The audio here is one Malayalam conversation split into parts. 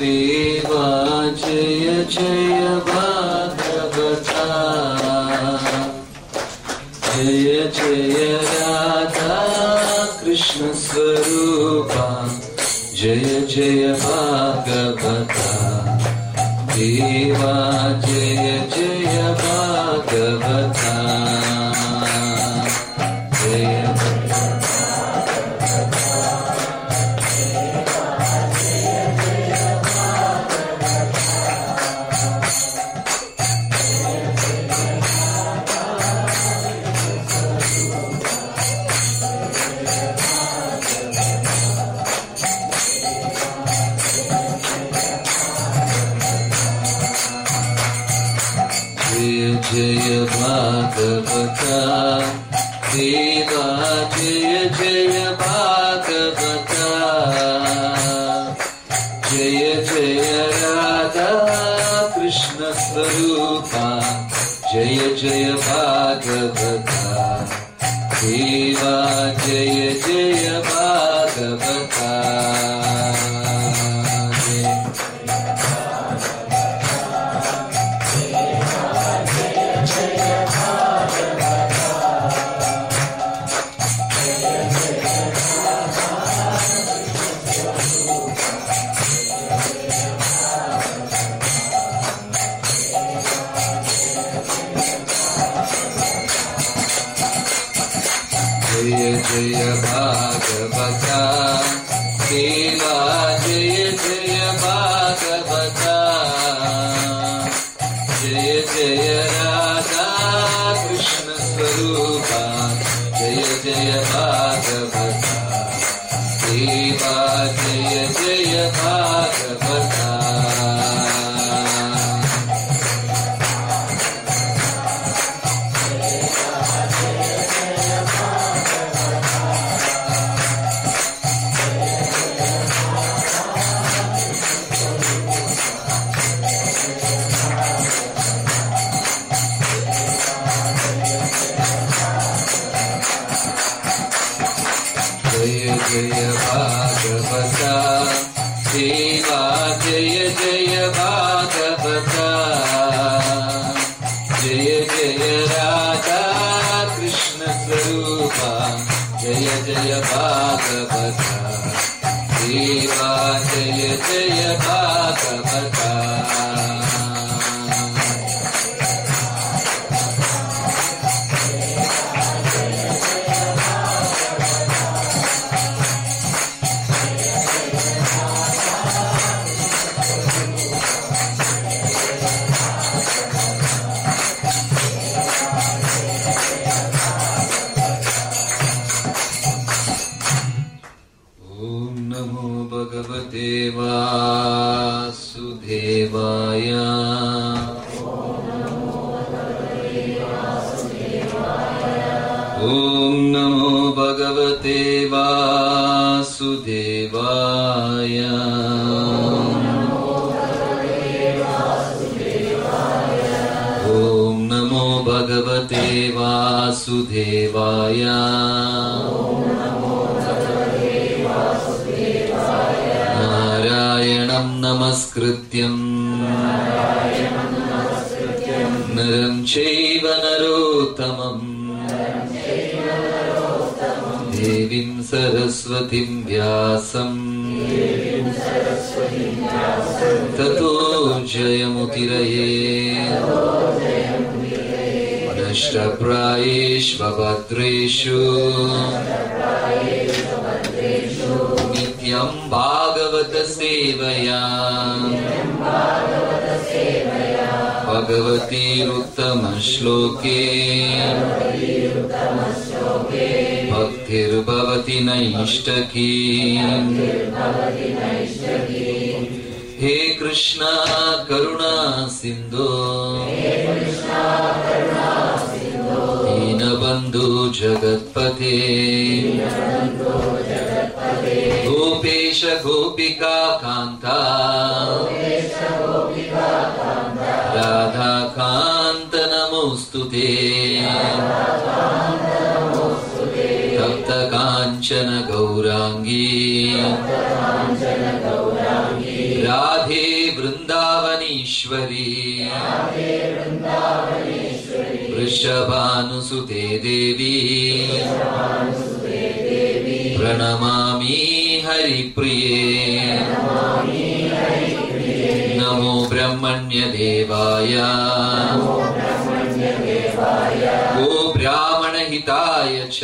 देवा जय जय भागवता जय जय राधा कृष्ण स्वरूपा जय जय भागवता देवा जय जय भागवता जय जय जय भागवता देवा जय जय भागवता जय जय राधा कृष्ण स्वरूपा जय जय भागवता देवा जय जय भागवता जय जय जय भागवता देवा जय जय भागवता जय जय राधा कृष्ण स्वरूपा जय जय भागवता देवा जय जय भागवता जय जय भागवता देवा जय जय भागवता जय जय राधा कृष्ण स्वरूपा जय जय भागवता देवा जय जय भागवता ॐ नमो भगवते वासुदेवाय ॐ नमो भगवते वासुदेवाय ॐ नमो भगवते वासुदेवाय नारायणं नमस्कृत्यम् नरं चैव नरोत्तमम् देवीं सरस्वतीं व्यासम् ततो जयमुतिरये नष्टप्रायेष्वभद्रेषु नित्यं भागवतसेवया भगवतीरुत्तमश्लोके भक्तिर्भवति नैष्टकी हे कृष्णा करुणा सिन्धो दीनबन्धु जगत्पते गोपेश गोपिका कान्ता राधाकान्त नमोऽस्तु ते तप्तकाञ्चन गौराङ्गी राधे वृन्दावनेश्वरी वृषभानुसुते देवी प्रणमामि हरिप्रिये नमो ब्रह्मण्यदेवाय गो ब्राह्मणहिताय च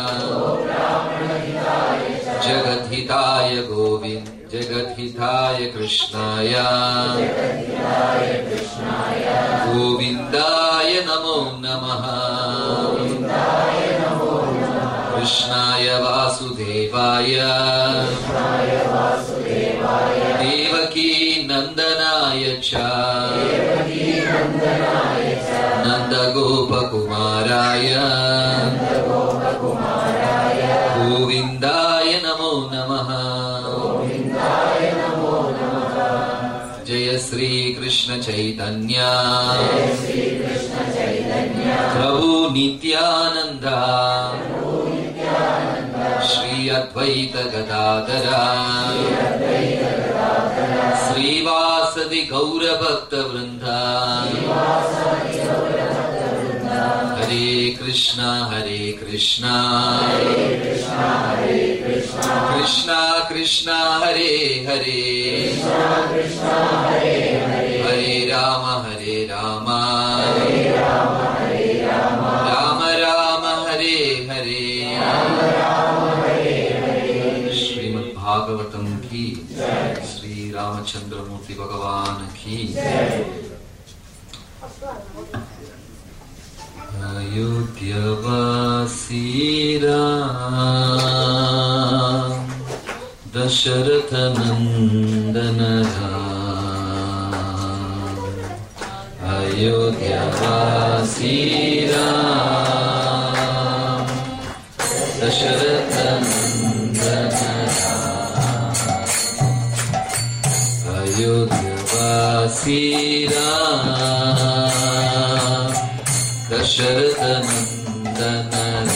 जगद्हिताय गोविन्द जगद्हिताय कृष्णाय गोविन्दाय नमो नमः कृष्णाय वासुदेवाय देवकी नन्दनाय च नन्दगोपकुमाराय गोविन्दाय नमो नमः जय श्रीकृष्ण चैतन्य प्रभु नित्यानन्दा श्री अद्वैत गदाधरा श्रीवासदि गौरभक्तवृन्दा हरे कृष्णा हरे कृष्णा कृष्णा कृष्णा हरे हरे हरे राम हरे राम राम राम हरे हरे श्रीमद् भागवतम की श्री रामचंद्र मूर्ति भगवान की अयोध्यवासी राम दशरथ नंदन राम अयोध्यवासी राम दशरथ नंदन राम अयोध्यवासी राम दशरथ नंदन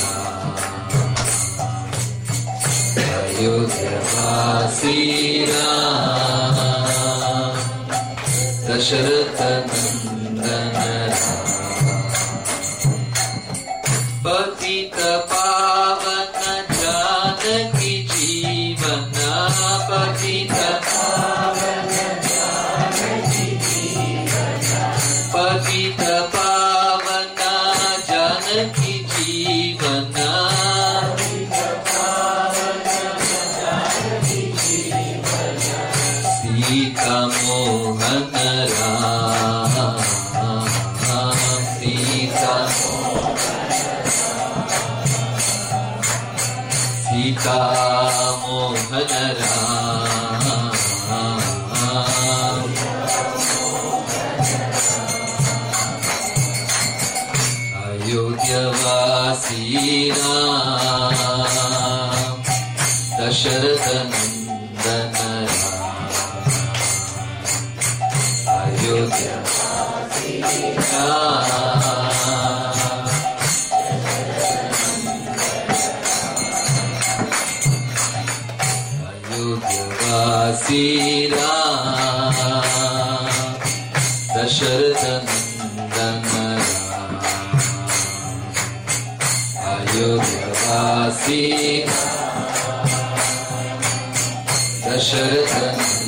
अयोध्यवासी राम दशरथ नंदन पतित पावन जानकी जीवन पतित पतित पावन जानकी जीवन सीता मोहन राम सीता सीता मोहन राम अयोध्यवासी राम दशरथ नंदन राम अयोध्या राम अयोध्यवासी राम दशरथ नंदन राम अयोध्यवासी दशरथ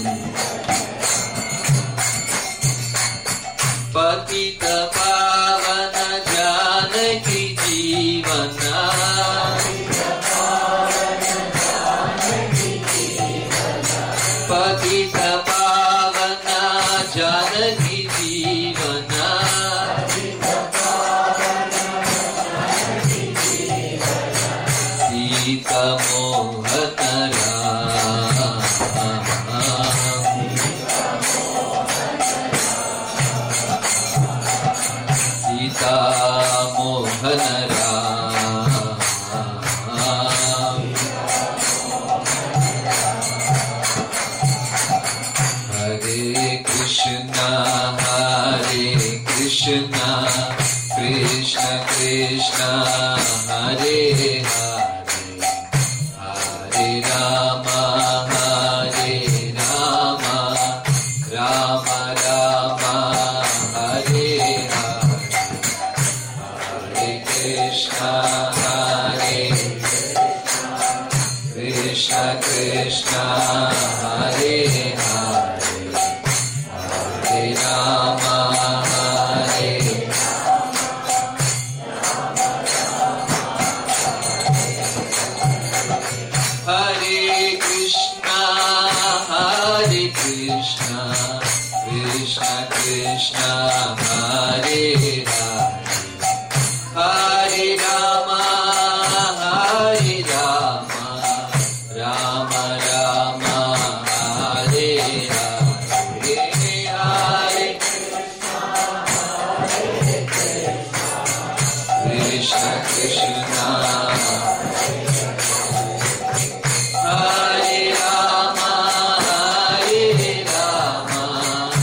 पतित पावन जानकी जीवन पतित पावन जानकी जीवन सीता मोहन राम കൃഷ്ണ കൃഷ്ണ ഹരേ ഹരേ ഹരേ രാമ ഹരേ Hare Krishna, Hare Krishna, Krishna Krishna, Hare Hare, Hare Rama, Hare Rama, Rama Rama, Hare Hare, Hare Krishna Krishna. Hare Rama, Hare Rama,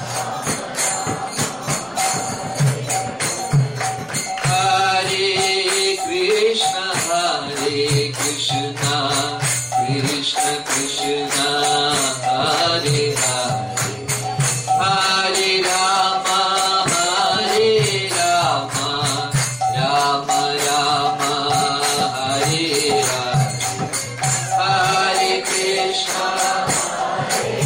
Hare Krishna, Hare Krishna, Krishna Krishna, Hare Hare, Hare Rama, Hare Rama, Rama Rama, Hare Hare. Hare Krishna.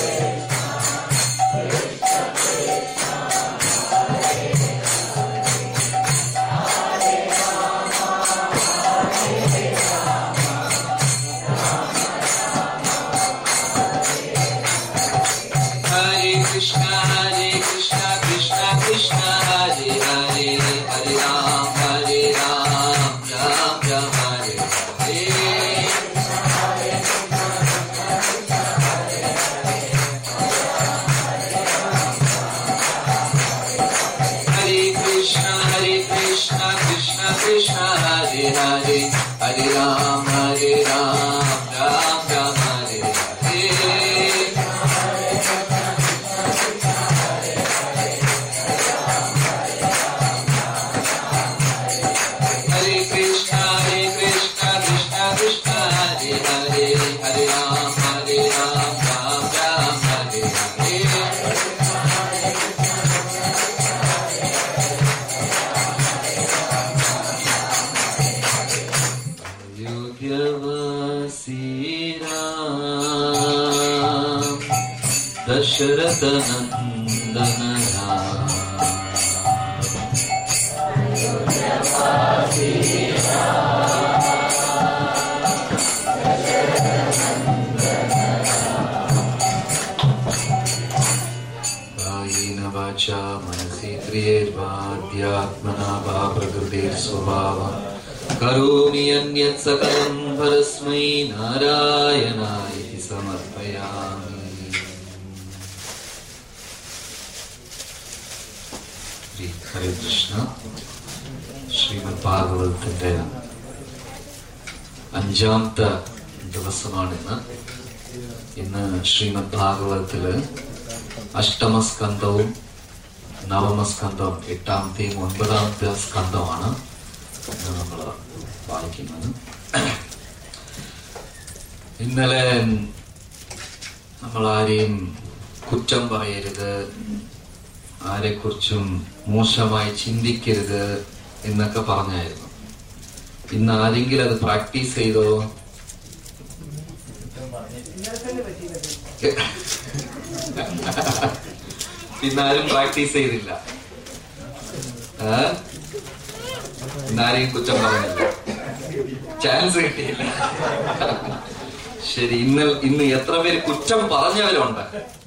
Hare Krishna, Hare Krishna, Krishna Krishna, Hare Hare, Hare Ram, Hare Ram, Ram Ram, Hare Hare. Hare Krishna, Hare Krishna, Krishna Krishna, Hare Hare, Hare Ram, Hare Ram, Ram Ram, Hare Hare. Hare Krishna, Hare Krishna, Krishna Krishna, Hare Hare, Hare Ram, Hare Ram, Ram Ram, Hare Hare. अयोध्यवासी Ram Dasharath नंदन राम कायेन वाचा मनसेन्द्रियैर्वाद्यात्मना वा प्रकृतिर्स्वभावः करोमि यन्यत् सकलं परस्मै नारायणाय इति समर्पयामि ശ്രീ ഹരേകൃഷ്ണ ശ്രീമദ് ഭാഗവതത്തിന്റെ അഞ്ചാമത്തെ ദിവസമാണിന്ന് ഇന്ന് ശ്രീമദ് ഭാഗവതത്തില് അഷ്ടമസ്കന്ധവും നവമസ്കന്ധവും എട്ടാമത്തെയും ഒൻപതാമത്തെ സ്കന്ധമാണ് ഇന്ന് നമ്മൾ വായിക്കുന്നത് ഇന്നലെ നമ്മൾ ആരെയും കുറ്റം പറയരുത് ആരെക്കുറിച്ചും മോശമായി ചിന്തിക്കരുത് എന്നൊക്കെ പറഞ്ഞായിരുന്നു ഇന്ന് ആരെങ്കിലും അത് പ്രാക്ടീസ് ചെയ്തോ ഇന്നാരും പ്രാക്ടീസ് ചെയ്തില്ല ആ? ഇന്നാരെയും കുറ്റം പറഞ്ഞില്ല ചാൻസ് കിട്ടിയില്ല ശരി ഇന്ന് ഇന്ന് എത്ര പേര് കുറ്റം പറഞ്ഞവരുണ്ട്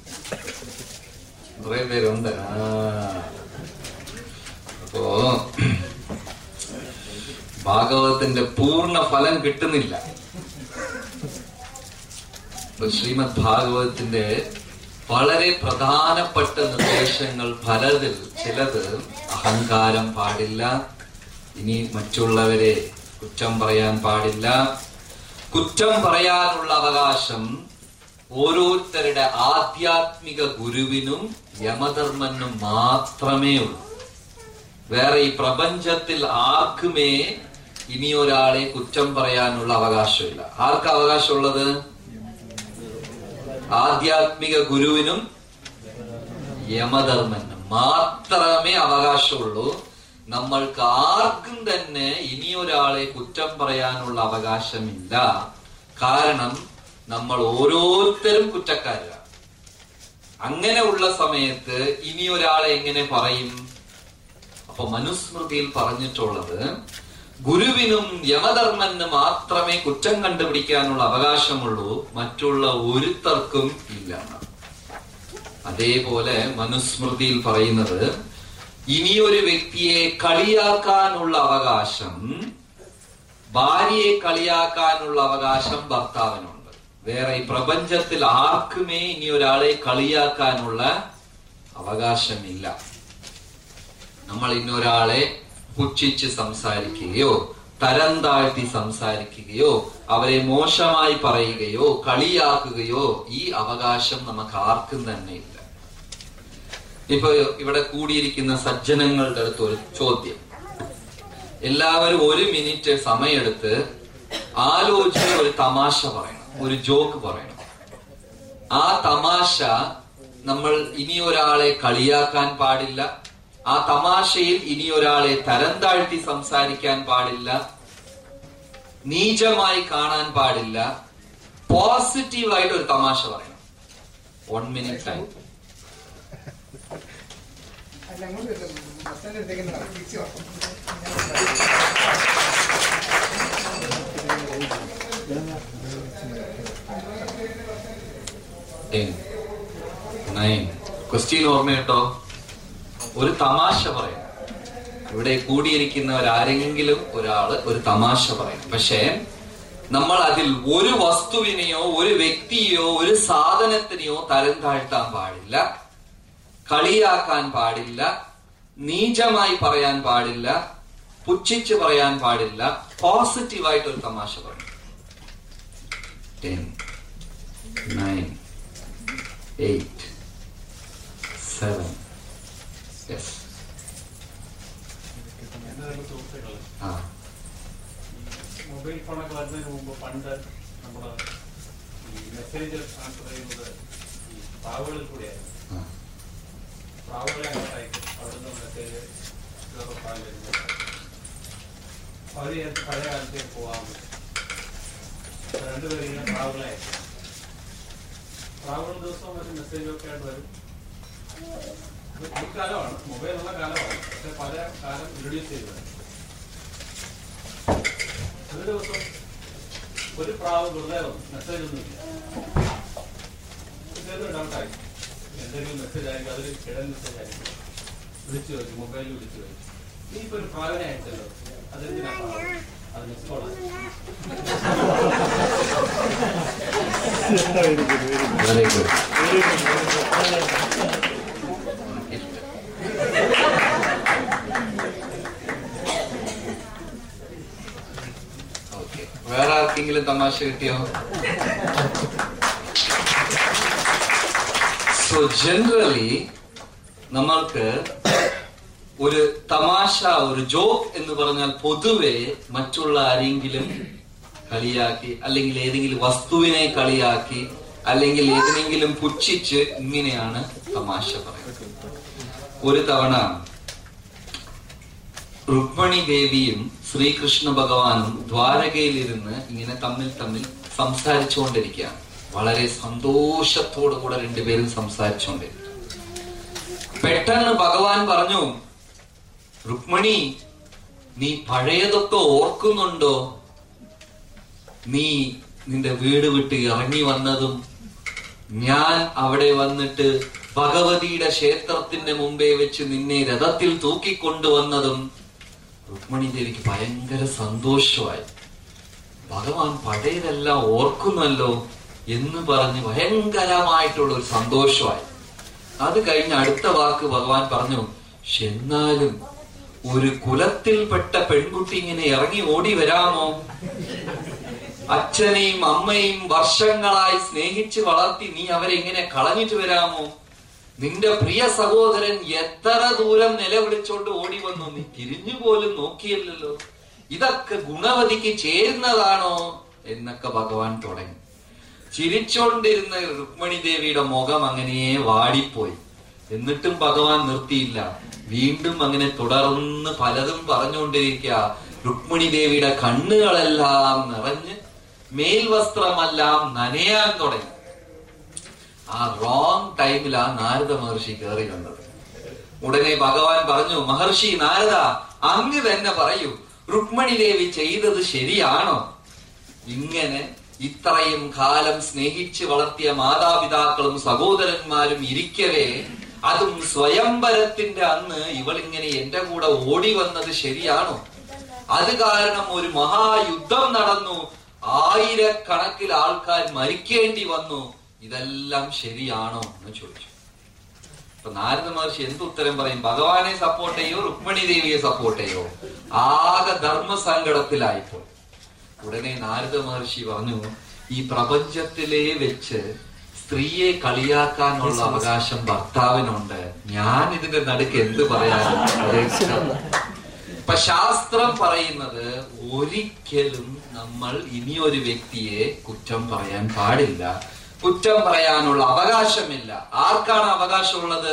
കുറെ പേരുണ്ട് ആ അപ്പോ ഭാഗവതത്തിന്റെ പൂർണ്ണ ഫലം കിട്ടുന്നില്ല ഇപ്പൊ ശ്രീമദ് ഭാഗവതത്തിന്റെ വളരെ പ്രധാനപ്പെട്ട നിർദ്ദേശങ്ങൾ പലതിൽ ചിലത് അഹങ്കാരം പാടില്ല ഇനി മറ്റുള്ളവരെ കുറ്റം പറയാൻ പാടില്ല കുറ്റം പറയാനുള്ള അവകാശം ഓരോരുത്തരുടെ ആധ്യാത്മിക ഗുരുവിനും യമധർമ്മനും മാത്രമേ ഉള്ളൂ വേറെ ഈ പ്രപഞ്ചത്തിൽ ആർക്കുമേ ഇനി ഒരാളെ കുറ്റം പറയാനുള്ള അവകാശമില്ല ആർക്കാ അവകാശമുള്ളത് ആധ്യാത്മിക ഗുരുവിനും യമധർമ്മനും മാത്രമേ അവകാശമുള്ളൂ നമ്മൾക്ക് ആർക്കും തന്നെ ഇനി ഒരാളെ കുറ്റം പറയാനുള്ള അവകാശമില്ല കാരണം നമ്മൾ ഓരോരുത്തരും കുറ്റക്കാരാണ് അങ്ങനെ ഉള്ള സമയത്ത് ഇനി ഒരാളെ എങ്ങനെ പറയും അപ്പൊ മനുസ്മൃതിയിൽ പറഞ്ഞിട്ടുള്ളത് ഗുരുവിനും യമധർമ്മന് മാത്രമേ കുറ്റം കണ്ടുപിടിക്കാനുള്ള അവകാശമുള്ളൂ മറ്റുള്ള ഒരുത്തർക്കും ഇല്ല അതേപോലെ മനുസ്മൃതിയിൽ പറയുന്നത് ഇനിയൊരു വ്യക്തിയെ കളിയാക്കാനുള്ള അവകാശം ഭാര്യയെ കളിയാക്കാനുള്ള അവകാശം ഭർത്താവിനുണ്ട് വേറെ ഈ പ്രപഞ്ചത്തിൽ ആർക്കുമേ ഇനി ഒരാളെ കളിയാക്കാനുള്ള അവകാശമില്ല നമ്മൾ ഇന്നൊരാളെ പുച്ഛിച്ച് സംസാരിക്കുകയോ തരം താഴ്ത്തി സംസാരിക്കുകയോ അവരെ മോശമായി പറയുകയോ കളിയാക്കുകയോ ഈ അവകാശം നമുക്ക് ആർക്കും തന്നെ ഇല്ല ഇപ്പൊ ഇവിടെ കൂടിയിരിക്കുന്ന സജ്ജനങ്ങളുടെ അടുത്ത് ഒരു ചോദ്യം എല്ലാവരും ഒരു മിനിറ്റ് സമയമെടുത്ത് ആലോചിച്ച് ഒരു തമാശ പറയണം ഒരു ജോക്ക് പറയണം ആ തമാശ നമ്മൾ ഇനി ഒരാളെ കളിയാക്കാൻ പാടില്ല ആ തമാശയിൽ ഇനി ഒരാളെ തരം താഴ്ത്തി സംസാരിക്കാൻ പാടില്ല നീചമായി കാണാൻ പാടില്ല പോസിറ്റീവായിട്ട് ഒരു തമാശ പറയണം വൺ മിനിറ്റ് ടൈം അല്ല അങ്ങോട്ട് ബസ്സിന്റെ അടുത്തേക്ക് തിരിച്ചു നയൻ ക്വസ്റ്റ്യൻ ഓർമ്മയുണ്ടോ ഒരു തമാശ പറയണം ഇവിടെ കൂടിയിരിക്കുന്നവരാരെങ്കിലും ഒരാള് ഒരു തമാശ പറയണം പക്ഷേ നമ്മൾ അതിൽ ഒരു വസ്തുവിനെയോ ഒരു വ്യക്തിയോ ഒരു സാധനത്തിനെയോ തരം താഴ്ത്താൻ പാടില്ല കളിയാക്കാൻ പാടില്ല നീചമായി പറയാൻ പാടില്ല പുച്ഛിച്ച് പറയാൻ പാടില്ല പോസിറ്റീവായിട്ട് ഒരു തമാശ പറയണം ten nine eight seven yes എന്റെ തന്നെ സുഹൃത്തുക്കള് ആ മൊബൈൽ ഫോണൊക്കെ വരുന്നതിന് മുമ്പ് പണ്ട് നമ്മള് ഈ മെസ്സേജ് ട്രാൻസ്ഫർ ചെയ്യുന്നത് ഈ പ്രാവുകളിൽ കൂടെയായിരുന്നു ആ പ്രാവുകളെ അങ്ങോട്ട് അയക്കും അവിടുന്ന് മെസ്സേജ് അവർ ചേർത്ത് പഴയ കാലത്തേക്ക് പോകാൻ പറ്റും രണ്ടുപേരും ഇങ്ങനെ പ്രാവുകളെ അയക്കും പ്രാവുകൾ ദിവസവും ഒരു മെസ്സേജൊക്കെ ആയിട്ട് വരും ഇത് ഈ കാലമാണ് മൊബൈലുള്ള കാലമാണ് പക്ഷെ പല കാലം ഇൻട്രൊഡ്യൂസ് ചെയ്തു ഒരു ദിവസം ഒരു പ്രാവ് വെറുതെ വന്നു മെസ്സേജ് ഒന്നുമില്ല ഇതൊരു ഡൗട്ടായി എന്തെങ്കിലും മെസ്സേജ് ആയിരിക്കും അതൊരു കിടൻ മെസ്സേജ് ആയിരിക്കും വിളിച്ചു ചോദിച്ചു മൊബൈലിൽ വിളിച്ചു ചോദിച്ചു നീ ഇപ്പൊ ഒരു പ്രാവിനെ അയച്ചല്ലോ അതെന്തിനാ പ്രാവ് അത് മിസ് കോളാണ് വെരി ഗുഡ് ഓക്കെ വേറെ ആർക്കെങ്കിലും തമാശ കിട്ടിയോ സോ ജനറലി നമ്മൾക്ക് ഒരു തമാശ ഒരു ജോക്ക് എന്ന് പറഞ്ഞാൽ പൊതുവെ മറ്റുള്ള ആരെങ്കിലും കളിയാക്കി അല്ലെങ്കിൽ ഏതെങ്കിലും വസ്തുവിനെ കളിയാക്കി അല്ലെങ്കിൽ ഏതിനെങ്കിലും പുച്ഛിച്ച് ഇങ്ങനെയാണ് തമാശ പറയുന്നത് ഒരു തവണ രുക്മണി ദേവിയും ശ്രീകൃഷ്ണ ഭഗവാനും ദ്വാരകയിലിരുന്ന് ഇങ്ങനെ തമ്മിൽ തമ്മിൽ സംസാരിച്ചുകൊണ്ടിരിക്കുകയാണ് വളരെ സന്തോഷത്തോടു കൂടെ രണ്ടുപേരും സംസാരിച്ചുകൊണ്ടിരിക്കും പെട്ടെന്ന് ഭഗവാൻ പറഞ്ഞു രുക്മണി നീ പഴയതൊക്കെ ഓർക്കുന്നുണ്ടോ നീ നിന്റെ വീട് വിട്ട് ഇറങ്ങി വന്നതും ഞാൻ അവിടെ വന്നിട്ട് ഭഗവതിയുടെ ക്ഷേത്രത്തിന്റെ മുമ്പേ വെച്ച് നിന്നെ രഥത്തിൽ തൂക്കിക്കൊണ്ടുവന്നതും രുക്മണി ദേവിക്ക് ഭയങ്കര സന്തോഷമായി ഭഗവാൻ പഴയതെല്ലാം ഓർക്കുന്നല്ലോ എന്ന് പറഞ്ഞ് ഭയങ്കരമായിട്ടുള്ള ഒരു സന്തോഷമായി അത് കഴിഞ്ഞ് അടുത്ത വാക്ക് ഭഗവാൻ പറഞ്ഞു "ശ്ശെ, എന്നാലും ഒരു കുലത്തിൽപ്പെട്ട പെൺകുട്ടി ഇങ്ങനെ ഇറങ്ങി ഓടി വരാമോ അച്ഛനെയും അമ്മയും വർഷങ്ങളായി സ്നേഹിച്ച് വളർത്തി നീ അവരെ ഇങ്ങനെ കളഞ്ഞിട്ട് വരാമോ നിന്റെ പ്രിയ സഹോദരൻ എത്ര ദൂരം നിലവിളിച്ചോണ്ട് ഓടി വന്നു നീ തിരിഞ്ഞു പോലും നോക്കിയില്ലല്ലോ ഇതൊക്കെ ഗുണവതിക്ക് ചേരുന്നതാണോ എന്നൊക്കെ ഭഗവാൻ തുടങ്ങി ചിരിച്ചോണ്ടിരുന്ന രുക്മണി ദേവിയുടെ മുഖം അങ്ങനെ വാടിപ്പോയി എന്നിട്ടും ഭഗവാൻ നിർത്തിയില്ല വീണ്ടും അങ്ങനെ തുടർന്ന് പലതും പറഞ്ഞുകൊണ്ടിരിക്കുക രുക്മിണി ദേവിയുടെ കണ്ണുകളെല്ലാം നിറഞ്ഞ് മേൽവസ്ത്രമെല്ലാം നനയാൻ തുടങ്ങി ആ റോങ് ടൈമിലാ നാരദ മഹർഷി കയറി വന്നത് ഉടനെ ഭഗവാൻ പറഞ്ഞു മഹർഷി നാരദ അങ്ങ് തന്നെ പറയൂ രുക്മണി ദേവി ചെയ്തത് ശരിയാണോ ഇങ്ങനെ ഇത്രയും കാലം സ്നേഹിച്ച് വളർത്തിയ മാതാപിതാക്കളും സഹോദരന്മാരും ഇരിക്കവേ അതും സ്വയംവരത്തിന്റെ അന്ന് ഇവൾ ഇങ്ങനെ എന്റെ കൂടെ ഓടി വന്നത് ശരിയാണോ അത് കാരണം ഒരു മഹായുദ്ധം നടന്നു ആയിരക്കണക്കിൽ ആൾക്കാർ മരിക്കേണ്ടി വന്നു ഇതെല്ലാം ശരിയാണോ എന്ന് ചോദിച്ചു അപ്പൊ നാരദ മഹർഷി എന്ത് ഉത്തരം പറയും ഭഗവാനെ സപ്പോർട്ട് ചെയ്യോ രുക്മിണി ദേവിയെ സപ്പോർട്ട് ചെയ്യോ ആകെ ധർമ്മസങ്കടത്തിലായിപ്പോ ഉടനെ നാരദ മഹർഷി പറഞ്ഞു ഈ പ്രപഞ്ചത്തിലെ വെച്ച് സ്ത്രീയെ കളിയാക്കാനുള്ള അവകാശം ഭർത്താവിനുണ്ട് ഞാൻ ഇതിന്റെ നടുക്ക് എന്ത് പറയാനും ഇപ്പൊ ശാസ്ത്രം പറയുന്നത് ഒരിക്കലും നമ്മൾ ഇനിയൊരു വ്യക്തിയെ കുറ്റം പറയാൻ പാടില്ല കുറ്റം പറയാനുള്ള അവകാശമില്ല ആർക്കാണ് അവകാശമുള്ളത്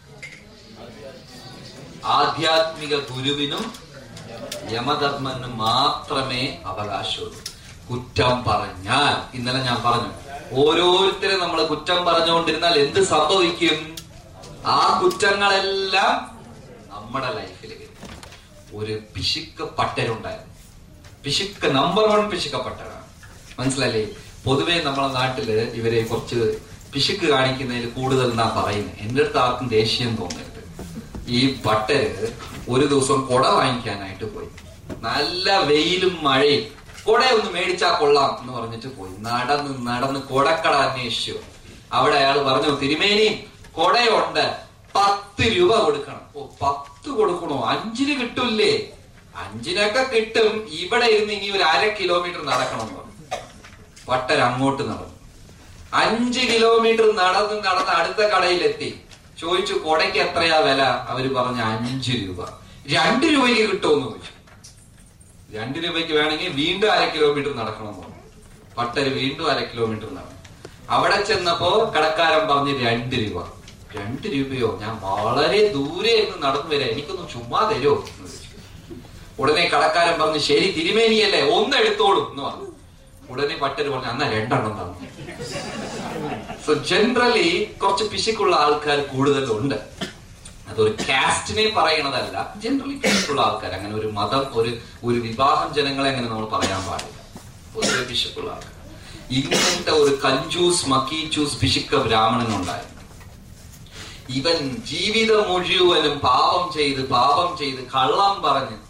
ആധ്യാത്മിക ഗുരുവിനും യമധർമ്മനും മാത്രമേ അവകാശമുള്ളൂ കുറ്റം പറഞ്ഞാൽ ഇന്നലെ ഞാൻ പറഞ്ഞു ഓരോരുത്തരെ നമ്മൾ കുറ്റം പറഞ്ഞുകൊണ്ടിരുന്നാൽ എന്ത് സംഭവിക്കും ആ കുറ്റങ്ങളെല്ലാം നമ്മുടെ ലൈഫിൽ വരും ഒരു പിശുക്ക് പട്ടരുണ്ടായിരുന്നു പിശുക്ക് നമ്പർ വൺ പിശുക്ക പട്ടരാണ് മനസ്സിലല്ലേ പൊതുവെ നമ്മളെ നാട്ടില് ഇവരെ കുറച്ച് പിശുക്ക് കാണിക്കുന്നതിൽ കൂടുതൽ നാ പറയുന്നത് എന്റെ അടുത്ത് ആർക്കും ദേഷ്യം തോന്നരുത് ഈ പട്ടര് ഒരു ദിവസം കുട വാങ്ങിക്കാനായിട്ട് പോയി നല്ല വെയിലും മഴയും കുട ഒന്ന് മേടിച്ചാ കൊള്ളാം എന്ന് പറഞ്ഞിട്ട് പോയി നടന്ന് നടന്ന് കുടക്കട അന്വേഷിച്ചു അവിടെ അയാൾ പറഞ്ഞു തിരുമേനി കൊടയുണ്ട് പത്ത് രൂപ കൊടുക്കണം ഓ പത്ത് കൊടുക്കണോ അഞ്ചിന് കിട്ടൂല്ലേ അഞ്ചിനൊക്കെ കിട്ടും ഇവിടെ ഇരുന്ന് ഇനി ഒരു അര കിലോമീറ്റർ നടക്കണം എന്ന് പറഞ്ഞു പട്ടർ അങ്ങോട്ട് നടന്നു അഞ്ച് കിലോമീറ്റർ നടന്ന് നടന്ന് അടുത്ത കടയിലെത്തി ചോദിച്ചു കൊടയ്ക്ക് എത്രയാ വില അവര് പറഞ്ഞ അഞ്ച് രൂപ രണ്ട് രൂപയ്ക്ക് കിട്ടുമെന്ന് ചോദിച്ചു രണ്ട് രൂപയ്ക്ക് വേണമെങ്കിൽ വീണ്ടും അര കിലോമീറ്റർ നടക്കണം എന്ന് പറഞ്ഞു പട്ടര് വീണ്ടും അര കിലോമീറ്റർ നടന്നു അവിടെ ചെന്നപ്പോ കടക്കാരൻ പറഞ്ഞ് രണ്ട് രൂപ രണ്ട് രൂപയോ ഞാൻ വളരെ ദൂരെ നിന്ന് നടന്നു വരാം എനിക്കൊന്ന് ചുമ്മാ തരുമോ എന്ന് ചോദിച്ചു ഉടനെ കടക്കാരൻ പറഞ്ഞു ശരി തിരുമേനിയല്ലേ ഒന്ന് എടുത്തോളും എന്ന് പറഞ്ഞു ഉടനെ പട്ടര് പറഞ്ഞു എന്നാ രണ്ടെണ്ണം തന്നു സോ ജനറലി കുറച്ച് പിശുക്കുള്ള ആൾക്കാർ കൂടുതലുണ്ട് അതൊരു കാസ്റ്റിനെ പറയണതല്ല ജനറലി പിശുക്കുള്ള ആൾക്കാർ അങ്ങനെ ഒരു മതം ഒരു ഒരു വിവാഹം ജനങ്ങളെ അങ്ങനെ നമ്മൾ പറയാൻ പാടില്ല പൊതുവെ പിശുക്കുള്ള ആൾക്കാർ ഇങ്ങനത്തെ ഒരു കഞ്ചൂസ് മക്കീച്ചൂസ് പിശുക്ക ബ്രാഹ്മണൻ ഉണ്ടായിരുന്നു ഇവൻ ജീവിതം മുഴുവനും പാപം ചെയ്ത് പാപം ചെയ്ത് കള്ളം പറഞ്ഞ്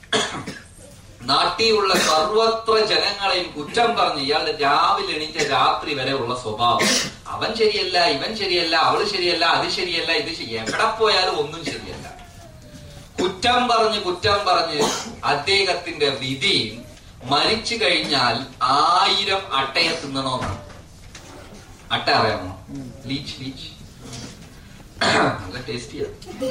നാട്ടിലുള്ള സർവത്ര ജനങ്ങളെയും കുറ്റം പറഞ്ഞ് ഇയാളുടെ രാവിലെ എണീറ്റ രാത്രി വരെ ഉള്ള സ്വഭാവം അവൻ ശരിയല്ല ഇവൻ ശരിയല്ല അവള് ശരിയല്ല അത് ശരിയല്ല ഇത് ശരി എവിടെ പോയാലും ഒന്നും ശരിയല്ല കുറ്റം പറഞ്ഞ് കുറ്റം പറഞ്ഞ് അദ്ദേഹത്തിന്റെ വിധി മരിച്ചു കഴിഞ്ഞാൽ ആയിരം അട്ടയെ തിന്നണമെന്നാണ് അട്ട അറിയാമോ ലീച്ച് ലീച്ച് നല്ല ടേസ്റ്റിയാ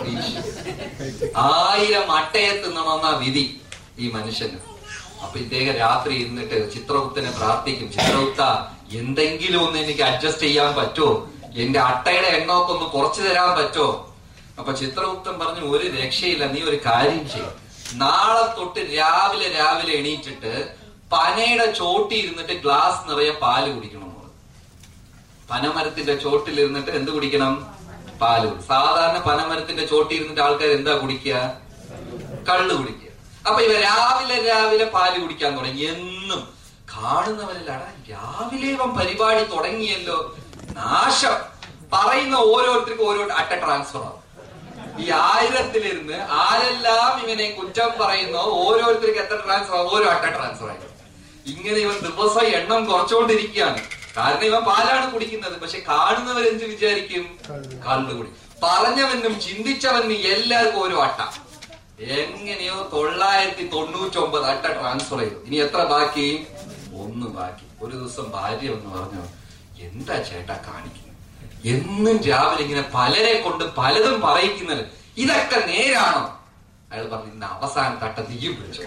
ലീച്ച് ആയിരം അട്ടയെ തിന്നണമെന്നാ വിധി ഈ മനുഷ്യന് അപ്പൊ ഇദ്ദേഹം രാത്രി ഇരുന്നിട്ട് ചിത്രഗുപ്തനെ പ്രാർത്ഥിക്കും ചിത്രഗുപ്ത എന്തെങ്കിലും ഒന്ന് എനിക്ക് അഡ്ജസ്റ്റ് ചെയ്യാൻ പറ്റുമോ എന്റെ അട്ടയുടെ എണ്ണമൊക്കെ ഒന്ന് കുറച്ചു തരാൻ പറ്റുമോ അപ്പൊ ചിത്രഗുപ്തൻ പറഞ്ഞു ഒരു രക്ഷയില്ല നീ ഒരു കാര്യം ചെയ്യും നാളെ തൊട്ട് രാവിലെ രാവിലെ എണീറ്റിട്ട് പനയുടെ ചോട്ടി ഇരുന്നിട്ട് ഗ്ലാസ് നിറയെ പാല് കുടിക്കണം എന്ന് പറഞ്ഞു. പനമരത്തിന്റെ ചോട്ടിൽ ഇരുന്നിട്ട് എന്ത് കുടിക്കണം പാല് കുടി- സാധാരണ പനമരത്തിന്റെ ചോട്ടി ഇരുന്നിട്ട് ആൾക്കാർ എന്താ കുടിക്കുക കള്ള് കുടിക്കുക അപ്പൊ ഇവ രാവിലെ രാവിലെ പാല് കുടിക്കാൻ തുടങ്ങി എന്നും കാണുന്നവരല്ലടാ രാവിലെ ഇവൻ പരിപാടി തുടങ്ങിയല്ലോ നാശം പറയുന്ന ഓരോരുത്തർക്കും ഓരോ അട്ട ട്രാൻസ്ഫർ ആവും ഈ ആയിരത്തിലിരുന്ന് ആരെല്ലാം ഇവനെ കുറ്റം പറയുന്നോ ഓരോരുത്തർക്ക് എത്ര ട്രാൻസ്ഫർ ആവും ഓരോ അട്ട ട്രാൻസ്ഫർ ആയി ഇങ്ങനെ ഇവൻ ദിവസം എണ്ണം കുറച്ചുകൊണ്ടിരിക്കുകയാണ് കാരണം ഇവൻ പാലാണ് കുടിക്കുന്നത് പക്ഷെ കാണുന്നവരെന്ത് വിചാരിക്കും കള്ളു കുടി പറഞ്ഞവനും ചിന്തിച്ചവനും എല്ലാവർക്കും ഓരോ അട്ട എങ്ങനെയോ തൊള്ളായിരത്തി തൊണ്ണൂറ്റി ഒമ്പത് അട്ട ട്രാൻസ്ഫർ ചെയ്തു ഇനി എത്ര ബാക്കി ഒന്ന് ബാക്കി ഒരു ദിവസം ഭാര്യ എന്ന് പറഞ്ഞു എന്താ ചേട്ടാ കാണിക്കുന്നത് എന്നും രാവിലെ ഇങ്ങനെ പലരെ കൊണ്ട് പലതും പറയിക്കുന്നത് ഇതൊക്കെ നേരാണോ അയാൾ പറഞ്ഞു ഇന്ന് അവസാന തട്ട തീയും പിടിച്ചു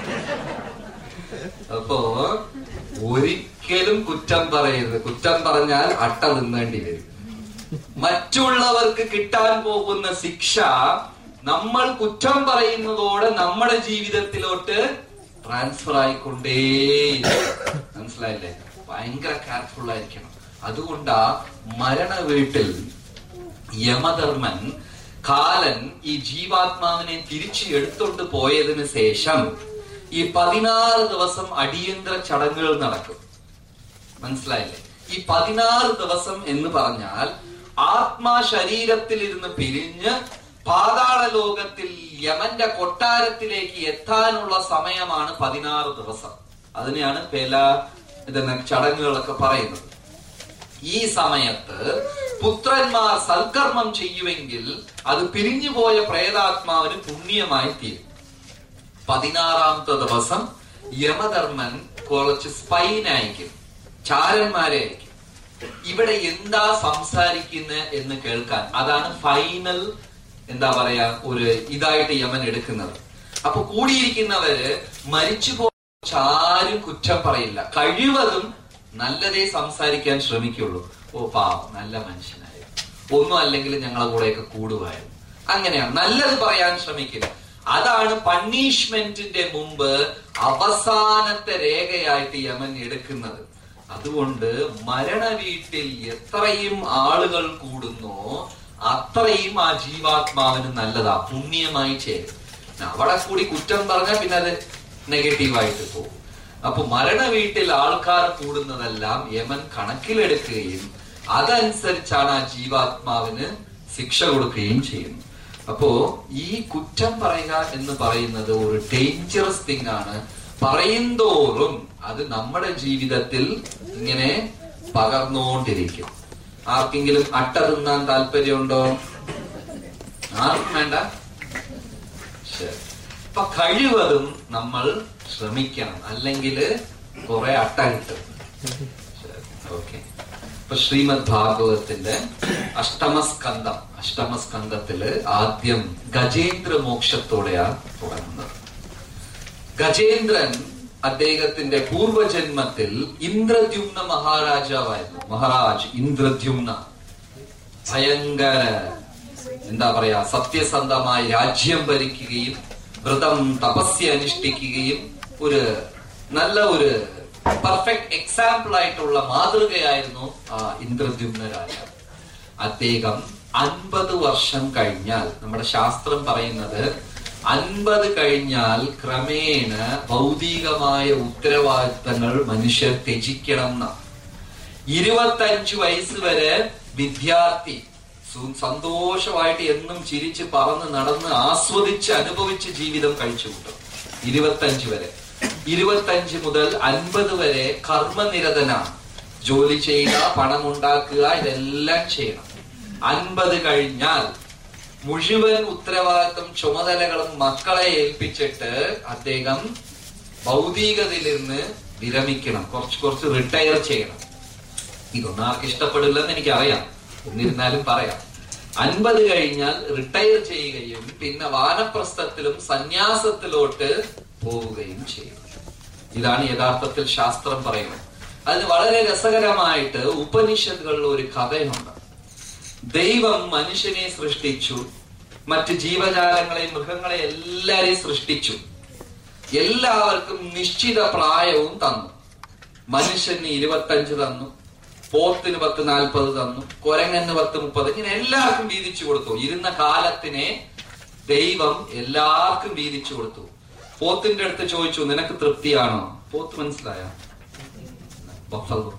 അപ്പോ ഒരിക്കലും കുറ്റം പറയരുത് കുറ്റം പറഞ്ഞാൽ അട്ട തിന്നേണ്ടി വരും മറ്റുള്ളവർക്ക് കിട്ടാൻ പോകുന്ന ശിക്ഷ നമ്മൾ കുറ്റം പറയുന്നതോടെ നമ്മുടെ ജീവിതത്തിലോട്ട് ട്രാൻസ്ഫർ ആയിക്കൊണ്ടേ മനസ്സിലായില്ലേ ഭയങ്കര കെയർഫുൾ ആയിരിക്കണം അതുകൊണ്ടാ മരണ വീട്ടിൽ യമധർമ്മൻ കാലൻ ഈ ജീവാത്മാവിനെ തിരിച്ചു എടുത്തോണ്ട് പോയതിനു ശേഷം ഈ പതിനാറ് ദിവസം അടിയന്തര ചടങ്ങുകൾ നടക്കും മനസ്സിലായില്ലേ ഈ പതിനാറ് ദിവസം എന്ന് പറഞ്ഞാൽ ആത്മാ ശരീരത്തിൽ ഇരുന്ന് പിരിഞ്ഞ് പാതാള ലോകത്തിൽ യമന്റെ കൊട്ടാരത്തിലേക്ക് എത്താനുള്ള സമയമാണ് പതിനാറ് ദിവസം അതിനെയാണ് പെല ഇതെന്ന ചടങ്ങുകളൊക്കെ പറയുന്നത് ഈ സമയത്ത് പുത്രന്മാർ സൽക്കർമ്മം ചെയ്യുമെങ്കിൽ അത് പിരിഞ്ഞുപോയ പ്രേതാത്മാവിന് പുണ്യമായി തീരും പതിനാറാമത്തെ ദിവസം യമധർമ്മൻ കുറച്ച് സ്പൈൻ അയക്കും ചാരന്മാരെ അയക്കും ഇവിടെ എന്താ സംസാരിക്കുന്നത് എന്ന് കേൾക്കാൻ അതാണ് ഫൈനൽ എന്താ പറയാ ഒരു ഇതായിട്ട് യമൻ എടുക്കുന്നത് അപ്പൊ കൂടിയിരിക്കുന്നവര് മരിച്ചു ആരും കുറ്റം പറയില്ല കഴിവതും നല്ലതേ സംസാരിക്കാൻ ശ്രമിക്കുള്ളൂ ഓ പാവം നല്ല മനുഷ്യനായിരുന്നു ഒന്നും അല്ലെങ്കിൽ ഞങ്ങളെ കൂടെയൊക്കെ കൂടുമായിരുന്നു അങ്ങനെയാണ് നല്ലത് പറയാൻ ശ്രമിക്കില്ല അതാണ് പണിഷ്മെന്റിന്റെ മുമ്പ് അവസാനത്തെ രേഖയായിട്ട് യമൻ എടുക്കുന്നത് അതുകൊണ്ട് മരണ വീട്ടിൽ എത്രയും ആളുകൾ കൂടുന്നോ അത്രയും ആ ജീവാത്മാവിന് നല്ലതാ പുണ്യമായി ചേരും അവിടെ കൂടി കുറ്റം പറഞ്ഞാൽ പിന്നെ അത് നെഗറ്റീവായിട്ട് പോകും അപ്പൊ മരണ വീട്ടിൽ ആൾക്കാർ കൂടുന്നതെല്ലാം യമൻ കണക്കിലെടുക്കുകയും അതനുസരിച്ചാണ് ആ ജീവാത്മാവിന് ശിക്ഷ കൊടുക്കുകയും ചെയ്യുന്നത് അപ്പോ ഈ കുറ്റം പറയുക എന്ന് പറയുന്നത് ഒരു ഡേഞ്ചറസ് തിങ് ആണ് പറയുന്തോറും അത് നമ്മുടെ ജീവിതത്തിൽ ഇങ്ങനെ പകർന്നുകൊണ്ടിരിക്കും ആർക്കെങ്കിലും അട്ട തിന്നാൻ താല്പര്യമുണ്ടോ ആർക്കും വേണ്ട ശരി അപ്പൊ കഴിവതും നമ്മൾ ശ്രമിക്കണം അല്ലെങ്കിൽ കുറെ അട്ട കിട്ടും ഓക്കെ ഇപ്പൊ ശ്രീമദ് ഭാഗവതത്തിന്റെ അഷ്ടമസ്കന്ധം അഷ്ടമസ്കന്ധത്തില് ആദ്യം ഗജേന്ദ്ര മോക്ഷത്തോടെയാണ് തുടങ്ങുന്നത് ഗജേന്ദ്രൻ അദ്ദേഹത്തിന്റെ പൂർവജന്മത്തിൽ ഇന്ദ്രദ്യുമ്ന മഹാരാജാവായിരുന്നു മഹാരാജ് ഇന്ദ്രദ്യുമ്ന ഭയങ്കര എന്താ പറയാ സത്യസന്ധമായി രാജ്യം ഭരിക്കുകയും വ്രതം തപസ്യ അനുഷ്ഠിക്കുകയും ഒരു നല്ല ഒരു പെർഫെക്റ്റ് എക്സാമ്പിൾ ആയിട്ടുള്ള മാതൃകയായിരുന്നു ആ ഇന്ദ്രദ്യുമ്ന രാജാവ് അദ്ദേഹം അൻപത് വർഷം കഴിഞ്ഞാൽ നമ്മുടെ ശാസ്ത്രം പറയുന്നത് അൻപത് കഴിഞ്ഞാൽ ക്രമേണ ഭൗതികമായ ഉത്തരവാദിത്തങ്ങൾ മനുഷ്യർ ത്യജിക്കണം എന്നാണ് ഇരുപത്തഞ്ചു വയസ്സ് വരെ വിദ്യാർത്ഥി സു- സന്തോഷമായിട്ട് എന്നും ചിരിച്ച് പറന്ന് നടന്ന് ആസ്വദിച്ച് അനുഭവിച്ച് ജീവിതം കഴിച്ചു കൂട്ടും ഇരുപത്തഞ്ച് വരെ ഇരുപത്തഞ്ച് മുതൽ അൻപത് വരെ കർമ്മനിരതനാണ് ജോലി ചെയ്യുക പണം ഉണ്ടാക്കുക ഇതെല്ലാം ചെയ്യണം അൻപത് കഴിഞ്ഞാൽ മുഴുവൻ ഉത്തരവാദിത്വം ചുമതലകളും മക്കളെ ഏൽപ്പിച്ചിട്ട് അദ്ദേഹം ഭൗതികതയിൽ നിന്ന് വിരമിക്കണം കുറച്ച് കുറച്ച് റിട്ടയർ ചെയ്യണം ഇതൊന്നും ആർക്കും ഇഷ്ടപ്പെടില്ലെന്ന് എനിക്കറിയാം എന്നിരുന്നാലും പറയാം അൻപത് കഴിഞ്ഞാൽ റിട്ടയർ ചെയ്യുകയും പിന്നെ വാനപ്രസ്ഥത്തിലും സന്യാസത്തിലോട്ട് പോവുകയും ചെയ്യും ഇതാണ് യഥാർത്ഥത്തിൽ ശാസ്ത്രം പറയുന്നത് അതിന് വളരെ രസകരമായിട്ട് ഉപനിഷത്തുകളിൽ ഒരു കഥയുണ്ട് ദൈവം മനുഷ്യനെ സൃഷ്ടിച്ചു മറ്റ് ജീവജാലങ്ങളെ മൃഗങ്ങളെ എല്ലാരെയും സൃഷ്ടിച്ചു എല്ലാവർക്കും നിശ്ചിത പ്രായവും തന്നു മനുഷ്യന് ഇരുപത്തഞ്ച് തന്നു പോത്തിന് പത്ത് നാൽപ്പത് തന്നു കൊരങ്ങന് പത്ത് മുപ്പത് ഇങ്ങനെ എല്ലാവർക്കും വീതിച്ചു കൊടുത്തു ഇരുന്ന കാലത്തിനെ ദൈവം എല്ലാവർക്കും വീതിച്ചു കൊടുത്തു പോത്തിന്റെ അടുത്ത് ചോദിച്ചു നിനക്ക് തൃപ്തിയാണോ പോത്ത് മനസ്സിലായ ബഫലോ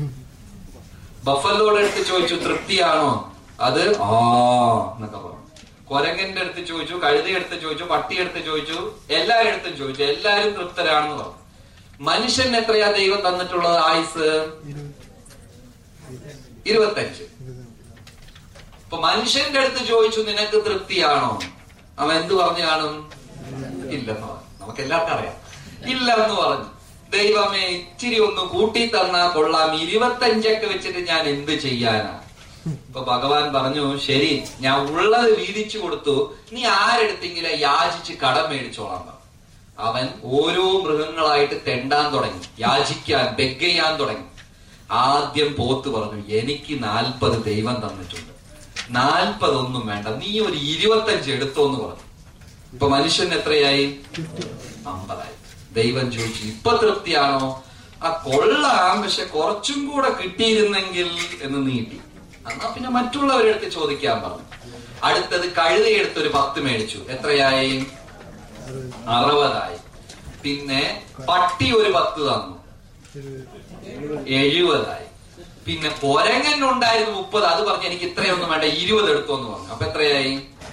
ബഫലോടെ അടുത്ത് ചോദിച്ചു തൃപ്തിയാണോ അത് ആ എന്നൊക്കെ പറഞ്ഞു കൊരങ്ങന്റെ അടുത്ത് ചോദിച്ചു കഴുതയുടെ അടുത്ത് ചോദിച്ചു പട്ടിയുടെ അടുത്ത് ചോദിച്ചു എല്ലാവരുടെ അടുത്തും ചോദിച്ചു എല്ലാവരും തൃപ്തരാണെന്ന് പറഞ്ഞു മനുഷ്യൻ എത്രയാ ദൈവം തന്നിട്ടുള്ളത് ആയുസ് ഇരുപത്തഞ്ച് ഇപ്പൊ മനുഷ്യന്റെ അടുത്ത് ചോദിച്ചു നിനക്ക് തൃപ്തിയാണോ അവൻ എന്ത് പറഞ്ഞു കാണും ഇല്ലെന്ന് പറഞ്ഞു നമുക്ക് എല്ലാവർക്കും അറിയാം ഇല്ലെന്ന് പറഞ്ഞു ദൈവമേ ഇച്ചിരി ഒന്ന് കൂട്ടി തന്നാ കൊള്ളാം ഇരുപത്തഞ്ചൊക്കെ വെച്ചിട്ട് ഞാൻ എന്ത് ചെയ്യാനാ ഇപ്പൊ ഭഗവാൻ പറഞ്ഞു ശരി ഞാൻ ഉള്ളത് വീതിച്ചു കൊടുത്തു നീ ആരെടുത്തെങ്കിലും യാചിച്ച് കടം മേടിച്ചോളാൻ പറഞ്ഞു അവൻ ഓരോ മൃഗങ്ങളായിട്ട് തെണ്ടാൻ തുടങ്ങി യാചിക്കാൻ ബെഗ് ചെയ്യാൻ തുടങ്ങി ആദ്യം പോത്ത് പറഞ്ഞു എനിക്ക് നാൽപ്പത് ദൈവം തന്നിട്ടുണ്ട് നാൽപ്പതൊന്നും വേണ്ട നീ ഒരു ഇരുപത്തഞ്ച് എടുത്തോന്ന് പറഞ്ഞു ഇപ്പൊ മനുഷ്യൻ എത്രയായി അമ്പതായി ദൈവം ചോദിച്ചു ഇപ്പൊ തൃപ്തിയാണോ ആ കൊള്ളാം പക്ഷെ കുറച്ചും കൂടെ കിട്ടിയിരുന്നെങ്കിൽ എന്ന് നീട്ടി എന്നാ പിന്നെ മറ്റുള്ളവരുടെ അടുത്ത് ചോദിക്കാൻ പറഞ്ഞു അടുത്തത് കഴുതയെടുത്ത് ഒരു പത്ത് മേടിച്ചു എത്രയായി അറുപതായി പിന്നെ പട്ടി ഒരു പത്ത് തന്നു എഴുപതായി പിന്നെ കൊരങ്ങൻ ഉണ്ടായിരുന്നു മുപ്പത് അത് പറഞ്ഞ് എനിക്ക് ഇത്രയൊന്നും വേണ്ട ഇരുപത് എടുത്തോന്ന് പറഞ്ഞു അപ്പൊ എത്രയായി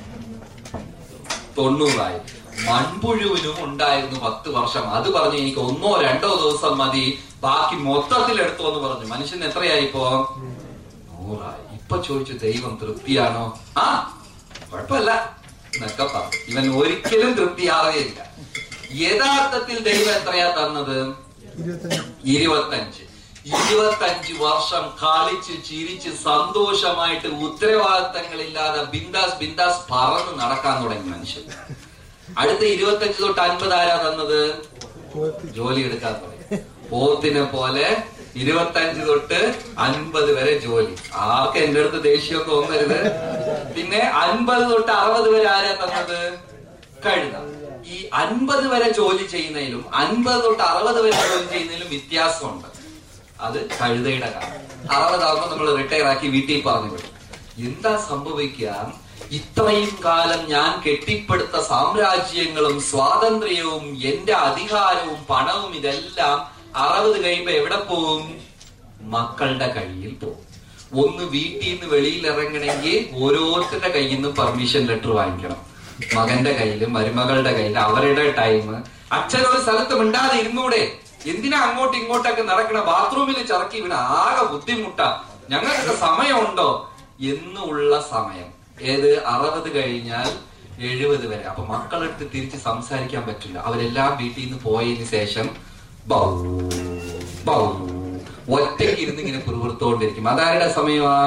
തൊണ്ണൂറായി മൺപുഴുവിനും ഉണ്ടായിരുന്നു പത്ത് വർഷം അത് പറഞ്ഞു എനിക്ക് ഒന്നോ രണ്ടോ ദിവസം മതി ബാക്കി മൊത്തത്തിൽ എടുത്തോ എന്ന് പറഞ്ഞു മനുഷ്യന് എത്രയായി ഇപ്പോ നൂറായി ഇപ്പൊ ചോദിച്ചു ദൈവം തൃപ്തിയാണോ ആ കുഴപ്പമില്ല എന്നൊക്കെ പറഞ്ഞു ഇവൻ ഒരിക്കലും തൃപ്തിയാവുകയില്ല യഥാർത്ഥത്തിൽ ദൈവം എത്രയാ തന്നത് ഇരുപത്തഞ്ച് ഇരുപത്തഞ്ച് വർഷം കളിച്ച് ചിരിച്ച് സന്തോഷമായിട്ട് ഉത്തരവാദിത്തങ്ങളില്ലാതെ ബിന്ദാസ് ബിന്ദാസ് പറന്ന് നടക്കാൻ തുടങ്ങി മനുഷ്യൻ അടുത്ത ഇരുപത്തഞ്ച് തൊട്ട് അൻപത് ആരാ തന്നത് ജോലി എടുക്കാൻ തുടങ്ങി പോത്തിനെ പോലെ ഇരുപത്തഞ്ച് തൊട്ട് അൻപത് വരെ ജോലി ആർക്ക് എന്റെ അടുത്ത് ദേഷ്യം തോന്നരുത് പിന്നെ അൻപത് തൊട്ട് അറുപത് വരെ ആരാ തന്നത് കഴുത ഈ അൻപത് വരെ ജോലി ചെയ്യുന്നതിലും അൻപത് തൊട്ട് അറുപത് വരെ ജോലി ചെയ്യുന്നതിലും വ്യത്യാസമുണ്ട് അത് കഴുതയുടെ കാലം അറുപതാകുമ്പോൾ നമ്മൾ റിട്ടയർ ആക്കി വീട്ടിൽ പറഞ്ഞു വിടും എന്താ സംഭവിക്കുക ഇത്രയും കാലം ഞാൻ കെട്ടിപ്പടുത്ത സാമ്രാജ്യങ്ങളും സ്വാതന്ത്ര്യവും എന്റെ അധികാരവും പണവും ഇതെല്ലാം അറുപത് കഴിയുമ്പോ എവിടെ പോകും മക്കളുടെ കയ്യിൽ പോകും ഒന്ന് വീട്ടിൽ നിന്ന് വെളിയിൽ ഇറങ്ങണമെങ്കിൽ ഓരോരുത്തരുടെ കയ്യിൽ നിന്നും പെർമിഷൻ ലെറ്റർ വാങ്ങിക്കണം മകന്റെ കയ്യിലും മരുമകളുടെ കയ്യിലും അവരുടെ ടൈം അച്ഛൻ ഒരു സ്ഥലത്ത് മിണ്ടാതെ ഇരുന്നൂടെ എന്തിനാ അങ്ങോട്ടും ഇങ്ങോട്ടൊക്കെ നടക്കണ ബാത്റൂമിൽ ചറക്കി വീണ ആകെ ബുദ്ധിമുട്ടാ ഞങ്ങൾക്കൊക്കെ സമയമുണ്ടോ എന്നുള്ള സമയം ഏത് അറുപത് കഴിഞ്ഞാൽ എഴുപത് വരെ അപ്പൊ മക്കളെടുത്ത് തിരിച്ച് സംസാരിക്കാൻ പറ്റില്ല അവരെല്ലാം വീട്ടിൽ നിന്ന് പോയതിന് ശേഷം ബൗ ബൗ ഒറ്റയ്ക്ക് ഇരുന്ന് ഇങ്ങനെ പുറത്തോണ്ടിരിക്കും അതാരുടെ സമയമാ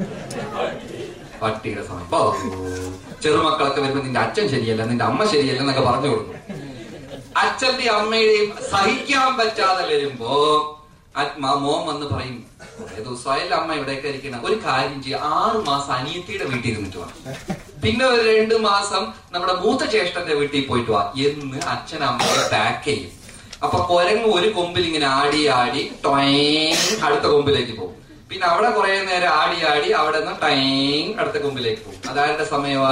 പട്ടിയുടെ സമയം ബൗ ചെറുമക്കളൊക്കെ വരുമ്പോ നിന്റെ അച്ഛൻ ശരിയല്ല നിന്റെ അമ്മ ശരിയല്ല എന്നൊക്കെ പറഞ്ഞു കൊടുക്കും അച്ഛന്റെയും അമ്മയുടെയും സഹിക്കാൻ പറ്റാതെ വരുമ്പോ ആ- മ- മോൻ വന്ന് പറയും കുറെ ദിവസമായല്ലോ അമ്മ ഇവിടെയൊക്കെ ഇരിക്കണം ഒരു കാര്യം ചെയ്യും ആറു മാസം അനിയത്തിയുടെ വീട്ടിൽ ഇരുന്നിട്ട് വാ പിന്നെ ഒരു രണ്ടു മാസം നമ്മുടെ മൂത്ത ജ്യേഷ്ഠന്റെ വീട്ടിൽ പോയിട്ട് വാ എന്ന് അച്ഛൻ അമ്മയെ പാക്ക് ചെയ്യും അപ്പൊ കൊരങ്ങ് ഒരു കൊമ്പിൽ ഇങ്ങനെ ആടി ആടി ടൊയങ് അടുത്ത കൊമ്പിലേക്ക് പോകും പിന്നെ അവിടെ കുറെ നേരം ആടി ആടി അവിടെ നിന്ന് ടൈങ് അടുത്ത കൊമ്പിലേക്ക് പോകും അതാരുടെ സമയമാ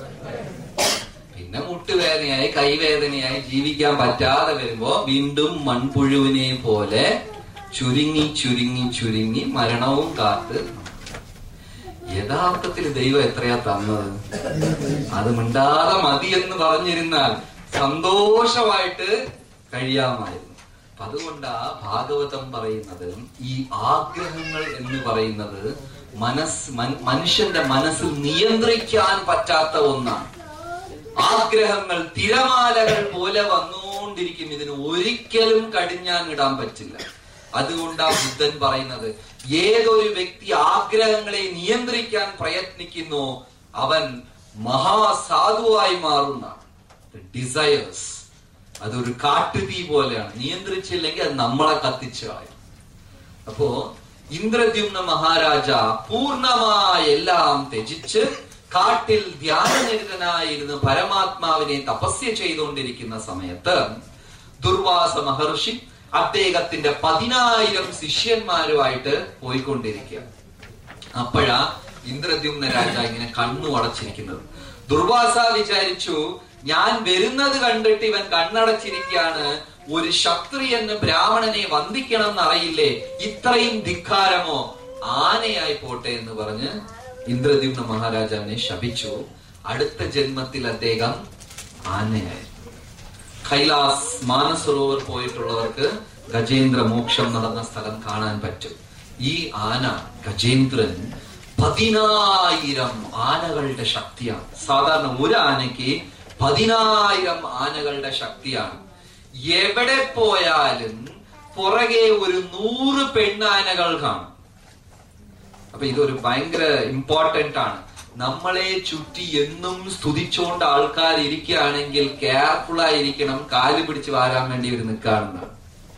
പിന്നെ മുട്ടുവേദനയായി കൈവേദനയായി ജീവിക്കാൻ പറ്റാതെ വരുമ്പോ വീണ്ടും മൺപുഴുവിനെ പോലെ ചുരുങ്ങി ചുരുങ്ങി ചുരുങ്ങി മരണവും കാത്ത് യഥാർത്ഥത്തിൽ ദൈവം എത്രയാ തന്നത് അത് മിണ്ടാതെ മതി എന്ന് പറഞ്ഞിരുന്നാൽ സന്തോഷമായിട്ട് കഴിയാമായിരുന്നു അപ്പൊ അതുകൊണ്ടാ ഭാഗവതം പറയുന്നത് ഈ ആഗ്രഹങ്ങൾ എന്ന് പറയുന്നത് മനസ് മൻ- മനുഷ്യന്റെ മനസ്സിൽ നിയന്ത്രിക്കാൻ പറ്റാത്ത ഒന്നാണ് ആഗ്രഹങ്ങൾ തിരമാലകൾ പോലെ വന്നുകൊണ്ടിരിക്കും ഇതിന് ഒരിക്കലും കടിഞ്ഞാൻ ഇടാൻ പറ്റില്ല അതുകൊണ്ടാ ബുദ്ധൻ പറയുന്നത് ഏതൊരു വ്യക്തി ആഗ്രഹങ്ങളെ നിയന്ത്രിക്കാൻ പ്രയത്നിക്കുന്നു അവൻ മഹാസാധുവായി മാറുന്ന ഡിസയേഴ്സ് അതൊരു കാട്ടുതീ പോലെയാണ് നിയന്ത്രിച്ചില്ലെങ്കിൽ അത് നമ്മളെ കത്തിച്ചു കളയും അപ്പോ ഇന്ദ്രദ്യുമ്ന മഹാരാജ പൂർണ്ണമായ എല്ലാം ത്യജിച്ച് കാട്ടിൽ ധ്യാനനിരതനായിരുന്ന് പരമാത്മാവിനെ തപസ്യ ചെയ്തുകൊണ്ടിരിക്കുന്ന സമയത്ത് ദുർവാസ മഹർഷി അദ്ദേഹത്തിന്റെ പതിനായിരം ശിഷ്യന്മാരുമായിട്ട് പോയിക്കൊണ്ടിരിക്കുക അപ്പോഴാ ഇന്ദ്രദ്യുമ്ന രാജ ഇങ്ങനെ കണ്ണു അടച്ചിരിക്കുന്നത് ദുർവാസ വിചാരിച്ചു ഞാൻ വരുന്നത് കണ്ടിട്ട് ഇവൻ കണ്ണടച്ചിരിക്കുകയാണ് ഒരു ക്ഷത്രിയന് ബ്രാഹ്മണനെ വന്ദിക്കണം എന്നറിയില്ലേ ഇത്രയും ധിക്കാരമോ ആനയായി പോട്ടെ എന്ന് പറഞ്ഞ് ഇന്ദ്രദ്യുമ്ന മഹാരാജാവിനെ ശപിച്ചു അടുത്ത ജന്മത്തിൽ അദ്ദേഹം ആനയായി കൈലാസ് മാനസരോവർ പോയിട്ടുള്ളവർക്ക് ഗജേന്ദ്ര മോക്ഷം നടന്ന സ്ഥലം കാണാൻ പറ്റും ഈ ആന ഗജേന്ദ്രൻ പതിനായിരം ആനകളുടെ ശക്തിയാണ് സാധാരണ ഒരു ആനയ്ക്ക് പതിനായിരം ആനകളുടെ ശക്തിയാണ് എവിടെ പോയാലും പുറകെ ഒരു നൂറ് പെണ്ണാനകൾ കാണും അപ്പൊ ഇതൊരു ഭയങ്കര ഇമ്പോർട്ടന്റ് ആണ് നമ്മളെ ചുറ്റി എന്നും സ്തുതിച്ചുകൊണ്ട് ആൾക്കാർ ഇരിക്കുകയാണെങ്കിൽ കെയർഫുൾ ആയിരിക്കണം കാല് പിടിച്ച് വാരാൻ വേണ്ടി ഇവർ നിൽക്കാറുണ്ട്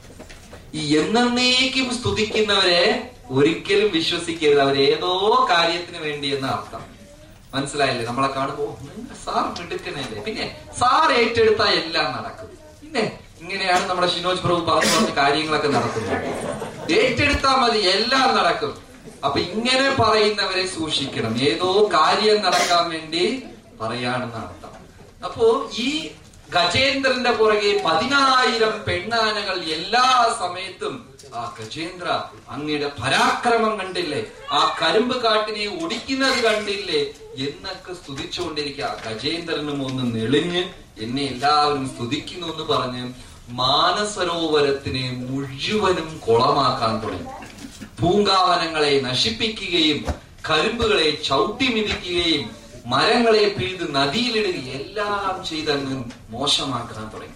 ഈ എന്നേക്കും സ്തുതിക്കുന്നവരെ ഒരിക്കലും വിശ്വസിക്കരുത് അവർ ഏതോ കാര്യത്തിന് വേണ്ടി എന്ന അർത്ഥം മനസ്സിലായില്ലേ നമ്മളെ കാണുമ്പോ "ഓ, നിങ്ങളുടെ സാർ മിടുക്കനല്ലേ പിന്നെ സാർ ഏറ്റെടുത്താൽ എല്ലാം നടക്കും പിന്നെ ഇങ്ങനെയാണ് നമ്മുടെ ഷിനോജ് പ്രഭു പറഞ്ഞു പറഞ്ഞ കാര്യങ്ങളൊക്കെ നടക്കുന്നത് ഏറ്റെടുത്താൽ മതി എല്ലാം നടക്കും അപ്പൊ ഇങ്ങനെ പറയുന്നവരെ സൂക്ഷിക്കണം ഏതോ കാര്യം നടക്കാൻ വേണ്ടി പറയാണെന്ന് അർത്ഥം അപ്പോ ഈ ഗജേന്ദ്രന്റെ പുറകെ പതിനായിരം പെണ്ണാനകൾ എല്ലാ സമയത്തും ആ ഗജേന്ദ്ര അങ്ങയുടെ പരാക്രമം കണ്ടില്ലേ ആ കരിമ്പ് കാട്ടിനെ ഒടിക്കുന്നത് കണ്ടില്ലേ എന്നൊക്കെ സ്തുതിച്ചുകൊണ്ടിരിക്കുക ഗജേന്ദ്രനും ഒന്ന് നെളിഞ്ഞ് എന്നെ എല്ലാവരും സ്തുതിക്കുന്നു എന്ന് പറഞ്ഞ് മാനസരോവരത്തിനെ മുഴുവനും കുളമാക്കാൻ തുടങ്ങി പൂങ്കാവനങ്ങളെ നശിപ്പിക്കുകയും കരിമ്പുകളെ ചവിട്ടി മിതിക്കുകയും മരങ്ങളെ പിഴുത് നദിയിലിടുകയും എല്ലാം ചെയ്തങ്ങ് മോശമാക്കാൻ തുടങ്ങി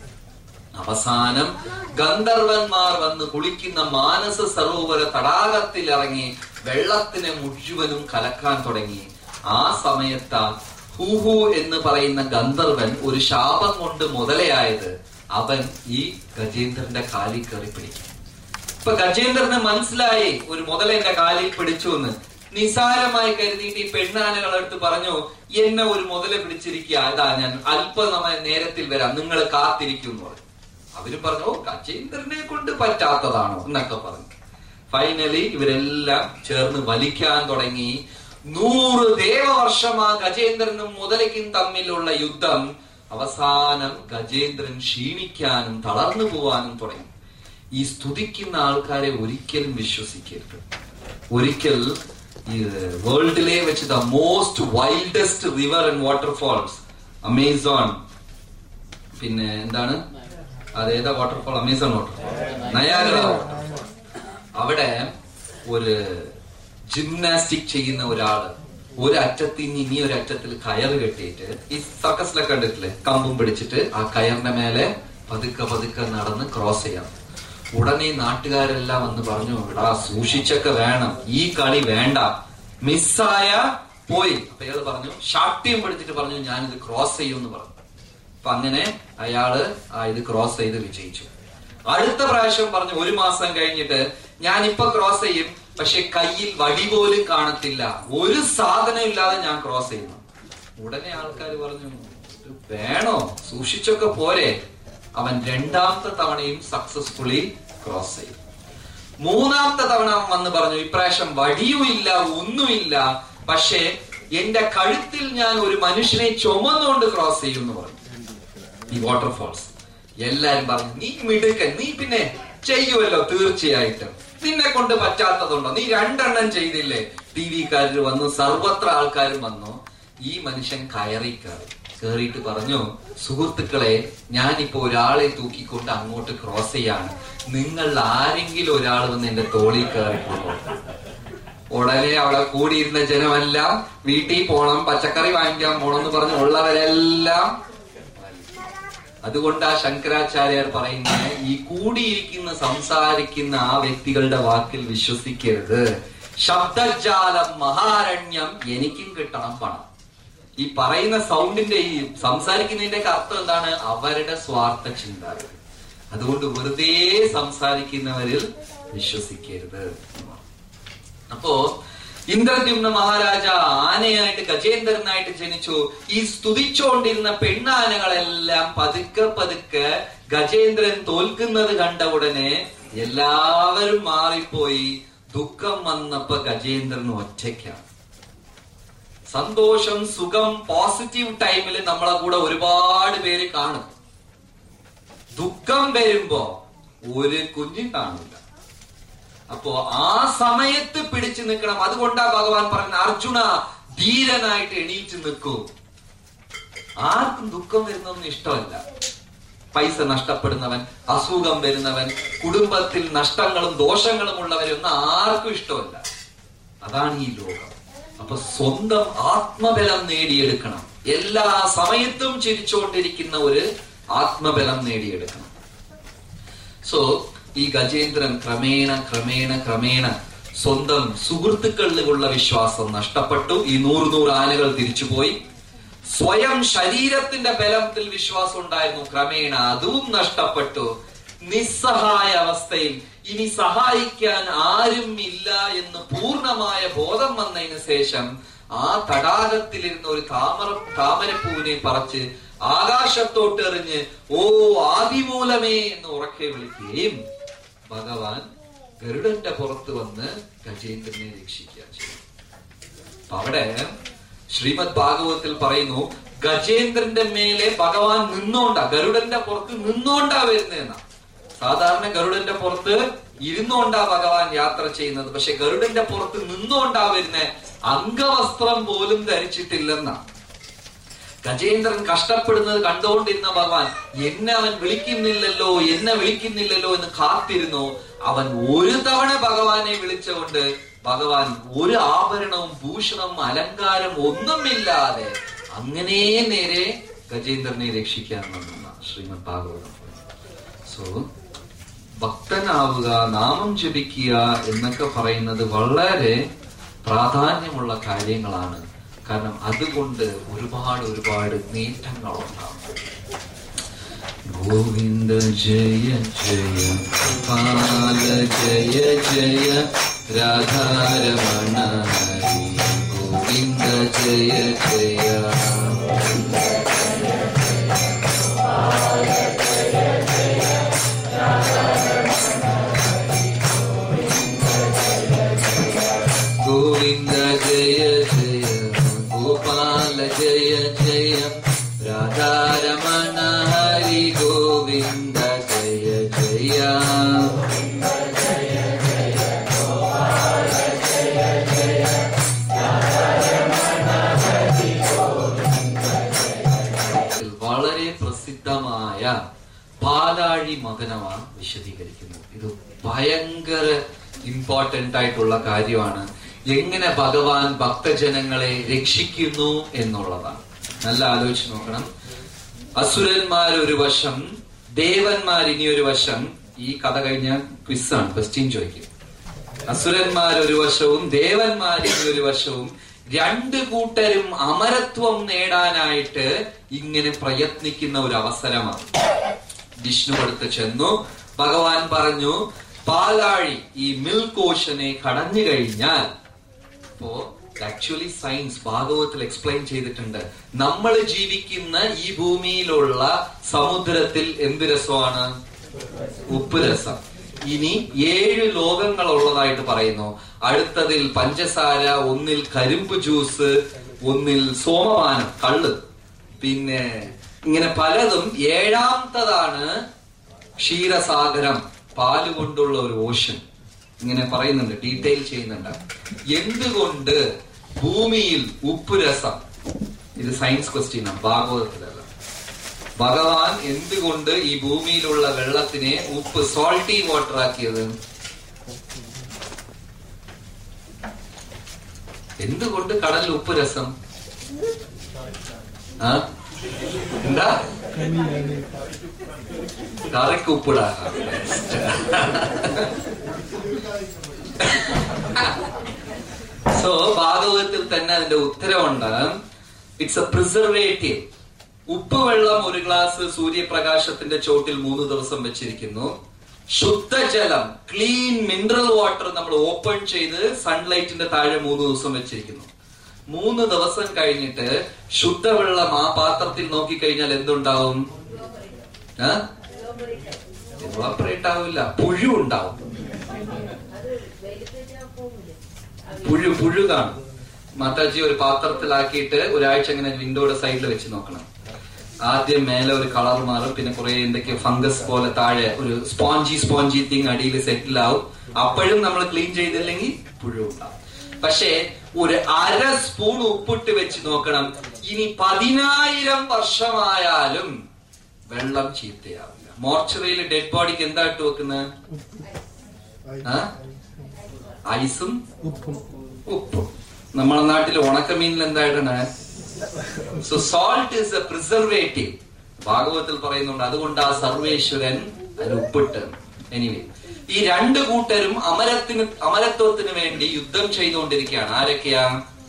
അവസാനം ഗന്ധർവന്മാർ വന്ന് കുളിക്കുന്ന മാനസ സരോവര തടാകത്തിൽ ഇറങ്ങി വെള്ളത്തിനെ മുഴുവനും കലക്കാൻ തുടങ്ങി ആ സമയത്താ ഹൂഹു എന്ന് പറയുന്ന ഗന്ധർവൻ ഒരു ശാപം കൊണ്ട് മുതലയായത് അവൻ ഈ ഗജേന്ദ്രന്റെ കാലിൽ കയറി പിടിക്കും ഇപ്പൊ ഗജേന്ദ്രന് മനസ്സിലായി ഒരു മുതലെന്റെ കാലിൽ പിടിച്ചു എന്ന് നിസാരമായി കരുതിയിട്ട് ഈ പെണ്ണാനകളെടുത്ത് പറഞ്ഞു എന്നെ ഒരു മുതല പിടിച്ചിരിക്കുക ഇതാ ഞാൻ അല്പനമയ നേരത്തിൽ വരാം നിങ്ങൾ കാത്തിരിക്കും എന്ന് പറഞ്ഞു അവര് പറഞ്ഞു "ഓ, ഗജേന്ദ്രനെ കൊണ്ട് പറ്റാത്തതാണോ എന്നൊക്കെ പറഞ്ഞു ഫൈനലി ഇവരെല്ലാം ചേർന്ന് വലിക്കാൻ തുടങ്ങി നൂറ് ദേവവർഷമാ ഗജേന്ദ്രനും മുതലയ്ക്കും തമ്മിലുള്ള യുദ്ധം അവസാനം ഗജേന്ദ്രൻ ക്ഷീണിക്കാനും തളർന്നു പോവാനും തുടങ്ങി ഈ സ്തുതിക്കുന്ന ആൾക്കാരെ ഒരിക്കലും വിശ്വസിക്കരുത് ഒരിക്കൽ ഈ വേൾഡിലെ വെച്ച് the most wildest river and waterfalls Amazon പിന്നെ എന്താണ് അതേതാ waterfall Amazon waterfall Niagara waterfall അവിടെ ഒരു ജിംനാസ്റ്റിക് ചെയ്യുന്ന ഒരാള് ഒരു അറ്റത്തിൽ നിന്ന് ഇനി ഒരു അറ്റത്തിൽ കയറ് കെട്ടിയിട്ട് ഈ സർക്കസിലൊക്കെ കണ്ടിട്ടില്ലേ കമ്പും പിടിച്ചിട്ട് ആ കയറിന്റെ മേലെ പതുക്കെ പതുക്കെ നടന്ന് ക്രോസ് ചെയ്യാം ഉടനെ നാട്ടുകാരെല്ലാം വന്ന് പറഞ്ഞു എടാ സൂക്ഷിച്ചൊക്കെ വേണം ഈ കളി വേണ്ട മിസ്സായ പോയി അപ്പൊ ഇയാള് പറഞ്ഞു ശാക്തിയും പിടിച്ചിട്ട് പറഞ്ഞു ഞാനിത് ക്രോസ് ചെയ്യുമെന്ന് പറഞ്ഞു അപ്പൊ അങ്ങനെ അയാള് ആ ഇത് ക്രോസ് ചെയ്ത് വിജയിച്ചു അടുത്ത പ്രാവശ്യം പറഞ്ഞു ഒരു മാസം കഴിഞ്ഞിട്ട് ഞാൻ ഇപ്പൊ ക്രോസ് ചെയ്യും പക്ഷെ കയ്യിൽ വടി പോലും കാണത്തില്ല ഒരു സാധനം ഇല്ലാതെ ഞാൻ ക്രോസ് ചെയ്യുന്നു ഉടനെ ആൾക്കാർ പറഞ്ഞു "ഇത് വേണോ സൂക്ഷിച്ചൊക്കെ പോരെ അവൻ രണ്ടാമത്തെ തവണയും സക്സസ്ഫുള്ളി ക്രോസ് ചെയ്തു മൂന്നാമത്തെ തവണ അവൻ വന്ന് പറഞ്ഞു ഇപ്രാവശ്യം വടിയുമില്ല ഒന്നുമില്ല പക്ഷേ എന്റെ കഴുത്തിൽ ഞാൻ ഒരു മനുഷ്യനെ ചുമന്നുകൊണ്ട് ക്രോസ് ചെയ്യും എന്ന് പറഞ്ഞു ഈ വാട്ടർഫോൾസ് എല്ലാരും പറഞ്ഞു നീ മിടുക്കൻ നീ പിന്നെ ചെയ്യുമല്ലോ തീർച്ചയായിട്ടും നിന്നെ കൊണ്ട് പറ്റാത്തതുണ്ടോ നീ രണ്ടെണ്ണം ചെയ്തില്ലേ ടി വിക്കാരിൽ വന്നു സർവത്ര ആൾക്കാരും വന്നു ഈ മനുഷ്യൻ കയറി കയറി കേറിയിട്ട് പറഞ്ഞു സുഹൃത്തുക്കളെ ഞാനിപ്പോ ഒരാളെ തൂക്കിക്കൊണ്ട് അങ്ങോട്ട് ക്രോസ് ചെയ്യാണ് നിങ്ങൾ ആരെങ്കിലും ഒരാൾ വന്ന് എന്റെ തോളിൽ കയറിപ്പോകും ഉടനെ അവിടെ കൂടിയിരുന്ന ജനമെല്ലാം വീട്ടിൽ പോണം പച്ചക്കറി വാങ്ങിക്കാൻ പോണം എന്ന് പറഞ്ഞ് ഉള്ളവരെല്ലാം അതുകൊണ്ട് ആ ശങ്കരാചാര്യർ പറയുന്നത് ഈ കൂടിയിരിക്കുന്ന സംസാരിക്കുന്ന ആ വ്യക്തികളുടെ വാക്കിൽ വിശ്വസിക്കരുത് ശബ്ദജാലം മഹാരണ്യം എനിക്കും കിട്ടണം പണം ഈ പറയുന്ന സൗണ്ടിന്റെ ഈ സംസാരിക്കുന്നതിന്റെ ഒക്കെ അർത്ഥം എന്താണ് അവരുടെ സ്വാർത്ഥ ചിന്താഗതി അതുകൊണ്ട് വെറുതെ സംസാരിക്കുന്നവരിൽ വിശ്വസിക്കരുത് അപ്പോ ഇന്ദ്രദ്യുമ്ന മഹാരാജ ആനയായിട്ട് ഗജേന്ദ്രനായിട്ട് ജനിച്ചു ഈ സ്തുതിച്ചുകൊണ്ടിരുന്ന പെണ്ണാനകളെല്ലാം പതുക്കെ പതുക്കെ ഗജേന്ദ്രൻ തോൽക്കുന്നത് കണ്ട ഉടനെ എല്ലാവരും മാറിപ്പോയി ദുഃഖം വന്നപ്പോ ഗജേന്ദ്രൻ ഒറ്റയ്ക്കാണ് സന്തോഷം സുഖം പോസിറ്റീവ് ടൈമിൽ നമ്മളെ കൂടെ ഒരുപാട് പേര് കാണും ദുഃഖം വരുമ്പോ ഒരു കുഞ്ഞും കാണില്ല അപ്പോ ആ സമയത്ത് പിടിച്ചു നിൽക്കണം അതുകൊണ്ടാ ഭഗവാൻ പറയുന്നത് അർജുന ധീരനായിട്ട് എണീറ്റ് നിൽക്കൂ ആർക്കും ദുഃഖം വരുന്നൊന്നും ഇഷ്ടമല്ല പൈസ നഷ്ടപ്പെടുന്നവൻ അസുഖം വരുന്നവൻ കുടുംബത്തിൽ നഷ്ടങ്ങളും ദോഷങ്ങളും ഉള്ളവരൊന്നും ആർക്കും ഇഷ്ടമല്ല അതാണ് ഈ ലോകം അപ്പൊ സ്വന്തം ആത്മബലം നേടിയെടുക്കണം എല്ലാ സമയത്തും ചിരിച്ചുകൊണ്ടിരിക്കുന്ന ഒരു ആത്മബലം നേടിയെടുക്കണം സോ ഈ ഗജേന്ദ്രൻ ക്രമേണ ക്രമേണ ക്രമേണ സ്വന്തം സുഹൃത്തുക്കളിലുള്ള വിശ്വാസം നഷ്ടപ്പെട്ടു ഈ നൂറ് നൂറ് ആനകൾ തിരിച്ചുപോയി സ്വയം ശരീരത്തിന്റെ ബലത്തിൽ വിശ്വാസം ഉണ്ടായിരുന്നു ക്രമേണ അതും നഷ്ടപ്പെട്ടു നിസ്സഹായ അവസ്ഥയിൽ ഇനി സഹായിക്കാൻ ആരും ഇല്ല എന്ന് പൂർണ്ണമായ ബോധം വന്നതിന് ശേഷം ആ തടാകത്തിലിരുന്ന ഒരു താമര താമരപ്പൂവിനെ പറിച്ച് ആകാശത്തോട്ട് എറിഞ്ഞ് ഓ ആദിമൂലമേ എന്ന് ഉറക്കെ വിളിക്കുകയും ഭഗവാൻ ഗരുഡന്റെ പുറത്ത് വന്ന് ഗജേന്ദ്രനെ രക്ഷിക്കുക ചെയ്തു അപ്പൊ അവിടെ ശ്രീമദ് ഭാഗവതത്തിൽ പറയുന്നു ഗജേന്ദ്രന്റെ മേലെ ഭഗവാൻ നിന്നോണ്ടാ ഗരുഡന്റെ പുറത്ത് നിന്നോണ്ടാ വരുന്നതെന്നാ സാധാരണ ഗരുഡന്റെ പുറത്ത് ഇരുന്നോണ്ടാ ഭഗവാൻ യാത്ര ചെയ്യുന്നത് പക്ഷെ ഗരുഡന്റെ പുറത്ത് നിന്നോണ്ടാ വരുന്നത് അംഗവസ്ത്രം പോലും ധരിച്ചിട്ടില്ലെന്നാ ഗജേന്ദ്രൻ കഷ്ടപ്പെടുന്നത് കണ്ടുകൊണ്ടിരുന്ന ഭഗവാൻ എന്നെ അവൻ വിളിക്കുന്നില്ലല്ലോ എന്നെ വിളിക്കുന്നില്ലല്ലോ എന്ന് കാത്തിരുന്നു അവൻ ഒരു തവണ ഭഗവാനെ വിളിച്ചുകൊണ്ട് ഭഗവാൻ ഒരു ആഭരണവും ഭൂഷണവും അലങ്കാരം ഒന്നുമില്ലാതെ അങ്ങനെ നേരെ ഗജേന്ദ്രനെ രക്ഷിക്കാൻ വന്ന ശ്രീമദ് ഭാഗവതം സോ ഭക്തനാവുക നാമം ജപിക്കുക എന്നൊക്കെ പറയുന്നത് വളരെ പ്രാധാന്യമുള്ള കാര്യങ്ങളാണ് കാരണം അതുകൊണ്ട് ഒരുപാട് ഒരുപാട് നേട്ടങ്ങളുണ്ടാകും ഗോവിന്ദ ജയ ജയ പാല ജയ ജയ രാധാരമണ ഹരി ഗോവിന്ദ ജയ ജയ ഗോവിന്ദ ജയ ജയ ഗോപാല ജയ ജയ രാധാരമണ ഹരി ഗോവിന്ദ ജയ ജയ വളരെ പ്രസിദ്ധമായ പാലാഴി മകനമാണ് വിശദീകരിക്കുന്നത് ഇത് ഭയങ്കര ഇമ്പോർട്ടന്റ് ആയിട്ടുള്ള കാര്യമാണ് എങ്ങനെ ഭഗവാൻ ഭക്തജനങ്ങളെ രക്ഷിക്കുന്നു എന്നുള്ളതാണ് നല്ല ആലോചിച്ച് നോക്കണം അസുരന്മാർ ഒരു വശം ദേവന്മാർ ഇനി ഒരു വശം ഈ കഥ കഴിഞ്ഞ ക്വിസാണ് ക്വസ്റ്റ്യൻ ചോദിക്കും അസുരന്മാർ ഒരു വശവും ദേവന്മാർ ഇനി ഒരു വശവും രണ്ട് കൂട്ടരും അമരത്വം നേടാനായിട്ട് ഇങ്ങനെ പ്രയത്നിക്കുന്ന ഒരു അവസരമാണ് വിഷ്ണു അടുത്ത് ചെന്നു ഭഗവാൻ പറഞ്ഞു പാലാഴി ഈ മിൽക്ക് ഓഷനെ കടഞ്ഞു കഴിഞ്ഞാൽ അപ്പോ ആക്ച്വലി സയൻസ് ഭാഗവത്തിൽ എക്സ്പ്ലെയിൻ ചെയ്തിട്ടുണ്ട് നമ്മൾ ജീവിക്കുന്ന ഈ ഭൂമിയിലുള്ള സമുദ്രത്തിൽ എന്ത് രസമാണ് ഉപ്പ് രസം ഇനി ഏഴ് ലോകങ്ങൾ ഉള്ളതായിട്ട് പറയുന്നു അടുത്തതിൽ പഞ്ചസാര ഒന്നിൽ കരിമ്പ് ജ്യൂസ് ഒന്നിൽ സോമപാനം കള്ള് പിന്നെ ഇങ്ങനെ പലതും ഏഴാമത്തതാണ് ക്ഷീരസാഗരം പാല് കൊണ്ടുള്ള ഒരു ഓഷൻ ഇങ്ങനെ പറയുന്നുണ്ട് ഡീറ്റെയിൽ ചെയ്യുന്നുണ്ട് എന്തുകൊണ്ട് ഭൂമിയിൽ ഉപ്പ് രസം ഇത് സയൻസ് ക്വസ്റ്റ്യൻ ആണ് ഭാഗവതത്തിലല്ല ഭഗവാൻ എന്തുകൊണ്ട് ഈ ഭൂമിയിലുള്ള വെള്ളത്തിനെ ഉപ്പ് സോൾട്ടി വാട്ടർ ആക്കിയത് എന്തുകൊണ്ട് കടലിൽ ഉപ്പ് രസം ആ എന്താ കറിക്ക് ഉപ്പിടാ സോ ഭാഗവതത്തിൽ തന്നെ അതിന്റെ ഉത്തരവുണ്ട് ഇറ്റ്സ് എ പ്രിസർവേറ്റീവ് ഉപ്പ് വെള്ളം ഒരു ഗ്ലാസ് സൂര്യപ്രകാശത്തിന്റെ ചോട്ടിൽ മൂന്ന് ദിവസം വെച്ചിരിക്കുന്നു ശുദ്ധജലം ക്ലീൻ മിനറൽ വാട്ടർ നമ്മൾ ഓപ്പൺ ചെയ്ത് സൺലൈറ്റിന്റെ താഴെ മൂന്ന് ദിവസം വെച്ചിരിക്കുന്നു മൂന്ന് ദിവസം കഴിഞ്ഞിട്ട് ശുദ്ധവെള്ളം ആ പാത്രത്തിൽ നോക്കിക്കഴിഞ്ഞാൽ എന്തുണ്ടാവും എവാപ്പറേറ്റ് ആവില്ല പുഴു ഉണ്ടാവും പുഴു പുഴു കാണും മാതാജി ഒരു പാത്രത്തിലാക്കിയിട്ട് ഒരാഴ്ച ഇങ്ങനെ വിൻഡോയുടെ സൈഡിൽ വെച്ച് നോക്കണം ആദ്യം മേലെ ഒരു കളർ മാറും പിന്നെ കുറെ എന്തൊക്കെയോ ഫംഗസ് പോലെ താഴെ ഒരു സ്പോഞ്ചി സ്പോഞ്ചി തിങ് അടിയിൽ സെറ്റിൽ ആവും അപ്പോഴും നമ്മൾ ക്ലീൻ ചെയ്തില്ലെങ്കിൽ പുഴു ഉണ്ടാവും പക്ഷേ ഒരു അര സ്പൂൺ ഉപ്പിട്ട് വെച്ച് നോക്കണം ഇനി പതിനായിരം വർഷമായാലും വെള്ളം ചീത്തയാവില്ല മോർച്ചറിയിൽ ഡെഡ് ബോഡിക്ക് എന്താ ഇട്ട് വെക്കുന്നത് ആ? ഐസും ഉപ്പും ഉപ്പും നമ്മളെ നാട്ടിൽ ഉണക്കമീനിൽ എന്താ ഇടണേ so salt is a preservative ഭാഗവതത്തിൽ പറയുന്നുണ്ട് അതുകൊണ്ട് ആ സർവേശ്വരൻ അതിൽ ഉപ്പിട്ട് എനിവേ ഈ രണ്ട് കൂട്ടരും അമരത്തിന് അമരത്വത്തിന് വേണ്ടി യുദ്ധം ചെയ്തുകൊണ്ടിരിക്കുകയാണ് ആരൊക്കെയാ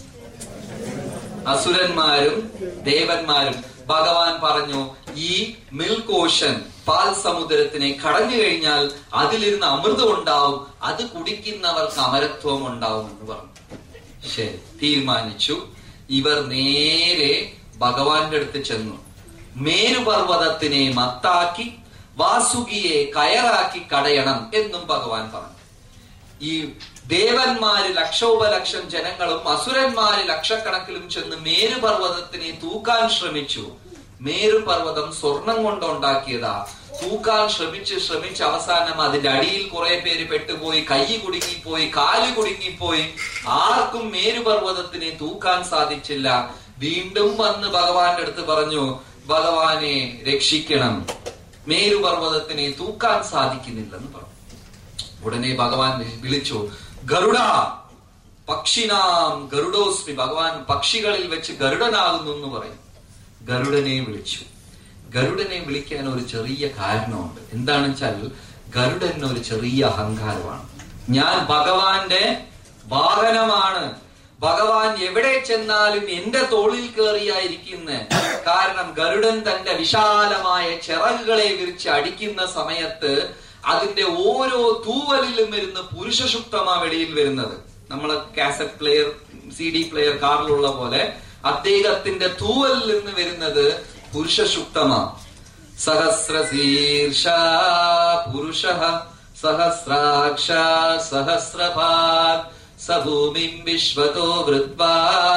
അസുരന്മാരും ദേവന്മാരും ഭഗവാൻ പറഞ്ഞു ഈ മിൽക്ക് ഓഷൻ പാൽ സമുദ്രത്തിനെ കടഞ്ഞു കഴിഞ്ഞാൽ അതിലിരുന്ന് അമൃതം ഉണ്ടാവും അത് കുടിക്കുന്നവർക്ക് അമരത്വം ഉണ്ടാവും എന്ന് പറഞ്ഞു ശരി തീരുമാനിച്ചു ഇവർ നേരെ ഭഗവാന്റെ അടുത്ത് ചെന്നു മേരുപർവ്വതത്തിനെ മത്താക്കി വാസുകിയെ കയറാക്കി കടയണം എന്നും ഭഗവാൻ പറഞ്ഞു ഈ ദേവന്മാര് ലക്ഷോപലക്ഷം ജനങ്ങളും അസുരന്മാര് ലക്ഷക്കണക്കിലും ചെന്ന് മേരുപർവ്വതത്തിനെ തൂക്കാൻ ശ്രമിച്ചു മേരുപർവ്വതം സ്വർണം കൊണ്ടുണ്ടാക്കിയതാ തൂക്കാൻ ശ്രമിച്ച് ശ്രമിച്ച് അവസാനം അതിന്റെ അടിയിൽ കുറെ പേര് പെട്ടുപോയി കൈ കുടുങ്ങിപ്പോയി കാല് കുടുങ്ങിപ്പോയി ആർക്കും മേരുപർവ്വതത്തിനെ തൂക്കാൻ സാധിച്ചില്ല വീണ്ടും വന്ന് ഭഗവാന്റെ അടുത്ത് പറഞ്ഞു ഭഗവാനെ രക്ഷിക്കണം മേരുപർവ്വതത്തിനെ തൂക്കാൻ സാധിക്കുന്നില്ലെന്ന് പറഞ്ഞു ഉടനെ ഭഗവാൻ വി- വിളിച്ചു ഗരുഡ പക്ഷിനാം ഗരുഡോസ്മി ഭഗവാൻ പക്ഷികളിൽ വെച്ച് ഗരുഡനാകുന്നു എന്ന് പറയും ഗരുഡനെ വിളിച്ചു ഗരുഡനെ വിളിക്കാൻ ഒരു ചെറിയ കാരണമുണ്ട് എന്താണെന്ന് വെച്ചാൽ ഗരുഡന് ഒരു ചെറിയ അഹങ്കാരമാണ് ഞാൻ ഭഗവാന്റെ വാഹനമാണ് ഭഗവാൻ എവിടെ ചെന്നാലും എന്റെ തോളിൽ കയറിയായിരിക്കുന്ന കാരണം ഗരുഡൻ തന്റെ വിശാലമായ ചിറകുകളെ വിരിച്ച് അടിക്കുന്ന സമയത്ത് അതിന്റെ ഓരോ തൂവലിലും വരുന്ന പുരുഷസുക്തമാ വെളിയിൽ വരുന്നത് നമ്മളെ cassette player C D player കാറിലുള്ള പോലെ അദ്ദേഹത്തിന്റെ തൂവലിൽ നിന്ന് വരുന്നത് പുരുഷസുക്തമാ സഹസ്രശീർഷ പുരുഷ സഹസ്രാക്ഷ സഹസ്രഭാഗ് സഭൂമിം വിശ്വതോ വൃത്വാ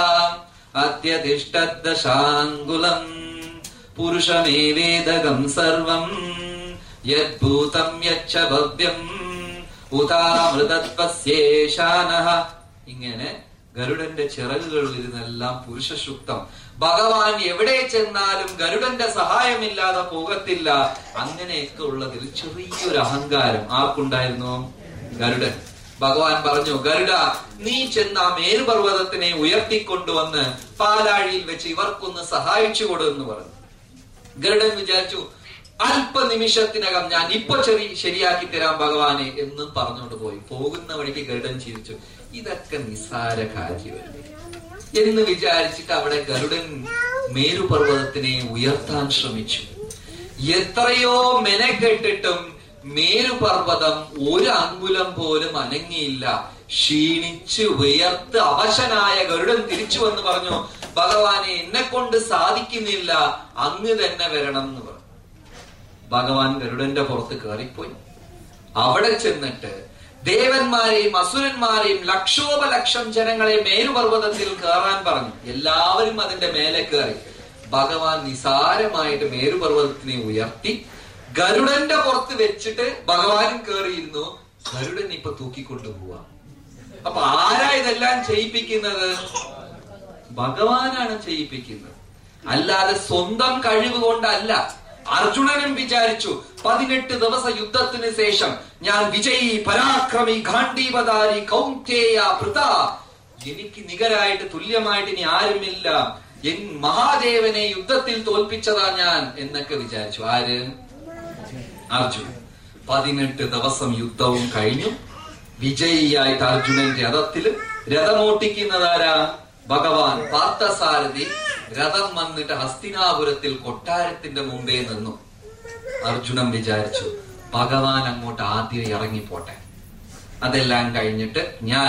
അത്യതിഷ്ടദശാങ്കുലം പുരുഷമേവേദകം സർവം യദ്ഭൂതം യച്ഛ ഭവ്യം ഉതാമൃതത്വസ്യേശാനഃ ഇങ്ങനെ ഗരുഡന്റെ ചിറകുകളിൽ ഇരുന്നെല്ലാം പുരുഷസുക്തം ഭഗവാൻ എവിടെ ചെന്നാലും ഗരുഡന്റെ സഹായമില്ലാതെ പോകത്തില്ല അങ്ങനെയൊക്കെ ഉള്ളതിൽ ചെറിയൊരു അഹങ്കാരം ആർക്കുണ്ടായിരുന്നു ഗരുഡൻ ഭഗവാൻ പറഞ്ഞു ഗരുഡ നീ ചെന്ന ആ മേരുപർവ്വതത്തിനെ ഉയർത്തിക്കൊണ്ടുവന്ന് പാലാഴിയിൽ വെച്ച് ഇവർക്കൊന്ന് സഹായിച്ചു കൊടുന്ന് പറഞ്ഞു ഗരുഡൻ വിചാരിച്ചു അല്പനിമിഷത്തിനകം ഞാൻ ഇപ്പൊ ചെറിയ ശരിയാക്കി തരാം ഭഗവാനെ എന്നും പറഞ്ഞുകൊണ്ട് പോയി പോകുന്ന വഴിക്ക് ഗരുഡൻ ചിരിച്ചു ഇതൊക്കെ നിസ്സാര കാര്യമല്ലേ എന്ന് വിചാരിച്ചിട്ട് അവിടെ ഗരുഡൻ മേരുപർവ്വതത്തിനെ ഉയർത്താൻ ശ്രമിച്ചു എത്രയോ മെനക്കെട്ടിട്ടും മേരുപർവ്വതം ഒരു അങ്കുലം പോലും അനങ്ങിയില്ല ക്ഷീണിച്ച് വിയർത്ത് അവശനായ ഗരുഡൻ തിരിച്ചു വന്ന് പറഞ്ഞു ഭഗവാനെ എന്നെ കൊണ്ട് സാധിക്കുന്നില്ല അങ്ങ് തന്നെ വരണം എന്ന് പറഞ്ഞു ഭഗവാൻ ഗരുഡന്റെ പുറത്ത് കയറിപ്പോയി അവിടെ ചെന്നിട്ട് ദേവന്മാരെയും അസുരന്മാരെയും ലക്ഷോപലക്ഷം ജനങ്ങളെ മേരുപർവ്വതത്തിൽ കയറാൻ പറഞ്ഞു എല്ലാവരും അതിന്റെ മേലെ കയറി ഭഗവാൻ നിസാരമായിട്ട് മേരുപർവ്വതത്തിനെ ഉയർത്തി ഗരുഡന്റെ പുറത്ത് വെച്ചിട്ട് ഭഗവാനും കയറിയിരുന്നു ഗരുഡൻ ഇപ്പൊ തൂക്കിക്കൊണ്ടു പോവാ അപ്പൊ ആരാ ഇതെല്ലാം ചെയ്യിപ്പിക്കുന്നത് ഭഗവാനാണ് ചെയ്യിപ്പിക്കുന്നത് അല്ലാതെ സ്വന്തം കഴിവ് കൊണ്ടല്ല അർജുനനും വിചാരിച്ചു പതിനെട്ട് ദിവസ യുദ്ധത്തിന് ശേഷം ഞാൻ വിജയി പരാക്രമി ഗാന്ധീപതാരി കൗന്റേയ ഭൃത എനിക്ക് നികരായിട്ട് തുല്യമായിട്ട് ഇനി ആരുമില്ല എൻ മഹാദേവനെ യുദ്ധത്തിൽ തോൽപ്പിച്ചതാ ഞാൻ എന്നൊക്കെ വിചാരിച്ചു ആര് അർജുൻ പതിനെട്ട് ദിവസം യുദ്ധവും കഴിഞ്ഞു വിജയിയായിട്ട് അർജുനൻ രഥത്തില് രഥമോട്ടിക്കുന്നതാരാ ഭഗവാൻ പാർത്ഥസാരഥി രഥം വന്നിട്ട് ഹസ്തിനാപുരത്തിൽ കൊട്ടാരത്തിന്റെ മുമ്പേ നിന്നു അർജുനൻ വിചാരിച്ചു ഭഗവാൻ അങ്ങോട്ട് ആദ്യം ഇറങ്ങിപ്പോട്ടെ അതെല്ലാം കഴിഞ്ഞിട്ട് ഞാൻ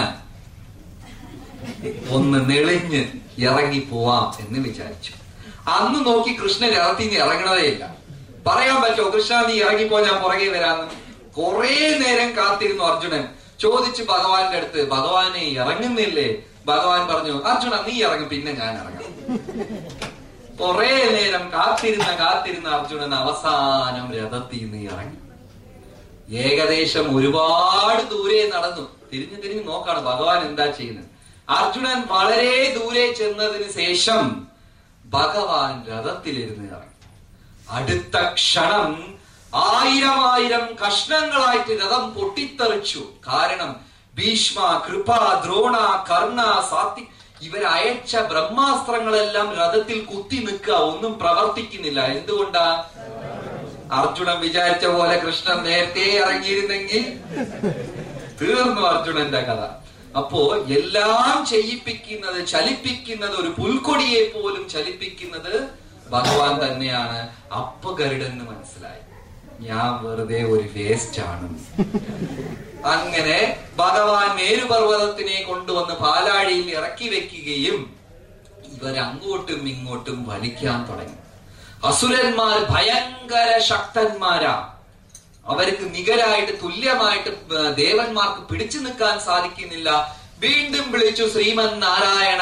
ഒന്ന് നെളിഞ്ഞ് ഇറങ്ങി പോവാം എന്ന് വിചാരിച്ചു അന്ന് നോക്കി കൃഷ്ണൻ രഥത്തിൽ നിന്ന് ഇറങ്ങണതേ ഇല്ല പറയാൻ പറ്റുമോ കൃഷ്ണ നീ ഇറങ്ങിപ്പോ ഞാൻ പുറകെ വരാന്ന് കുറെ നേരം കാത്തിരുന്നു അർജുനൻ ചോദിച്ചു ഭഗവാന്റെ അടുത്ത് ഭഗവാനെ ഇറങ്ങുന്നില്ലേ ഭഗവാൻ പറഞ്ഞു അർജുന നീ ഇറങ്ങും പിന്നെ ഞാൻ ഇറങ്ങാം കുറെ നേരം കാത്തിരുന്ന കാത്തിരുന്ന അർജുനൻ അവസാനം രഥത്തിൽ നിന്ന് ഇറങ്ങി ഏകദേശം ഒരുപാട് ദൂരെ നടന്നു തിരിഞ്ഞു തിരിഞ്ഞു നോക്കാണ് ഭഗവാൻ എന്താ ചെയ്യുന്നത് അർജുനൻ വളരെ ദൂരെ ചെന്നതിന് ശേഷം ഭഗവാൻ രഥത്തിലിരുന്ന് ഇറങ്ങി അടുത്ത ക്ഷണം ആയിരം ആയിരം കഷ്ണങ്ങളായിട്ട് രഥം പൊട്ടിത്തെറിച്ചു കാരണം ഭീഷ്മ കൃപ ദ്രോണ കർണ സാത്തി ഇവരയച്ച ബ്രഹ്മാസ്ത്രങ്ങളെല്ലാം രഥത്തിൽ കുത്തി നിൽക്കുക ഒന്നും പ്രവർത്തിക്കുന്നില്ല എന്തുകൊണ്ടാ അർജുനൻ വിചാരിച്ച പോലെ കൃഷ്ണൻ നേരത്തെ ഇറങ്ങിയിരുന്നെങ്കിൽ തീർന്നു അർജുനന്റെ കഥ അപ്പോ എല്ലാം ചെയ്യിപ്പിക്കുന്നത് ചലിപ്പിക്കുന്നത് ഒരു പുൽക്കൊടിയെ പോലും ചലിപ്പിക്കുന്നത് ഭഗവാൻ തന്നെയാണ് അപ്പൊ ഗരുഡന് മനസ്സിലായി ഞാൻ വെറുതെ ഒരു വേസ്റ്റ് ആണ് അങ്ങനെ ഭഗവാൻ മേരുപർവ്വതത്തിനെ കൊണ്ടുവന്ന് പാലാഴിയിൽ ഇറക്കി വെക്കുകയും ഇവരങ്ങോട്ടും ഇങ്ങോട്ടും വലിക്കാൻ തുടങ്ങി അസുരന്മാർ ഭയങ്കര ശക്തന്മാരാ അവർക്ക് നികരായിട്ട് തുല്യമായിട്ട് ഏർ ദേവന്മാർക്ക് പിടിച്ചു നിൽക്കാൻ സാധിക്കുന്നില്ല വീണ്ടും വിളിച്ചു ശ്രീമൻ നാരായണ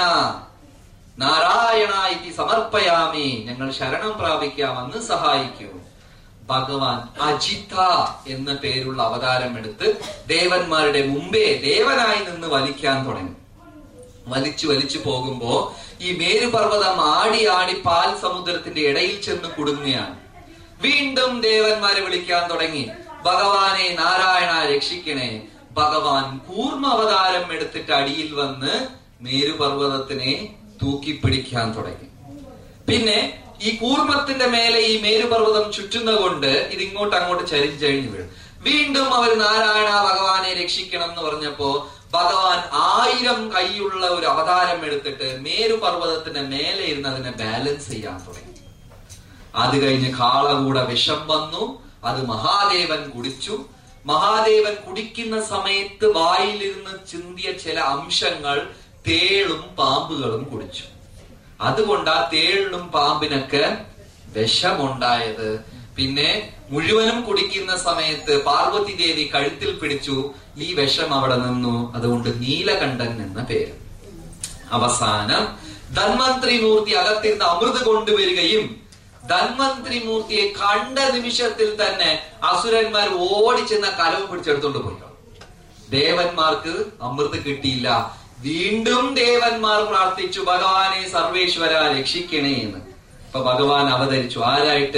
നാരായണ ഇതി സമർപ്പയാമി ഞങ്ങൾ ശരണം പ്രാപിക്കാം അന്ന് സഹായിക്കൂ ഭഗവാൻ അജിത എന്ന പേരുള്ള അവതാരം എടുത്ത് ദേവന്മാരുടെ മുമ്പേ ദേവനായി നിന്ന് വലിക്കാൻ തുടങ്ങി വലിച്ചു വലിച്ചു പോകുമ്പോ ഈ മേരുപർവ്വതം ആടി ആടി പാൽ സമുദ്രത്തിന്റെ ഇടയിൽ ചെന്ന് കുടുങ്ങുകയാണ് വീണ്ടും ദേവന്മാരെ വിളിക്കാൻ തുടങ്ങി ഭഗവാനെ നാരായണ രക്ഷിക്കണേ ഭഗവാൻ കൂർമ്മ അവതാരം എടുത്തിട്ട് അടിയിൽ വന്ന് മേരുപർവ്വതത്തിനെ തൂക്കിപ്പിടിക്കാൻ തുടങ്ങി പിന്നെ ഈ കൂർമ്മത്തിന്റെ മേലെ ഈ മേരുപർവ്വതം ചുറ്റുന്ന കൊണ്ട് ഇത് ഇങ്ങോട്ട് അങ്ങോട്ട് ചരിഞ്ചഴിഞ്ഞു വീഴും വീണ്ടും അവർ നാരായണ ഭഗവാനെ രക്ഷിക്കണം എന്ന് പറഞ്ഞപ്പോ ഭഗവാൻ ആയിരം കൈയുള്ള ഒരു അവതാരം എടുത്തിട്ട് മേരുപർവ്വതത്തിന്റെ മേലെ ഇരുന്ന് അതിനെ ബാലൻസ് ചെയ്യാൻ തുടങ്ങി അത് കഴിഞ്ഞ് കാളകൂട വിഷം വന്നു അത് മഹാദേവൻ കുടിച്ചു മഹാദേവൻ കുടിക്കുന്ന സമയത്ത് വായിലിരുന്ന് ചിന്തിയ ചില അംശങ്ങൾ തേളും പാമ്പുകളും കുടിച്ചു അതുകൊണ്ട് ആ തേളിനും പാമ്പിനൊക്കെ വിഷമുണ്ടായത് പിന്നെ മുഴുവനും കുടിക്കുന്ന സമയത്ത് പാർവതി ദേവി കഴുത്തിൽ പിടിച്ചു ഈ വിഷം അവിടെ നിന്നു അതുകൊണ്ട് നീലകണ്ഠൻ എന്ന പേര് അവസാനം ധന്വന്ത്രി മൂർത്തി അകത്തിരുന്ന് അമൃത് കൊണ്ടുവരികയും ധന്വന്ത്രി മൂർത്തിയെ കണ്ട നിമിഷത്തിൽ തന്നെ അസുരന്മാർ ഓടിച്ചെന്ന കലവ് പിടിച്ചെടുത്തോണ്ട് പോയി ദേവന്മാർക്ക് അമൃത് കിട്ടിയില്ല വീണ്ടും ദേവന്മാർ പ്രാർത്ഥിച്ചു ഭഗവാനെ സർവേശ്വര രക്ഷിക്കണേ എന്ന് അപ്പൊ ഭഗവാൻ അവതരിച്ചു ആരായിട്ട്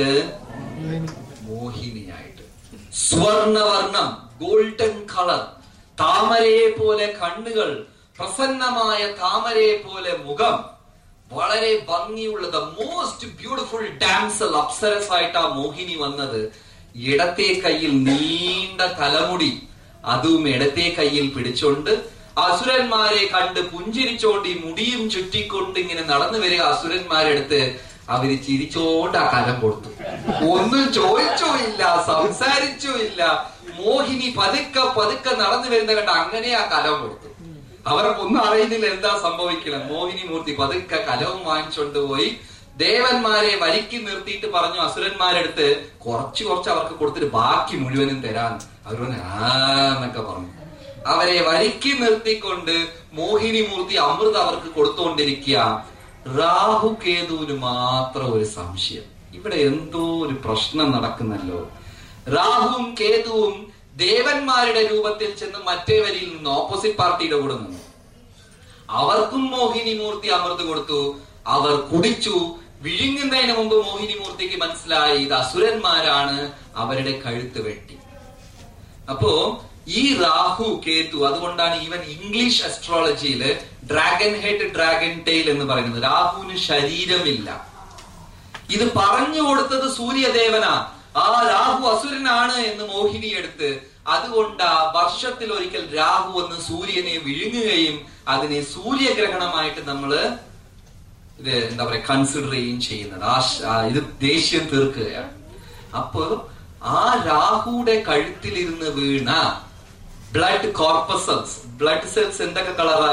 മോഹിനിയായിട്ട് സ്വർണവർണം ഗോൾഡൻ കളർ താമരയെ പോലെ കണ്ണുകൾ പ്രസന്നമായ താമരയെ പോലെ മുഖം വളരെ ഭംഗിയുള്ള ദ മോസ്റ്റ് ബ്യൂട്ടിഫുൾ ഡാൻസൽ അപ്സരസ് ആയിട്ട് ആ മോഹിനി വന്നത് ഇടത്തെ കയ്യിൽ നീണ്ട തലമുടി അതും ഇടത്തെ കയ്യിൽ പിടിച്ചോണ്ട് അസുരന്മാരെ കണ്ട് പുഞ്ചിരിച്ചോണ്ട് ഈ മുടിയും ചുറ്റിക്കൊണ്ട് ഇങ്ങനെ നടന്നു വരിക അസുരന്മാരെടുത്ത് അവര് ചിരിച്ചോണ്ട് ആ കലം കൊടുത്തു ഒന്നും ചോദിച്ചോ ഇല്ല സംസാരിച്ചോ ഇല്ല മോഹിനി പതുക്കെ പതുക്കെ നടന്നു വരുന്ന കണ്ട് അങ്ങനെ ആ കലം കൊടുത്തു അവർക്കൊന്നും അറിയുന്നില്ല എന്താ സംഭവിക്കണം മോഹിനി മൂർത്തി പതുക്കെ കലവും വാങ്ങിച്ചോണ്ട് പോയി ദേവന്മാരെ വരിക്ക് നിർത്തിയിട്ട് പറഞ്ഞു അസുരന്മാരെടുത്ത് കുറച്ച് കുറച്ച് അവർക്ക് കൊടുത്തിട്ട് ബാക്കി മുഴുവനും തരാൻ അവർ പറഞ്ഞു ആ എന്നൊക്കെ പറഞ്ഞു അവരെ വരിക്ക് നിർത്തിക്കൊണ്ട് മോഹിനി മൂർത്തി അമൃത് അവർക്ക് കൊടുത്തുകൊണ്ടിരിക്കുക രാഹു കേതുവിന് മാത്രം ഒരു സംശയം ഇവിടെ എന്തോ ഒരു പ്രശ്നം നടക്കുന്നല്ലോ രാഹുവും കേതുവും ദേവന്മാരുടെ രൂപത്തിൽ ചെന്ന് മറ്റേ വരിയിൽ നിന്ന് ഓപ്പോസിറ്റ് പാർട്ടിയുടെ കൂടെ നിന്നു അവർക്കും മോഹിനി മൂർത്തി അമൃത് കൊടുത്തു അവർ കുടിച്ചു വിഴുങ്ങുന്നതിന് മുമ്പ് മോഹിനി മൂർത്തിക്ക് മനസ്സിലായി ഇത് അസുരന്മാരാണ് അവരുടെ കഴുത്ത് വെട്ടി അപ്പോ ഈ രാഹു കേതു അതുകൊണ്ടാണ് ഈവൻ ഇംഗ്ലീഷ് അസ്ട്രോളജിയില് ഡ്രാഗൺ ഹെഡ് ഡ്രാഗൺ ടെയിൽ എന്ന് പറയുന്നത് രാഹുവിന് ശരീരമില്ല ഇത് പറഞ്ഞു കൊടുത്തത് സൂര്യദേവനാ ആ രാഹു അസുരനാണ് എന്ന് മോഹിനി എടുത്ത് അതുകൊണ്ട് ആ വർഷത്തിൽ ഒരിക്കൽ രാഹു എന്ന് സൂര്യനെ വിഴുങ്ങുകയും അതിനെ സൂര്യഗ്രഹണമായിട്ട് നമ്മള് ഇത് എന്താ പറയാ കൺസിഡർ ചെയ്യുകയും ചെയ്യുന്നത് ആ ശ- ആ ഇത് ദേഷ്യം തീർക്കുകയാണ് അപ്പോ ആ രാഹുയുടെ കഴുത്തിലിരുന്ന് വീണ ബ്ലഡ് കോർപ്പസൽസ് ബ്ലഡ് സെൽസ് എന്തൊക്കെ കളറാ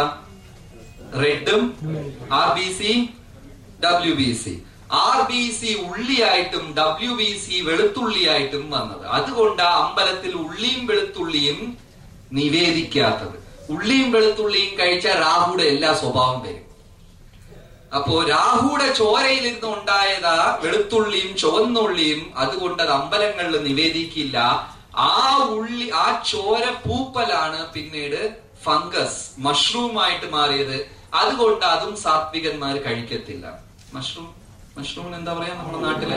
റെഡും R B C W B C R B C ഉള്ളിയായിട്ടും ഡബ്ല്യു ബി സി വെളുത്തുള്ളിയായിട്ടും വന്നത് അതുകൊണ്ട് ആ അമ്പലത്തിൽ ഉള്ളിയും വെളുത്തുള്ളിയും നിവേദിക്കാത്തത് ഉള്ളിയും വെളുത്തുള്ളിയും കഴിച്ച രാഹുയുടെ എല്ലാ സ്വഭാവം വരും അപ്പോ രാഹുയുടെ ചോരയിൽ നിന്ന് ഉണ്ടായതാ വെളുത്തുള്ളിയും ചുവന്നുള്ളിയും അതുകൊണ്ട് അത് അമ്പലങ്ങളിൽ നിവേദിക്കില്ല ആ ഉള്ളി ആ ചോര പൂപ്പലാണ് പിന്നീട് ഫംഗസ് മഷ്റൂം ആയിട്ട് മാറിയത് അതുകൊണ്ട് അതും സാത്വികന്മാർ കഴിക്കത്തില്ല മഷ്റൂം മഷ്റൂമിന് എന്താ പറയാ നമ്മുടെ നാട്ടിലെ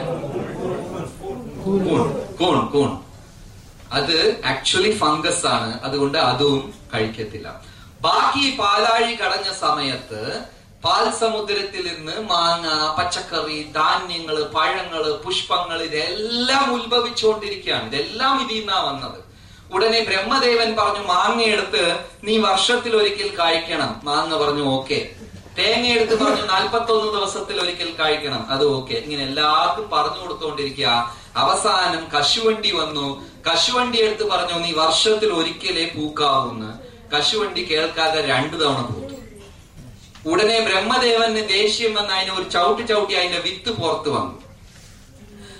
കൂൺ കൂൺ കൂൺ അത് ആക്ച്വലി ഫംഗസ് ആണ് അതുകൊണ്ട് അതും കഴിക്കത്തില്ല ബാക്കി പാലാഴി കടഞ്ഞ സമയത്ത് പാൽ സമുദ്രത്തിൽ നിന്ന് മാങ്ങ പച്ചക്കറി ധാന്യങ്ങള് പഴങ്ങള് പുഷ്പങ്ങൾ ഇതെല്ലാം ഉത്ഭവിച്ചുകൊണ്ടിരിക്കുകയാണ് ഇതെല്ലാം ഇതിൽ നിന്നാ വന്നത് ഉടനെ ബ്രഹ്മദേവൻ പറഞ്ഞു മാങ്ങ എടുത്ത് നീ വർഷത്തിൽ ഒരിക്കൽ കായ്ക്കണം മാങ്ങ പറഞ്ഞു ഓക്കെ തേങ്ങ എടുത്ത് പറഞ്ഞു നാൽപ്പത്തൊന്ന് ദിവസത്തിൽ ഒരിക്കൽ കായ്ക്കണം അത് ഓക്കെ ഇങ്ങനെ എല്ലാവർക്കും പറഞ്ഞു കൊടുത്തുകൊണ്ടിരിക്കുക അവസാനം കശുവണ്ടി വന്നു കശുവണ്ടി എടുത്ത് പറഞ്ഞു നീ വർഷത്തിൽ ഒരിക്കലേ പൂക്കാവൂന്ന് കശുവണ്ടി കേൾക്കാതെ രണ്ടു തവണ പൂത്തു ഉടനെ ബ്രഹ്മദേവന് ദേഷ്യം വന്ന് അതിനെ ഒരു ചവിട്ടി ചവിട്ടി അതിന്റെ വിത്ത് പുറത്തു വന്നു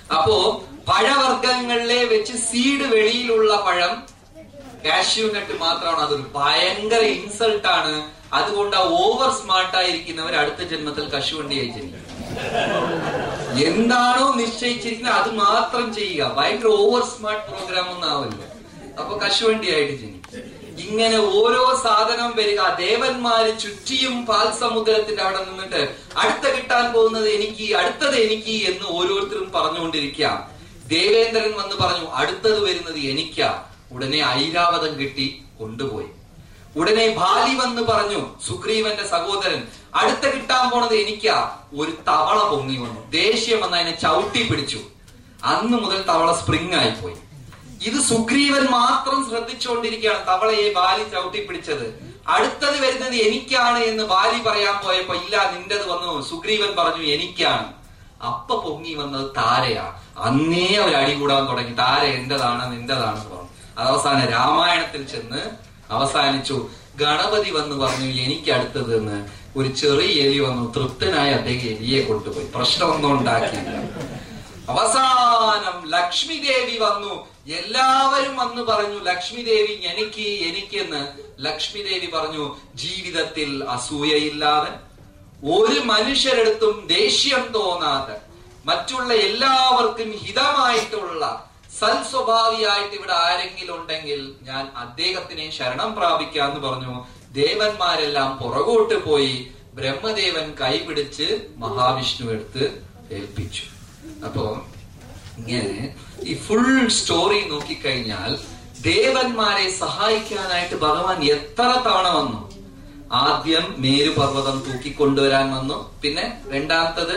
അപ്പോ പഴവർഗ്ഗങ്ങളിലെ വെച്ച് സീഡ് വെളിയിലുള്ള പഴം കാഷ്യൂ നട്ട് മാത്രമാണ് അതൊരു ഭയങ്കര ഇൻസൾട്ട് ആണ് അതുകൊണ്ട് ആ ഓവർ സ്മാർട്ട് ആയിരിക്കുന്നവർ അടുത്ത ജന്മത്തിൽ കശുവണ്ടിയായി ജനിക്കും എന്താണോ നിശ്ചയിച്ചിരിക്കുന്നത് അത് മാത്രം ചെയ്യുക ഭയങ്കര ഓവർ സ്മാർട്ട് പ്രോഗ്രാം ഒന്നും ആവില്ല അപ്പൊ കശുവണ്ടിയായിട്ട് ജനിക്കും ഇങ്ങനെ ഓരോ സാധനം വരിക ദേവന്മാര് ചുറ്റിയും പാൽ സമുദ്രത്തിന്റെ അവിടെ നിന്നിട്ട് അടുത്ത കിട്ടാൻ പോകുന്നത് എനിക്ക് അടുത്തത് എനിക്ക് എന്ന് ഓരോരുത്തരും പറഞ്ഞുകൊണ്ടിരിക്കാം ദേവേന്ദ്രൻ വന്ന് പറഞ്ഞു അടുത്തത് വരുന്നത് എനിക്കാ ഉടനെ ഐരാവതം കിട്ടി കൊണ്ടുപോയി ഉടനെ ബാലി വന്ന് പറഞ്ഞു സുഗ്രീവന്റെ സഹോദരൻ അടുത്ത കിട്ടാൻ പോണത് എനിക്കാ ഒരു തവള പൊങ്ങി വന്നു ദേഷ്യം വന്ന് അതിനെ ചവിട്ടി പിടിച്ചു അന്ന് മുതൽ തവള സ്പ്രിങ് ആയിപ്പോയി ഇത് സുഗ്രീവൻ മാത്രം ശ്രദ്ധിച്ചുകൊണ്ടിരിക്കുകയാണ് തവളയെ ബാലി ചവിട്ടി പിടിച്ചത് അടുത്തത് വരുന്നത് എനിക്കാണ് എന്ന് ബാലി പറയാൻ പോയപ്പോ ഇല്ല നിന്റേത് വന്നു സുഗ്രീവൻ പറഞ്ഞു എനിക്കാണ് അപ്പ പൊങ്ങി വന്നത് താരയാ അന്നേ അവർ അടികൂടാൻ തുടങ്ങി താര എന്റേതാണ് നിന്റേതാണെന്ന് പറഞ്ഞു അത് അവസാനം രാമായണത്തിൽ ചെന്ന് അവസാനിച്ചു ഗണപതി വന്ന് പറഞ്ഞു എനിക്ക് അടുത്തത് എന്ന് ഒരു ചെറിയ എലി വന്നു തൃപ്തനായ അദ്ദേഹം എലിയെ കൊണ്ടുപോയി പ്രശ്നമൊന്നും ഉണ്ടാക്കിയില്ല അവസാനം ലക്ഷ്മി ദേവി വന്നു എല്ലാവരും വന്നു പറഞ്ഞു ലക്ഷ്മി ദേവി എനിക്ക് എനിക്കെന്ന് ലക്ഷ്മി ദേവി പറഞ്ഞു ജീവിതത്തിൽ അസൂയയില്ലാതെ ഒരു മനുഷ്യരെടുത്തും ദേഷ്യം തോന്നാതെ മറ്റുള്ള എല്ലാവർക്കും ഹിതമായിട്ടുള്ള സൽസ്വഭാവിയായിട്ട് ഇവിടെ ആരെങ്കിലും ഉണ്ടെങ്കിൽ ഞാൻ അദ്ദേഹത്തിനെ ശരണം പ്രാപിക്കാന്ന് പറഞ്ഞു ദേവന്മാരെല്ലാം പുറകോട്ട് പോയി ബ്രഹ്മദേവൻ കൈപിടിച്ച് മഹാവിഷ്ണു എടുത്ത് ഏൽപ്പിച്ചു അപ്പോ ഇങ്ങനെ ഈ ഫുൾ സ്റ്റോറി നോക്കിക്കഴിഞ്ഞാൽ ദേവന്മാരെ സഹായിക്കാനായിട്ട് ഭഗവാൻ എത്ര തവണ വന്നു ആദ്യം മേരുപർവ്വതം തൂക്കിക്കൊണ്ടുവരാൻ വന്നു പിന്നെ രണ്ടാമത്തത്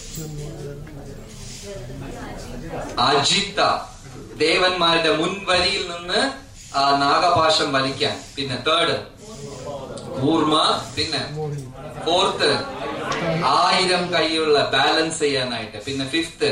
അജിത്ത ദേവന്മാരുടെ മുൻവരിയിൽ നിന്ന് ആ നാഗപാശം വലിക്കാൻ പിന്നെ തേർഡ് കൂർമ പിന്നെ ഫോർത്ത് ആയിരം കൈയുള്ള ബാലൻസ് ചെയ്യാനായിട്ട് പിന്നെ ഫിഫ്ത്ത്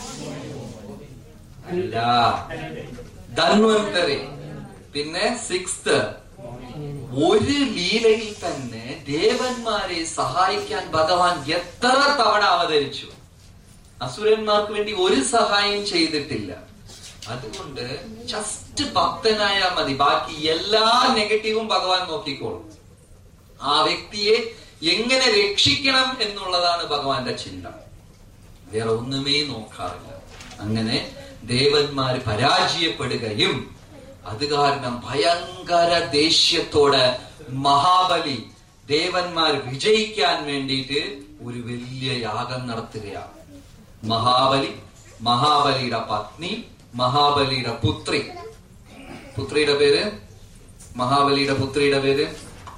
അല്ല ധന്വന്തരി പിന്നെ സിക്സ്ത് ഒരു ലീലയിൽ തന്നെ ദേവന്മാരെ സഹായിക്കാൻ ഭഗവാൻ എത്ര തവണ അവതരിച്ചു അസുരന്മാർക്ക് വേണ്ടി ഒരു സഹായം ചെയ്തിട്ടില്ല അതുകൊണ്ട് ജസ്റ്റ് ഭക്തനായാൽ മതി ബാക്കി എല്ലാ നെഗറ്റീവും ഭഗവാൻ നോക്കിക്കോളും ആ വ്യക്തിയെ എങ്ങനെ രക്ഷിക്കണം എന്നുള്ളതാണ് ഭഗവാന്റെ ചിന്ത വേറെ ഒന്നുമേ നോക്കാറില്ല അങ്ങനെ ദേവന്മാർ പരാജയപ്പെടുകയും അത് കാരണം ഭയങ്കര ദേഷ്യത്തോടെ മഹാബലി ദേവന്മാർ വിജയിക്കാൻ വേണ്ടിയിട്ട് ഒരു വലിയ യാഗം നടത്തുകയാണ് മഹാബലി മഹാബലിയുടെ പത്നി മഹാബലിയുടെ പുത്രി പുത്രിയുടെ പേര് മഹാബലിയുടെ പുത്രിയുടെ പേര്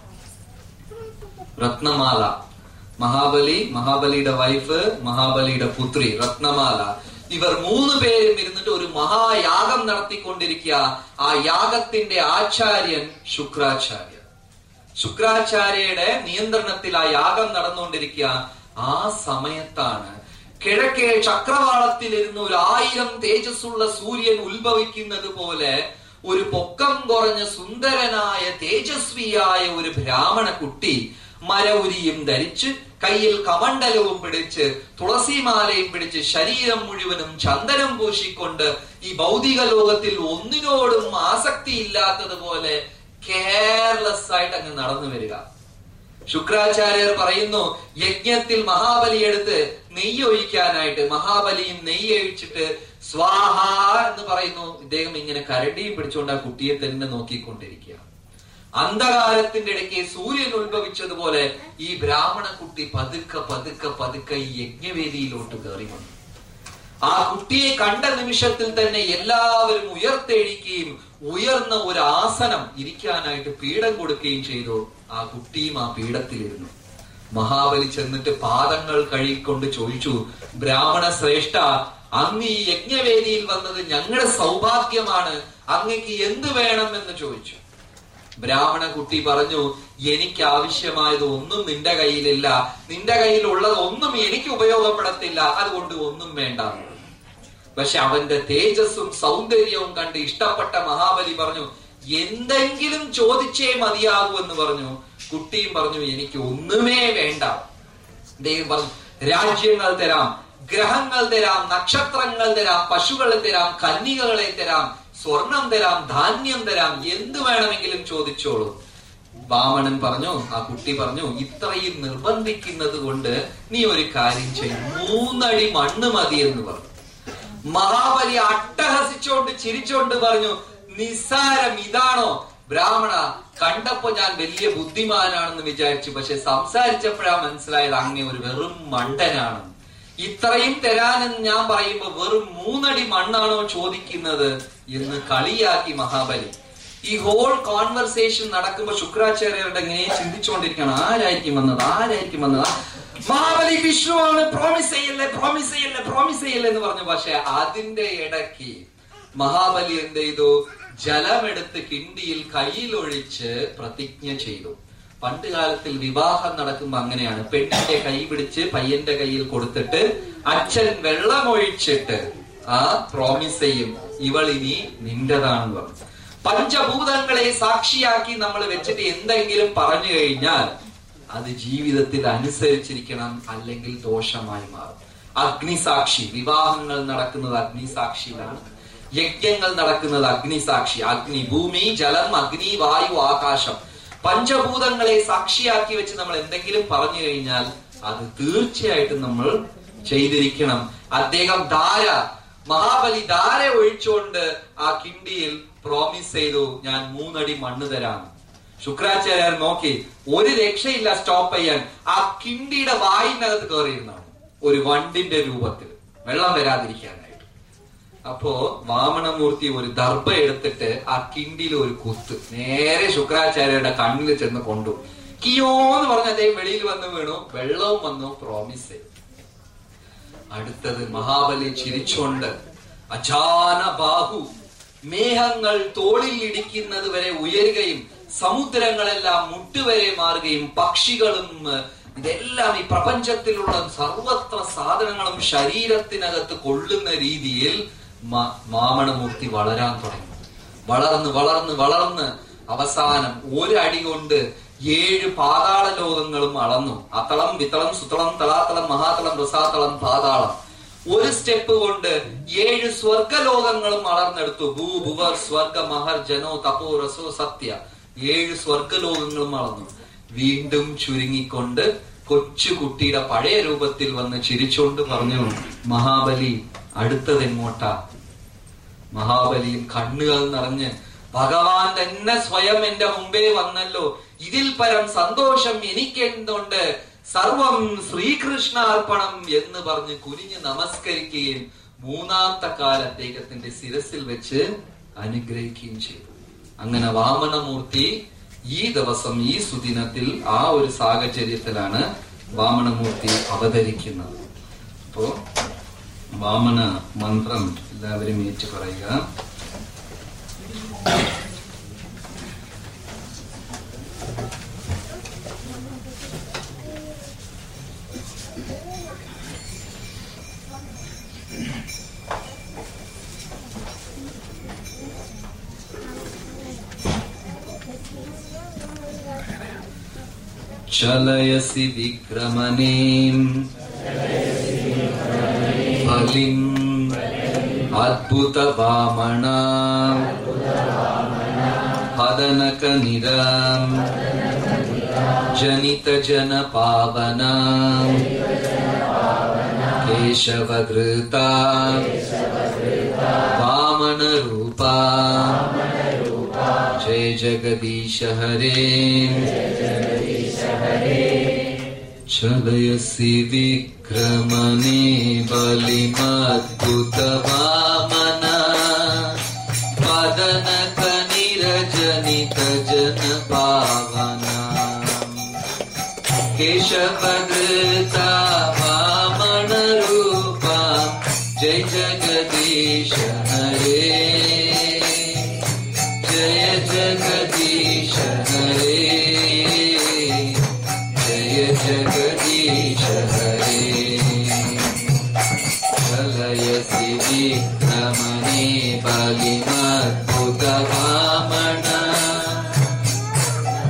രത്നമാല മഹാബലി മഹാബലിയുടെ വൈഫ് മഹാബലിയുടെ പുത്രി രത്നമാല ഇവർ മൂന്ന് പേരും ഇരുന്നിട്ട് ഒരു മഹായാഗം നടത്തിക്കൊണ്ടിരിക്കുക ആ യാഗത്തിന്റെ ആചാര്യൻ ശുക്രാചാര്യ ശുക്രാചാര്യയുടെ നിയന്ത്രണത്തിൽ ആ യാഗം നടന്നുകൊണ്ടിരിക്കുക ആ സമയത്താണ് കിഴക്കേ ചക്രവാളത്തിലിരുന്ന് ഒരു ആയിരം തേജസ്സുള്ള സൂര്യൻ ഉത്ഭവിക്കുന്നത് പോലെ ഒരു പൊക്കം കുറഞ്ഞ സുന്ദരനായ തേജസ്വിയായ ഒരു ബ്രാഹ്മണ കുട്ടി മരവുരിയും ധരിച്ച് കയ്യിൽ കമണ്ഡലവും പിടിച്ച് തുളസിമാലയും പിടിച്ച് ശരീരം മുഴുവനും ചന്ദനം പൂശിക്കൊണ്ട് ഈ ഭൗതിക ലോകത്തിൽ ഒന്നിനോടും ആസക്തി ഇല്ലാത്തതുപോലെ കെയർലെസ് ആയിട്ട് അങ്ങ് നടന്നു വരിക ശുക്രാചാര്യർ പറയുന്നു യജ്ഞത്തിൽ മഹാബലി എടുത്ത് നെയ്യ് ഒഴിക്കാനായിട്ട് മഹാബലിയും നെയ്യ് ഒഴിച്ചിട്ട് സ്വാഹ എന്ന് പറയുന്നു ഇദ്ദേഹം ഇങ്ങനെ കരടിയും പിടിച്ചുകൊണ്ട് ആ കുട്ടിയെ തന്നെ നോക്കിക്കൊണ്ടിരിക്കുക അന്ധകാരത്തിന്റെ ഇടയ്ക്ക് സൂര്യൻ ഉത്ഭവിച്ചതുപോലെ ഈ ബ്രാഹ്മണ കുട്ടി പതുക്കെ പതുക്കെ പതുക്കെ ഈ യജ്ഞവേദിയിലോട്ട് കയറി വന്നു ആ കുട്ടിയെ കണ്ട നിമിഷത്തിൽ തന്നെ എല്ലാവരും ഉയർത്തെഴിക്കുകയും ഉയർന്ന ഒരു ആസനം ഇരിക്കാനായിട്ട് പീഠം കൊടുക്കുകയും ചെയ്തു ആ കുട്ടിയും ആ പീഠത്തിലിരുന്നു മഹാബലി ചെന്നിട്ട് പാദങ്ങൾ കഴുകിക്കൊണ്ട് ചോദിച്ചു ബ്രാഹ്മണ ശ്രേഷ്ഠ അങ്ങ് ഈ യജ്ഞവേദിയിൽ വന്നത് ഞങ്ങളുടെ സൗഭാഗ്യമാണ് അങ്ങക്ക് എന്ത് വേണം എന്ന് ചോദിച്ചു ബ്രാഹ്മണ കുട്ടി പറഞ്ഞു എനിക്ക് ആവശ്യമായത് ഒന്നും നിന്റെ കയ്യിലില്ല നിന്റെ കയ്യിലുള്ളത് ഒന്നും എനിക്ക് ഉപയോഗപ്പെടത്തില്ല അതുകൊണ്ട് ഒന്നും വേണ്ട പക്ഷെ അവന്റെ തേജസ്സും സൗന്ദര്യവും കണ്ട് ഇഷ്ടപ്പെട്ട മഹാബലി പറഞ്ഞു എന്തെങ്കിലും ചോദിച്ചേ മതിയാകൂ എന്ന് പറഞ്ഞു കുട്ടിയും പറഞ്ഞു എനിക്ക് ഒന്നുമേ വേണ്ട ദൈവം പറഞ്ഞു രാജ്യങ്ങൾ തരാം ഗ്രഹങ്ങൾ തരാം നക്ഷത്രങ്ങൾ തരാം പശുക്കളെ തരാം കന്യകകളെ തരാം സ്വർണം തരാം ധാന്യം തരാം എന്ത് വേണമെങ്കിലും ചോദിച്ചോളൂ വാമണൻ പറഞ്ഞു ആ കുട്ടി പറഞ്ഞു ഇത്രയും നിർബന്ധിക്കുന്നത് കൊണ്ട് നീ ഒരു കാര്യം ചെയ്യും മൂന്നടി മണ്ണ് മതി എന്ന് പറഞ്ഞു മഹാബലി അട്ടഹസിച്ചോണ്ട് ചിരിച്ചോണ്ട് പറഞ്ഞു നിസ്സാരം ഇതാണോ ബ്രാഹ്മണ കണ്ടപ്പോ ഞാൻ വലിയ ബുദ്ധിമാനാണെന്ന് വിചാരിച്ചു പക്ഷെ സംസാരിച്ചപ്പോഴാ മനസ്സിലായത് അങ്ങേ ഒരു വെറും മണ്ടനാണെന്ന് ഇത്രയും തരാനെന്ന് ഞാൻ പറയുമ്പോ വെറും മൂന്നടി മണ്ണാണോ ചോദിക്കുന്നത് എന്ന് കളിയാക്കി മഹാബലി ഈ ഹോൾ കോൺവെർസേഷൻ നടക്കുമ്പോ ശുക്രാചാര്യരുടെ ഇങ്ങനെ ചിന്തിച്ചുകൊണ്ടിരിക്കണം ആരായിരിക്കും വന്നത് ആരായിരിക്കും വന്നത് മഹാബലി വിഷ്ണുവാണ് പ്രോമിസ് ചെയ്യല്ലേ പ്രോമിസ് ചെയ്യല്ലേ പ്രോമിസ് ചെയ്യല്ലേ എന്ന് പറഞ്ഞു പക്ഷെ അതിന്റെ ഇടയ്ക്ക് മഹാബലി എന്ത് ചെയ്തു ജലമെടുത്ത് കിണ്ടിയിൽ കയ്യിലൊഴിച്ച് പ്രതിജ്ഞ ചെയ്തു പണ്ട് കാലത്തിൽ വിവാഹം നടക്കുമ്പോ അങ്ങനെയാണ് പെണ്ണിന്റെ കൈ പിടിച്ച് പയ്യന്റെ കയ്യിൽ കൊടുത്തിട്ട് അച്ഛൻ വെള്ളമൊഴിച്ചിട്ട് ആ പ്രോമിസ് ചെയ്യും ഇവൾ ഇനി നിന്റേതാണെന്ന് പറഞ്ഞു പഞ്ചഭൂതങ്ങളെ സാക്ഷിയാക്കി നമ്മൾ വെച്ചിട്ട് എന്തെങ്കിലും പറഞ്ഞു കഴിഞ്ഞാൽ അത് ജീവിതത്തിൽ അനുസരിച്ചിരിക്കണം അല്ലെങ്കിൽ ദോഷമായി മാറും അഗ്നിസാക്ഷി വിവാഹങ്ങൾ നടക്കുന്നത് അഗ്നിസാക്ഷിയിലാണ് യജ്ഞങ്ങൾ നടക്കുന്നത് അഗ്നിസാക്ഷി അഗ്നി ഭൂമി ജലം അഗ്നി വായു ആകാശം പഞ്ചഭൂതങ്ങളെ സാക്ഷിയാക്കി വെച്ച് നമ്മൾ എന്തെങ്കിലും പറഞ്ഞു കഴിഞ്ഞാൽ അത് തീർച്ചയായിട്ടും നമ്മൾ ചെയ്തിരിക്കണം അദ്ദേഹം ധാര മഹാബലി ധാര ഒഴിച്ചുകൊണ്ട് ആ കിണ്ടിയിൽ പ്രോമിസ് ചെയ്തു ഞാൻ മൂന്നടി മണ്ണ് തരാം ശുക്രാചാര്യർ നോക്കി ഒരു രക്ഷയില്ല സ്റ്റോപ്പ് ചെയ്യാൻ ആ കിണ്ടിയുടെ വായിനകത്ത് കയറിയിരുന്നാണ് ഒരു വണ്ടിന്റെ രൂപത്തിൽ വെള്ളം വരാതിരിക്കാനായിട്ട് അപ്പോ വാമനമൂർത്തി ഒരു ദർഭ എടുത്തിട്ട് ആ കിണ്ടിയിൽ ഒരു കുത്ത് നേരെ ശുക്രാചാര്യരുടെ കണ്ണിൽ ചെന്ന് കൊണ്ടു കിയോ എന്ന് പറഞ്ഞ അദ്ദേഹം വെളിയിൽ വന്ന് വീണു വെള്ളവും വന്നു പ്രോമിസ് ചെയ്തു അടുത്തത് മഹാബലി ചിരിച്ചോണ്ട് അജാന ബാഹു മേഘങ്ങൾ തോളിൽ ഇടിക്കുന്നത് വരെ ഉയരുകയും സമുദ്രങ്ങളെല്ലാം മുട്ടുവരെ മാറുകയും പക്ഷികളും ഏഹ്, ഇതെല്ലാം ഈ പ്രപഞ്ചത്തിലുള്ള സർവത്ര സാധനങ്ങളും ശരീരത്തിനകത്ത് കൊള്ളുന്ന രീതിയിൽ മ- മാമണമൂർത്തി വളരാൻ തുടങ്ങി വളർന്ന് വളർന്ന് വളർന്ന് അവസാനം ഒരടി കൊണ്ട് ഏഴ് പാതാള ലോകങ്ങളും അളന്നു അത്തളം വിത്തളം സുത്തളം തളാത്തളം മഹാതളം രസാതളം പാതാളം ഒരു സ്റ്റെപ്പ് കൊണ്ട് ഏഴ് സ്വർഗലോകങ്ങളും അളർന്നെടുത്തു ഭൂ ഭുവർ സ്വർഗ മഹർ ജനോ തപോ രസോ സത്യ ഏഴ് സ്വർഗലോകങ്ങളും അളന്നു വീണ്ടും ചുരുങ്ങിക്കൊണ്ട് കൊച്ചു കുട്ടിയുടെ പഴയ രൂപത്തിൽ വന്ന് ചിരിച്ചുകൊണ്ട് പറഞ്ഞു മഹാബലി അടുത്തത് എങ്ങോട്ടാ മഹാബലിയും കണ്ണുകൾ നിറഞ്ഞ് ഭഗവാൻ തന്നെ സ്വയം എന്റെ മുമ്പേ വന്നല്ലോ ഇതിൽ പരം സന്തോഷം എനിക്കെന്തുണ്ട് സർവം ശ്രീകൃഷ്ണ അർപ്പണം എന്ന് പറഞ്ഞ് കുനിഞ്ഞ് നമസ്കരിക്കുകയും മൂന്നാമത്തെ കാല അദ്ദേഹത്തിന്റെ ശിരസിൽ വെച്ച് അനുഗ്രഹിക്കുകയും ചെയ്തു അങ്ങനെ വാമനമൂർത്തി ഈ ദിവസം ഈ സുദിനത്തിൽ ആ ഒരു സാഹചര്യത്തിലാണ് വാമനമൂർത്തി അവതരിക്കുന്നത് അപ്പോ വാമന മന്ത്രം എല്ലാവരും ഏറ്റു പറയുക ചലയസി വിക്രമണീം ഫലിം അദ്ഭുത വാമണ ഹദനക നിരം ജനിത ജന പാവന കേശവധൃത വാമന രൂപ ജയ ജഗദീശ ഹരേ चलयसि विक्रमणे बलिमद्भुतवामना पदनकनिरजनित जन पावना केशवदृता वामन रूपा जय जगदीश हरे जय जगदीश हरे जय जगदीश हरे चलयसि विक्रमणे बलिमद्भुतवामना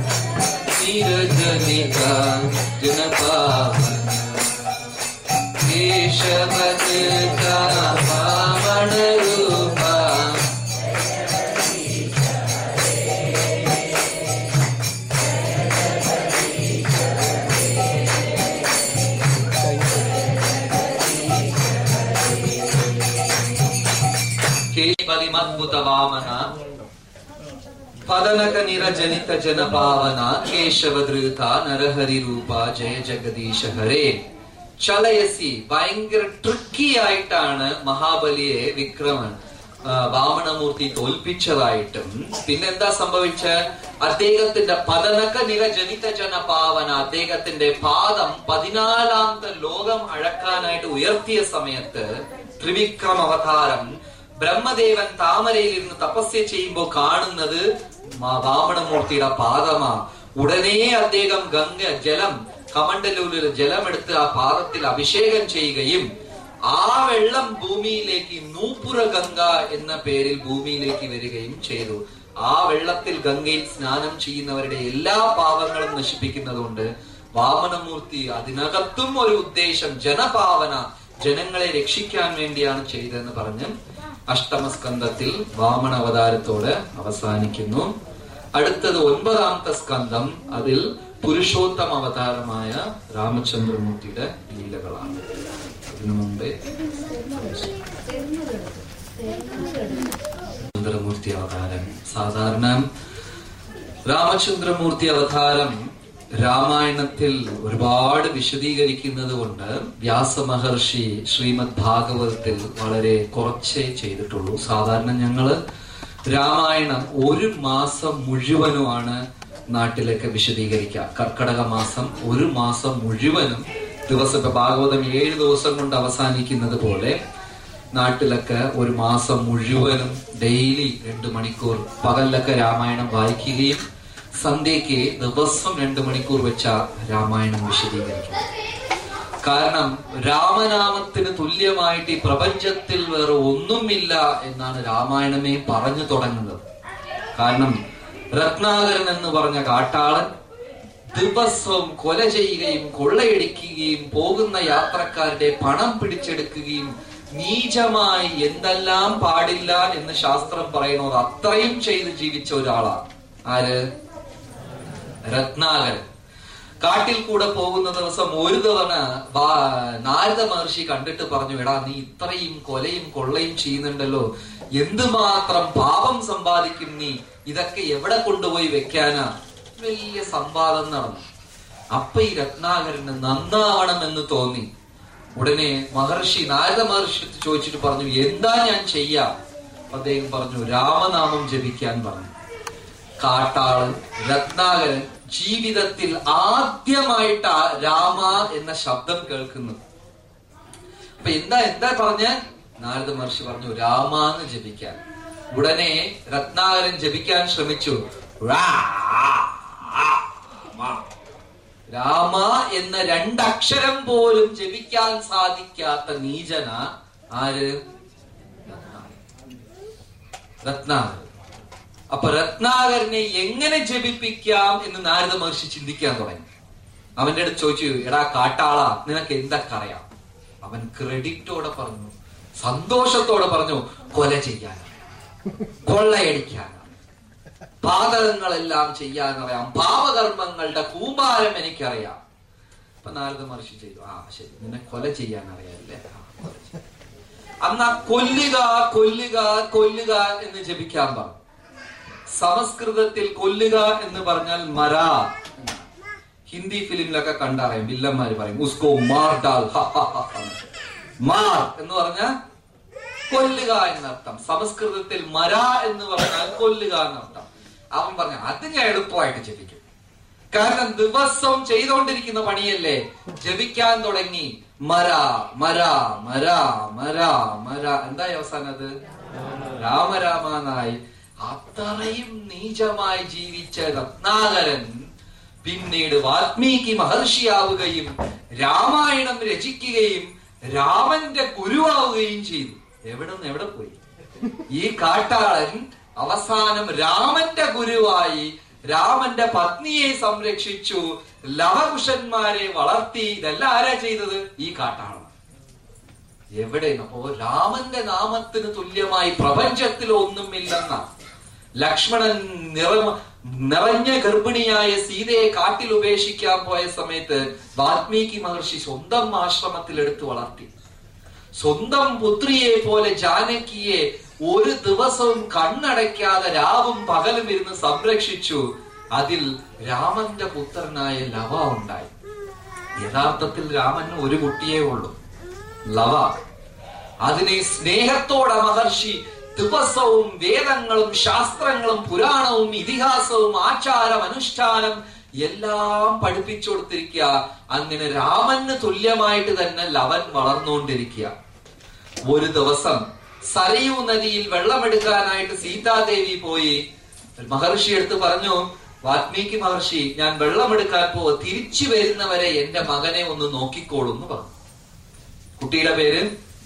निरजनिता जनपावना കേശവകൃത വാമണരൂപ ಕೇಶವಲಿಮದ್ಭುತ ವಾಮನ ಪದನಕ ನಿರಜನಿತ ಜನ ಪಾವನ കേശവധൃത നരഹരി രൂപ ജയ ജഗദീശ ഹരേ ചലയസി ഭയങ്കര ട്രിക്കി ആയിട്ടാണ് മഹാബലിയെ വിക്രമൻ ആ, വാമനമൂർത്തി തോൽപ്പിച്ചതായിട്ടും പിന്നെന്താ സംഭവിച്ച അദ്ദേഹത്തിന്റെ പതനക നിരജനിത ജന പാവന അദ്ദേഹത്തിന്റെ പാദം പതിനാലാമത്തെ ലോകം അഴക്കാനായിട്ട് ഉയർത്തിയ സമയത്ത് ത്രിവിക്രമ അവതാരം ബ്രഹ്മദേവൻ താമരയിൽ ഇരുന്ന് തപസ്യ ചെയ്യുമ്പോൾ കാണുന്നത് മാ- വാമനമൂർത്തിയുടെ പാദമാ ഉടനെ അദ്ദേഹം ഗംഗ ജലം കമണ്ടലൂരിൽ ജലമെടുത്ത് ആ പാദത്തിൽ അഭിഷേകം ചെയ്യുകയും ആ വെള്ളം ഭൂമിയിലേക്ക് നൂപുര ഗംഗ എന്ന പേരിൽ ഭൂമിയിലേക്ക് വരികയും ചെയ്തു ആ വെള്ളത്തിൽ ഗംഗയിൽ സ്നാനം ചെയ്യുന്നവരുടെ എല്ലാ പാപങ്ങളും നശിപ്പിക്കുന്നതുകൊണ്ട് വാമനമൂർത്തി അതിനകത്തും ഒരു ഉദ്ദേശം ജനപാവന ജനങ്ങളെ രക്ഷിക്കാൻ വേണ്ടിയാണ് ചെയ്തതെന്ന് പറഞ്ഞ് അഷ്ടമസ്കന്ധത്തിൽ വാമന അവതാരത്തോട് അവസാനിക്കുന്നു അടുത്തത് ഒൻപതാമത്തെ സ്കന്ധം അതിൽ പുരുഷോത്തമ അവതാരമായ രാമചന്ദ്രമൂർത്തിയുടെ ലീലകളാണ് അതിനു മുമ്പേ ചന്ദ്രമൂർത്തി അവതാരം സാധാരണ രാമചന്ദ്രമൂർത്തി അവതാരം രാമായണത്തിൽ ഒരുപാട് വിശദീകരിക്കുന്നത് കൊണ്ട് വ്യാസമഹർഷി ശ്രീമദ് ഭാഗവതത്തിൽ വളരെ കുറച്ചേ ചെയ്തിട്ടുള്ളൂ സാധാരണ ഞങ്ങള് രാമായണം ഒരു മാസം മുഴുവനുമാണ് നാട്ടിലൊക്കെ വിശദീകരിക്കുക കർക്കടക മാസം ഒരു മാസം മുഴുവനും ദിവസം ഇപ്പൊ ഭാഗവതം ഏഴ് ദിവസം കൊണ്ട് അവസാനിക്കുന്നത് പോലെ നാട്ടിലൊക്കെ ഒരു മാസം മുഴുവനും ഡെയിലി രണ്ട് മണിക്കൂർ പകലിലൊക്കെ രാമായണം വായിക്കുകയും സന്ധ്യയ്ക്ക് ദിവസം രണ്ട് മണിക്കൂർ വെച്ച രാമായണം വിശദീകരിക്കും കാരണം രാമനാമത്തിന് തുല്യമായിട്ട് ഈ പ്രപഞ്ചത്തിൽ വേറെ ഒന്നുമില്ല എന്നാണ് രാമായണമേ പറഞ്ഞു തുടങ്ങുന്നത് കാരണം രത്നാകരൻ എന്ന് പറഞ്ഞ കാട്ടാളൻ ദിവസവും കൊല ചെയ്യുകയും കൊള്ളയടിക്കുകയും പോകുന്ന യാത്രക്കാരുടെ പണം പിടിച്ചെടുക്കുകയും നീചമായി എന്തെല്ലാം പാടില്ല എന്ന് ശാസ്ത്രം പറയുന്നത് അത്രയും ചെയ്ത് ജീവിച്ച ഒരാളാണ് ആര് രത്നാകരൻ കാട്ടിൽ കൂടെ പോകുന്ന ദിവസം ഒരു തവണ വാ- നാരദ മഹർഷി കണ്ടിട്ട് പറഞ്ഞു എടാ നീ ഇത്രയും കൊലയും കൊള്ളയും ചെയ്യുന്നുണ്ടല്ലോ എന്തുമാത്രം പാപം സമ്പാദിക്കും നീ ഇതൊക്കെ എവിടെ കൊണ്ടുപോയി വെക്കാനാ വലിയ സംവാദം നടന്നു അപ്പൊ ഈ രത്നാകരന് നന്നാവണം എന്ന് തോന്നി ഉടനെ മഹർഷി നാരദ മഹർഷി ചോദിച്ചിട്ട് പറഞ്ഞു എന്താ ഞാൻ ചെയ്യാം അപ്പൊ അദ്ദേഹം പറഞ്ഞു രാമനാമം ജപിക്കാൻ പറഞ്ഞു കാട്ടാളൻ രത്നാകരൻ ജീവിതത്തിൽ ആദ്യമായിട്ടാ രാമ എന്ന ശബ്ദം കേൾക്കുന്നത് അപ്പൊ എന്താ എന്താ പറഞ്ഞ നാരദ മഹർഷി പറഞ്ഞു രാമ എന്ന് ജപിക്കാൻ ഉടനെ രത്നാകരൻ ജപിക്കാൻ ശ്രമിച്ചു റാ, മ. രാമ എന്ന രണ്ടക്ഷരം പോലും ജപിക്കാൻ സാധിക്കാത്ത നീചന ആര് രത്നാകരൻ രത്നാകരൻ അപ്പൊ രത്നാകരനെ എങ്ങനെ ജപിപ്പിക്കാം എന്ന് നാരദ മഹർഷി ചിന്തിക്കാൻ തുടങ്ങി അവന്റെ അടുത്ത് ചോദിച്ചു എടാ കാട്ടാള നിനക്ക് എന്തൊക്കെ അറിയാം അവൻ ക്രെഡിറ്റോടെ പറഞ്ഞു സന്തോഷത്തോടെ പറഞ്ഞു കൊല ചെയ്യാനറിയാം കൊള്ളയടിക്കാനറിയാം പാതകങ്ങളെല്ലാം ചെയ്യാനറിയാം പാപകർമ്മങ്ങളുടെ കൂമ്പാരം എനിക്കറിയാം അപ്പൊ നാരദ മഹർഷി ചെയ്തു ആ ശരി നിന്നെ കൊല ചെയ്യാൻ അറിയാല്ലേ ആ, കൊല ചെയ്യാം. അന്ന് ആ കൊല്ലുക കൊല്ലുക കൊല്ലുക എന്ന് ജപിക്കാൻ പറഞ്ഞു സംസ്കൃതത്തിൽ കൊല്ലുക എന്ന് പറഞ്ഞാൽ മര എന്നാണ്. ഹിന്ദി ഫിലിമിലൊക്കെ കണ്ടറിയാം വില്ലന്മാര് പറയും ഉസ്കോ മാർ ഡാൽ ഹ, ഹ, ഹ, ഹ. മാർ എന്ന് പറഞ്ഞാൽ കൊല്ലുക എന്നർത്ഥം സംസ്കൃതത്തിൽ മര എന്ന് പറഞ്ഞാൽ കൊല്ലുക എന്നർത്ഥം അവൻ പറഞ്ഞു അത് ഞാൻ എളുപ്പമായിട്ട് ജപിക്കും കാരണം ദിവസവും ചെയ്തുകൊണ്ടിരിക്കുന്ന പണിയല്ലേ ജപിക്കാൻ തുടങ്ങി മര മര മര മര മര എന്തായി അവസാനം അത് രാമരാമനായി അത്രയും നീചമായി ജീവിച്ച രത്നാകരൻ പിന്നീട് വാൽമീകി മഹർഷിയാവുകയും രാമായണം രചിക്കുകയും രാമന്റെ ഗുരുവാവുകയും ചെയ്തു എവിടെ നിന്ന് എവിടെ പോയി ഈ കാട്ടാളൻ അവസാനം രാമന്റെ ഗുരുവായി രാമന്റെ പത്നിയെ സംരക്ഷിച്ചു ലവകുശന്മാരെ വളർത്തി ഇതെല്ലാം ആരാ ചെയ്തത് ഈ കാട്ടാളൻ എവിടെ അപ്പോ രാമന്റെ നാമത്തിന് തുല്യമായി പ്രപഞ്ചത്തിൽ ഒന്നുമില്ലെന്ന ലക്ഷ്മണൻ നിറ നിറഞ്ഞ ഗർഭിണിയായ സീതയെ കാട്ടിൽ ഉപേക്ഷിക്കാൻ പോയ സമയത്ത് വാൽമീകി മഹർഷി സ്വന്തം ആശ്രമത്തിൽ എടുത്തു വളർത്തി സ്വന്തം പുത്രിയെ പോലെ ജാനകിയെ ഒരു ദിവസവും കണ്ണടയ്ക്കാതെ രാവും പകലും ഇരുന്ന് സംരക്ഷിച്ചു അതിൽ രാമന്റെ പുത്രനായ ലവ ഉണ്ടായി യഥാർത്ഥത്തിൽ രാമന് ഒരു കുട്ടിയേ ഉള്ളൂ ലവ അതിനെ സ്നേഹത്തോടെ മഹർഷി ദിവസവും വേദങ്ങളും ശാസ്ത്രങ്ങളും പുരാണവും ഇതിഹാസവും ആചാരം അനുഷ്ഠാനം എല്ലാം പഠിപ്പിച്ചു കൊടുത്തിരിക്കുക അങ്ങനെ രാമന് തുല്യമായിട്ട് തന്നെ ലവൻ വളർന്നുകൊണ്ടിരിക്കുക ഒരു ദിവസം സരയൂ നദിയിൽ വെള്ളമെടുക്കാനായിട്ട് സീതാദേവി പോയി മഹർഷി എടുത്ത് പറഞ്ഞു വാൽമീകി മഹർഷി ഞാൻ വെള്ളമെടുക്കാൻ പോവ തിരിച്ചു വരുന്നവരെ എന്റെ മകനെ ഒന്ന് നോക്കിക്കോളൂ എന്ന് പറഞ്ഞു കുട്ടിയുടെ പേര്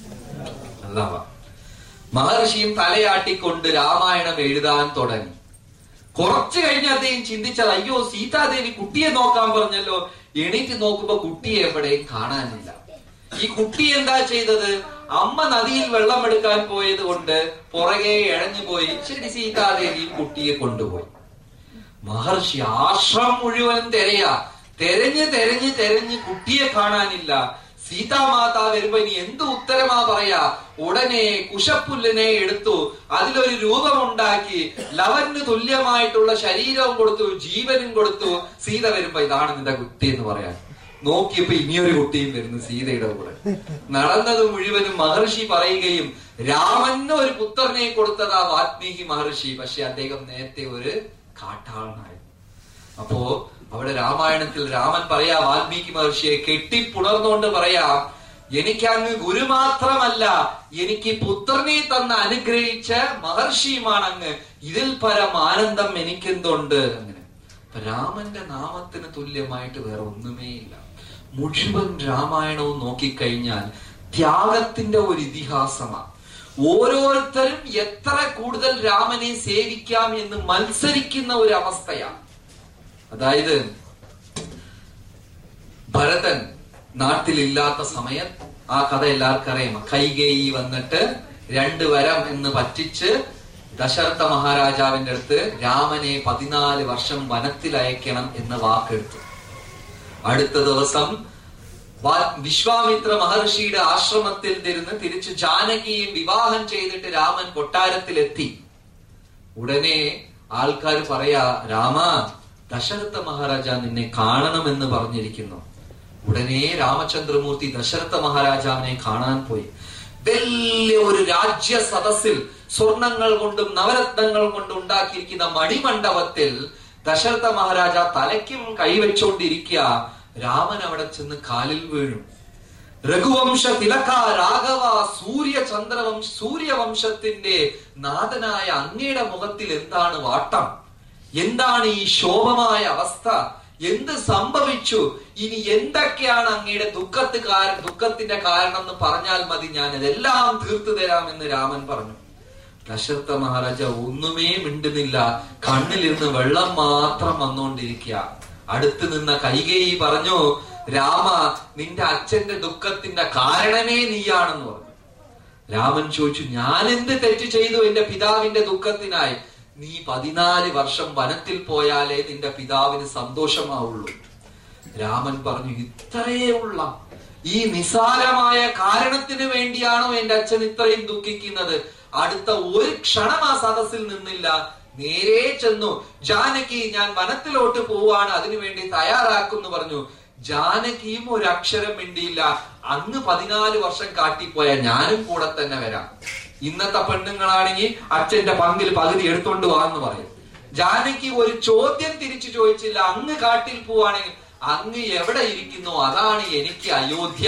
ലവ മഹർഷിയും തലയാട്ടിക്കൊണ്ട് രാമായണം എഴുതാൻ തുടങ്ങി കുറച്ചു കഴിഞ്ഞ് അദ്ദേഹം ചിന്തിച്ചാൽ അയ്യോ സീതാദേവി കുട്ടിയെ നോക്കാൻ പറഞ്ഞല്ലോ എണീറ്റ് നോക്കുമ്പോ കുട്ടിയെ എവിടെയും കാണാനില്ല ഈ കുട്ടി എന്താ ചെയ്തത് അമ്മ നദിയിൽ വെള്ളമെടുക്കാൻ പോയത് കൊണ്ട് പുറകെ ഇഴഞ്ഞു പോയി ശരി സീതാദേവി കുട്ടിയെ കൊണ്ടുപോയി മഹർഷി ആശ്രമം മുഴുവൻ തെരയാ തെരഞ്ഞ് തെരഞ്ഞ് തെരഞ്ഞ് കുട്ടിയെ കാണാനില്ല സീതാമാത വരുമ്പോ ഇനി എന്ത് ഉത്തരമാ പറയാ ഉടനെ കുശപ്പുല്ലിനെ എടുത്തു അതിലൊരു രൂപമുണ്ടാക്കി ലവന് തുല്യമായിട്ടുള്ള ശരീരവും കൊടുത്തു ജീവനും കൊടുത്തു സീത വരുമ്പോ ഇതാണ് നിന്റെ കുട്ടി എന്ന് പറയാൻ നോക്കിയപ്പോ ഇനിയൊരു കുട്ടിയും വരുന്നു സീതയുടെ കൂടെ നടന്നത് മുഴുവനും മഹർഷി പറയുകയും രാമന് ഒരു പുത്രനെ കൊടുത്തതാ വാൽമീകി മഹർഷി പക്ഷെ അദ്ദേഹം നേരത്തെ ഒരു കാട്ടാളനായിരുന്നു അപ്പോ അവിടെ രാമായണത്തിൽ രാമൻ പറയാ വാൽമീകി മഹർഷിയെ കെട്ടിപ്പുണർന്നുകൊണ്ട് പറയാ എനിക്ക് അങ്ങ് ഗുരു മാത്രമല്ല എനിക്ക് പുത്രനെ തന്ന് അനുഗ്രഹിച്ച മഹർഷിയുമാണ് അങ്ങ് ഇതിൽ പരം ആനന്ദം എനിക്കെന്തുണ്ട് അങ്ങനെ അപ്പൊ രാമന്റെ നാമത്തിന് തുല്യമായിട്ട് വേറെ ഒന്നുമേ ഇല്ല മുഴുവൻ രാമായണവും നോക്കിക്കഴിഞ്ഞാൽ ത്യാഗത്തിന്റെ ഒരു ഇതിഹാസമാണ് ഓരോരുത്തരും എത്ര കൂടുതൽ രാമനെ സേവിക്കാം എന്ന് മത്സരിക്കുന്ന ഒരു അവസ്ഥയാണ് അതായത് ഭരതൻ നാട്ടിലില്ലാത്ത സമയം ആ കഥ എല്ലാവർക്കും അറിയാം കൈകേയി വന്നിട്ട് രണ്ട് വരം എന്ന് പറ്റിച്ച് ദശരഥ മഹാരാജാവിന്റെ അടുത്ത് രാമനെ പതിനാല് വർഷം വനത്തിൽ അയക്കണം എന്ന വാക്കെടുത്തു അടുത്ത ദിവസം വാ- വിശ്വാമിത്ര മഹർഷിയുടെ ആശ്രമത്തിൽ ഇരുന്ന് തിരിച്ച് ജാനകിയും വിവാഹം ചെയ്തിട്ട് രാമൻ കൊട്ടാരത്തിലെത്തി ഉടനെ ആൾക്കാർ പറയാ രാമ ദശരഥ മഹാരാജ നിന്നെ കാണണമെന്ന് പറഞ്ഞിരിക്കുന്നു ഉടനെ രാമചന്ദ്രമൂർത്തി ദശരഥ മഹാരാജാവിനെ കാണാൻ പോയി വലിയ ഒരു രാജ്യ സദസ്സിൽ സ്വർണങ്ങൾ കൊണ്ടും നവരത്നങ്ങൾ കൊണ്ടും ഉണ്ടാക്കിയിരിക്കുന്ന മണിമണ്ഡപത്തിൽ ദശരഥ മഹാരാജ തലയ്ക്കും കൈവച്ചുകൊണ്ടിരിക്കുക രാമൻ അവിടെ ചെന്ന് കാലിൽ വീണു രഘുവംശ തിലക രാഘവ സൂര്യ ചന്ദ്രവംശ സൂര്യവംശത്തിന്റെ നാഥനായ അങ്ങയുടെ മുഖത്തിൽ എന്താണ് വാട്ടം എന്താണ് ഈ ശോഭമായ അവസ്ഥ എന്ത് സംഭവിച്ചു ഇനി എന്തൊക്കെയാണ് അങ്ങയുടെ ദുഃഖത്ത് കാരണം ദുഃഖത്തിന്റെ കാരണം എന്ന് പറഞ്ഞാൽ മതി ഞാൻ ഇതെല്ലാം തീർത്തു തരാമെന്ന് രാമൻ പറഞ്ഞു ദശരഥ മഹാരാജ ഒന്നുമേ മിണ്ടുന്നില്ല കണ്ണിലിരുന്ന് വെള്ളം മാത്രം വന്നുകൊണ്ടിരിക്കുക അടുത്ത് നിന്ന കൈകേയി പറഞ്ഞു രാമ നിന്റെ അച്ഛന്റെ ദുഃഖത്തിന്റെ കാരണമേ നീയാണെന്ന് പറഞ്ഞു രാമൻ ചോദിച്ചു ഞാൻ എന്ത് തെറ്റ് ചെയ്തു എന്റെ പിതാവിന്റെ ദുഃഖത്തിനായി നീ പതിനാല് വർഷം വനത്തിൽ പോയാലേ നിന്റെ പിതാവിന് സന്തോഷമാവുള്ളൂ രാമൻ പറഞ്ഞു ഇത്രയേ ഉള്ള ഈ നിസാരമായ കാരണത്തിന് വേണ്ടിയാണോ എന്റെ അച്ഛൻ ഇത്രയും ദുഃഖിക്കുന്നത് അടുത്ത ഒരു ക്ഷണം ആ സദസ്സിൽ നിന്നില്ല നേരെ ചെന്നു ജാനകി ഞാൻ വനത്തിലോട്ട് പോവാണ് അതിനുവേണ്ടി തയ്യാറാക്കുന്നു പറഞ്ഞു ജാനകിയും ഒരു അക്ഷരം മിണ്ടിയില്ല അന്ന് പതിനാല് വർഷം കാട്ടിപ്പോയ ഞാനും കൂടെ തന്നെ വരാം ഇന്നത്തെ പെണ്ണുങ്ങളാണെങ്കിൽ അച്ഛന്റെ പങ്കിൽ പകുതി എടുത്തോണ്ട് വാന്ന് പറയും ജാനകി ഒരു ചോദ്യം തിരിച്ചു ചോദിച്ചില്ല അങ്ങ് കാട്ടിൽ പോവാണെങ്കിൽ അങ്ങ് എവിടെ ഇരിക്കുന്നു അതാണ് എനിക്ക് അയോധ്യ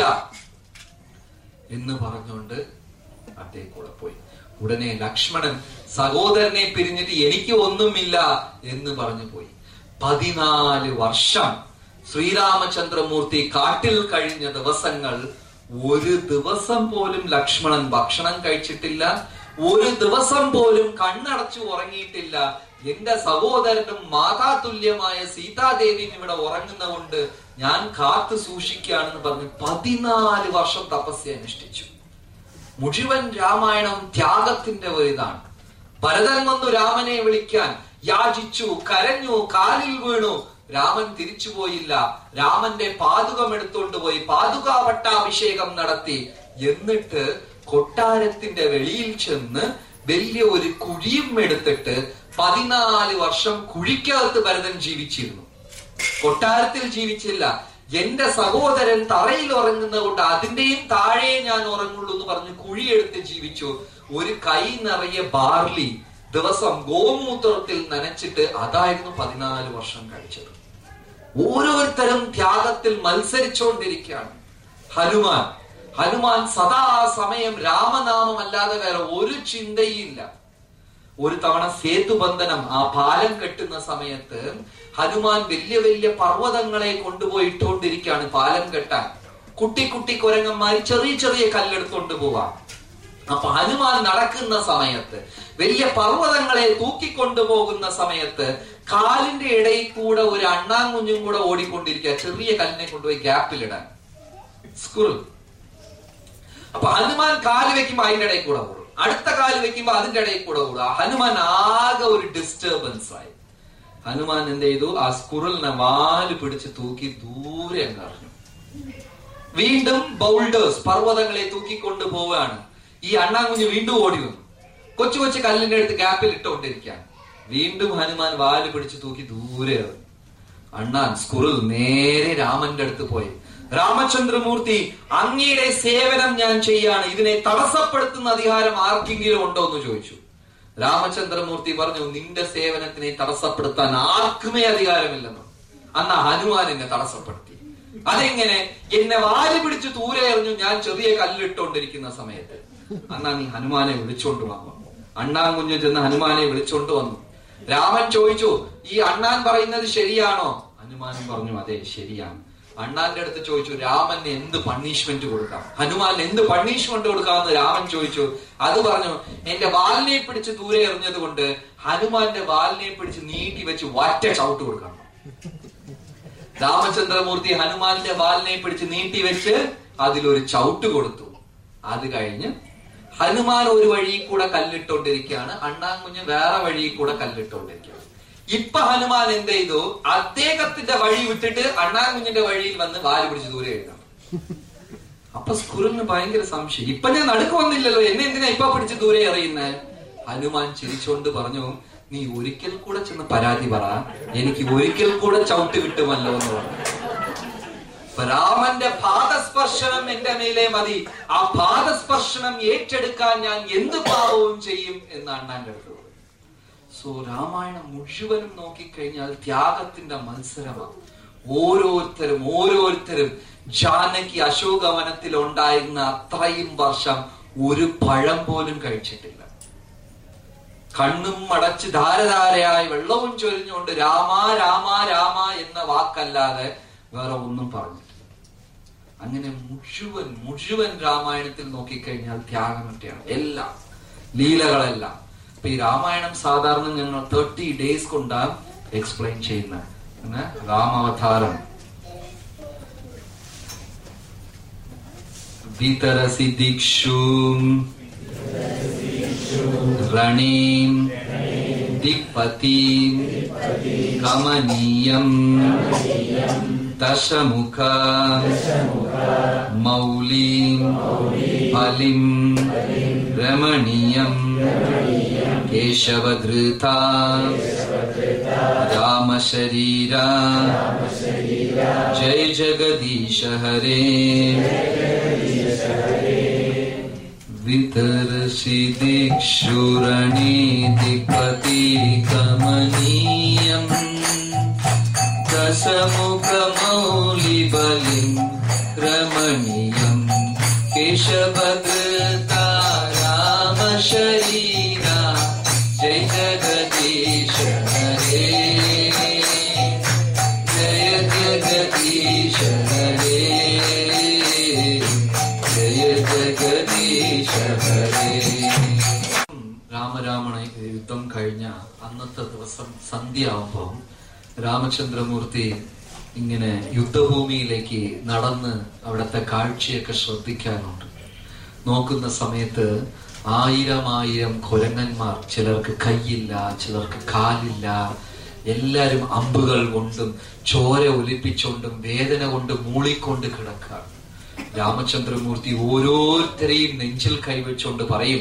എന്ന് പറഞ്ഞുകൊണ്ട് അദ്ദേഹം കൂടെ പോയി ഉടനെ ലക്ഷ്മണൻ സഹോദരനെ പിരിഞ്ഞിട്ട് എനിക്ക് ഒന്നുമില്ല എന്ന് പറഞ്ഞു പോയി പതിനാല് വർഷം ശ്രീരാമചന്ദ്രമൂർത്തി കാട്ടിൽ കഴിഞ്ഞ ദിവസങ്ങൾ ഒരു ദിവസം പോലും ലക്ഷ്മണൻ ഭക്ഷണം കഴിച്ചിട്ടില്ല ഒരു ദിവസം പോലും കണ്ണടച്ചു ഉറങ്ങിയിട്ടില്ല എന്റെ സഹോദരനും മാതാതുല്യമായ സീതാദേവിയും ഇവിടെ ഉറങ്ങുന്നതുകൊണ്ട് ഞാൻ കാത്തു സൂക്ഷിക്കുകയാണെന്ന് പറഞ്ഞ് പതിനാല് വർഷം തപസ്യ അനുഷ്ഠിച്ചു മുഴുവൻ രാമായണം ത്യാഗത്തിന്റെ ഒരു ഇതാണ് ഭരതൻ വന്നു രാമനെ വിളിക്കാൻ യാചിച്ചു കരഞ്ഞു കാലിൽ വീണു രാമൻ തിരിച്ചുപോയില്ല രാമന്റെ പാതുകം എടുത്തുകൊണ്ട് പോയി പാതുകാ പട്ടാഭിഷേകം നടത്തി എന്നിട്ട് കൊട്ടാരത്തിന്റെ വെളിയിൽ ചെന്ന് വലിയ ഒരു കുഴിയും എടുത്തിട്ട് പതിനാല് വർഷം കുഴിക്കകത്ത് ഭരതൻ ജീവിച്ചിരുന്നു കൊട്ടാരത്തിൽ ജീവിച്ചില്ല എന്റെ സഹോദരൻ തറയിൽ ഉറങ്ങുന്നത് കൊണ്ട് അതിന്റെയും താഴെ ഞാൻ ഉറങ്ങുള്ളൂ എന്ന് പറഞ്ഞ് കുഴിയെടുത്ത് ജീവിച്ചു ഒരു കൈ നിറയെ ബാർലി ദിവസം ഗോമൂത്രത്തിൽ നനച്ചിട്ട് അതായിരുന്നു പതിനാല് വർഷം കഴിച്ചത് ഓരോരുത്തരും ത്യാഗത്തിൽ മത്സരിച്ചുകൊണ്ടിരിക്കുകയാണ് ഹനുമാൻ ഹനുമാൻ സദാ സമയം രാമനാമം അല്ലാതെ വേറെ ഒരു ചിന്തയില്ല ഒരു തവണ സേതുബന്ധനം ആ പാലം കെട്ടുന്ന സമയത്ത് ഹനുമാൻ വലിയ വലിയ പർവ്വതങ്ങളെ കൊണ്ടുപോയി ഇട്ടുകൊണ്ടിരിക്കുകയാണ് പാലം കെട്ടാൻ കുട്ടി കുട്ടി കുരങ്ങന്മാർ ചെറിയ ചെറിയ കല്ലെടുത്തോണ്ട് പോവാം അപ്പൊ ഹനുമാൻ നടക്കുന്ന സമയത്ത് വലിയ പർവ്വതങ്ങളെ തൂക്കിക്കൊണ്ടുപോകുന്ന സമയത്ത് കാലിന്റെ ഇടയിൽ കൂടെ ഒരു അണ്ണാങ്കുഞ്ഞും കൂടെ ഓടിക്കൊണ്ടിരിക്കുക ചെറിയ കല്ലിനെ കൊണ്ടുപോയി ഗ്യാപ്പിലിടാൻ സ്കുറിൽ അപ്പൊ ഹനുമാൻ കാല് വെക്കുമ്പോ അതിന്റെ ഇടയിൽ കൂടെ ഓടും അടുത്ത കാല് വെക്കുമ്പോ അതിന്റെ ഇടയിൽ കൂടെ ഓടുക ഹനുമാൻ ആകെ ഒരു ഡിസ്റ്റർബൻസ് ആയി ഹനുമാൻ എന്ത് ചെയ്തു ആ സ്കുറലിനെ വാല് പിടിച്ച് തൂക്കി ദൂരെ അങ്ങ് അറിഞ്ഞു വീണ്ടും ബൗൾഡേഴ്സ് പർവ്വതങ്ങളെ തൂക്കിക്കൊണ്ട് പോവുകയാണ് ഈ അണ്ണാങ്കുഞ്ഞ് വീണ്ടും ഓടി വന്നു കൊച്ചു കൊച്ചു കല്ലിന്റെ അടുത്ത് ഗ്യാപ്പിൽ ഇട്ടുകൊണ്ടിരിക്കുകയാണ് വീണ്ടും ഹനുമാൻ വാല് പിടിച്ച് തൂക്കി ദൂരെ എറിഞ്ഞു അണ്ണാൻ സ്കുറിൽ നേരെ രാമന്റെ അടുത്ത് പോയി രാമചന്ദ്രമൂർത്തി അങ്ങയുടെ സേവനം ഞാൻ ചെയ്യാണ് ഇതിനെ തടസ്സപ്പെടുത്തുന്ന അധികാരം ആർക്കെങ്കിലും ഉണ്ടോ എന്ന് ചോദിച്ചു രാമചന്ദ്രമൂർത്തി പറഞ്ഞു നിന്റെ സേവനത്തിനെ തടസ്സപ്പെടുത്താൻ ആർക്കുമേ അധികാരമില്ലെന്ന് അന്ന് ഹനുമാൻ എന്നെ തടസ്സപ്പെടുത്തി അതെങ്ങനെ എന്നെ വാരി പിടിച്ച് ദൂരെ എറിഞ്ഞു ഞാൻ ചെറിയ കല്ലിട്ടുകൊണ്ടിരിക്കുന്ന സമയത്ത് അന്നാ നീ ഹനുമാനെ വിളിച്ചോണ്ട് വന്നു അണ്ണാൻ കുഞ്ഞു ചെന്ന് ഹനുമാനെ വിളിച്ചോണ്ട് വന്നു രാമൻ ചോദിച്ചു ഈ അണ്ണാൻ പറയുന്നത് ശരിയാണോ ഹനുമാൻ പറഞ്ഞു അതെ ശരിയാണ് അണ്ണാന്റെ അടുത്ത് ചോദിച്ചു രാമന് എന്ത് പണിഷ്മെന്റ് കൊടുക്കാം ഹനുമാൻ എന്ത് പണിഷ്മെന്റ് കൊടുക്കാമെന്ന് രാമൻ ചോദിച്ചു അത് പറഞ്ഞു എന്റെ വാലിനെ പിടിച്ച് ദൂരെ എറിഞ്ഞത് കൊണ്ട് ഹനുമാന്റെ വാലിനെ പിടിച്ച് നീട്ടി വെച്ച് വാറ്റ ചവിട്ട് കൊടുക്കണം രാമചന്ദ്രമൂർത്തി ഹനുമാന്റെ വാലിനെ പിടിച്ച് നീട്ടി വെച്ച് അതിലൊരു ചവിട്ട് കൊടുത്തു അത് കഴിഞ്ഞ് ഹനുമാൻ ഒരു വഴി കൂടെ കല്ലിട്ടോണ്ടിരിക്കുകയാണ് അണ്ണാൻകുഞ്ഞ് വേറെ വഴി കൂടെ കല്ലിട്ടോണ്ടിരിക്കുകയാണ് ഇപ്പൊ ഹനുമാൻ എന്ത് ചെയ്തു അദ്ദേഹത്തിന്റെ വഴി വിട്ടിട്ട് അണ്ണാൻകുഞ്ഞിന്റെ വഴിയിൽ വന്ന് വാല് പിടിച്ച് ദൂരെ എഴുതാം അപ്പൊ സ്കുറിന് ഭയങ്കര സംശയം ഇപ്പൊ ഞാൻ നടുക്ക് വന്നില്ലല്ലോ എന്നെ എന്തിനാ ഇപ്പൊ പിടിച്ച് ദൂരെ എറിയുന്നേ ഹനുമാൻ ചിരിച്ചോണ്ട് പറഞ്ഞു നീ ഒരിക്കൽ കൂടെ ചെന്ന് പരാതി പറ എനിക്ക് ഒരിക്കൽ കൂടെ ചവിട്ട് കിട്ടുമല്ലോ എന്ന് പറഞ്ഞു അപ്പൊ രാമന്റെ പാദസ്പർശനം എന്റെ മേലെ മതി ആ പാദസ്പർശനം ഏറ്റെടുക്കാൻ ഞാൻ എന്ത് പാപവും ചെയ്യും എന്ന് അണ്ണാന്റെ അടുത്ത് പറഞ്ഞു. സോ രാമായണം മുഴുവനും നോക്കിക്കഴിഞ്ഞാൽ ത്യാഗത്തിന്റെ മത്സരമാണ് ഓരോരുത്തരും ഓരോരുത്തരും ജാനകി അശോകവനത്തിൽ ഉണ്ടായിരുന്ന അത്രയും വർഷം ഒരു പഴം പോലും കഴിച്ചിട്ടില്ല കണ്ണും അടച്ച് ധാരധാരയായി വെള്ളവും ചൊരിഞ്ഞുകൊണ്ട് രാമ രാമ രാമ എന്ന വാക്കല്ലാതെ വേറെ ഒന്നും പറഞ്ഞിട്ടില്ല അങ്ങനെ മുഴുവൻ മുഴുവൻ രാമായണത്തിൽ നോക്കിക്കഴിഞ്ഞാൽ ത്യാഗമൊക്കെയാണ് എല്ലാം ലീലകളെല്ലാം അപ്പൊ ഈ രാമായണം സാധാരണ ഞങ്ങൾ തേർട്ടി ഡേയ്സ് കൊണ്ടാണ് എക്സ്പ്ലെയിൻ ചെയ്യുന്നത് പിന്നെ രാമാവതാരം വിതരസി ദിക്ഷു രണീം ദിക്പതീം കമനീയം ദശമുഖ മൗലീം ഫലിം രമണീയം കേശവധൃത രാമശരീര ജയ ജഗദീശ ഹരേ वितरसि दिक्षुरणीतिपति कमनीयम् दशमुखमौलिबलिम् रमणीयम् केशभद्रता रामशरीरा जय जगदीश हरे जय जगदीश हरे ജയ ജഗദീശ ഹരേ രാമരാമണ യുദ്ധം കഴിഞ്ഞ അന്നത്തെ ദിവസം സന്ധ്യയാവുമ്പോൾ രാമചന്ദ്രമൂർത്തി ഇങ്ങനെ യുദ്ധഭൂമിയിലേക്ക് നടന്ന് അവിടുത്തെ കാഴ്ചയൊക്കെ ശ്രദ്ധിക്കാനുണ്ട് നോക്കുന്ന സമയത്ത് ആയിരം ആയിരം കുരങ്ങന്മാർ ചിലർക്ക് കൈയില്ല ചിലർക്ക് കാലില്ല എല്ലാരും അമ്പുകൾ കൊണ്ടും ചോര ഒലിപ്പിച്ചുകൊണ്ടും വേദന കൊണ്ട് മൂളിക്കൊണ്ട് കിടക്കാണ് രാമചന്ദ്രമൂർത്തി ഓരോരുത്തരെയും നെഞ്ചിൽ കൈവച്ചുകൊണ്ട് പറയും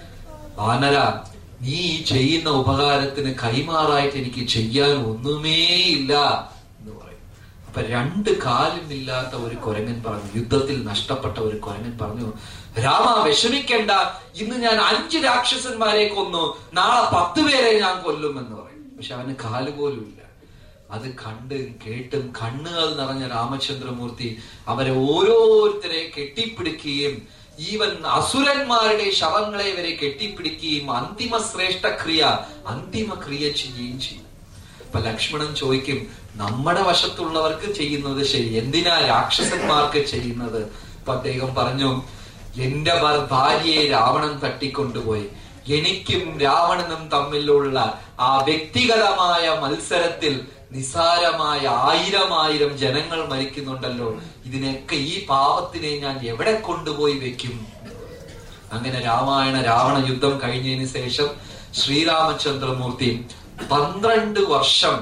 വാനര നീ ഈ ചെയ്യുന്ന ഉപകാരത്തിന് കൈമാറായിട്ട് എനിക്ക് ചെയ്യാൻ ഒന്നുമേ ഇല്ല എന്ന് പറയും അപ്പൊ രണ്ട് കാലുമില്ലാത്ത ഒരു കുരങ്ങൻ പറഞ്ഞു യുദ്ധത്തിൽ നഷ്ടപ്പെട്ട ഒരു കുരങ്ങൻ പറഞ്ഞു രാമ വിഷമിക്കണ്ട ഇന്ന് ഞാൻ അഞ്ച് രാക്ഷസന്മാരെ കൊന്നു നാളെ പത്ത് പേരെ ഞാൻ കൊല്ലും എന്ന് പറയും പക്ഷെ അവന് കാല് പോലും ഇല്ല അത് കണ്ട് കേട്ടും കണ്ണുകൾ നിറഞ്ഞ രാമചന്ദ്രമൂർത്തി അവരെ ഓരോരുത്തരെ കെട്ടിപ്പിടിക്കുകയും ഈവൻ അസുരന്മാരുടെ ശവങ്ങളെ വരെ കെട്ടിപ്പിടിക്കുകയും അന്തിമ ശ്രേഷ്ഠ ക്രിയ അന്തിമ ക്രിയ ചെയ്യുകയും ചെയ്യും അപ്പൊ ലക്ഷ്മണൻ ചോദിക്കും നമ്മുടെ വശത്തുള്ളവർക്ക് ചെയ്യുന്നത് ശരി എന്തിനാ രാക്ഷസന്മാർക്ക് ചെയ്യുന്നത് അപ്പൊ അദ്ദേഹം പറഞ്ഞു എന്റെ ഭർ- ഭാര്യയെ രാവണൻ തട്ടിക്കൊണ്ടുപോയി എനിക്കും രാവണനും തമ്മിലുള്ള ആ വ്യക്തിഗതമായ മത്സരത്തിൽ നിസാരമായ ആയിരം ആയിരം ജനങ്ങൾ മരിക്കുന്നുണ്ടല്ലോ ഇതിനൊക്കെ ഈ പാപത്തിനെ ഞാൻ എവിടെ കൊണ്ടുപോയി വെക്കും അങ്ങനെ രാമായണ രാവണ യുദ്ധം കഴിഞ്ഞതിന് ശേഷം ശ്രീരാമചന്ദ്രമൂർത്തി പന്ത്രണ്ട് വർഷം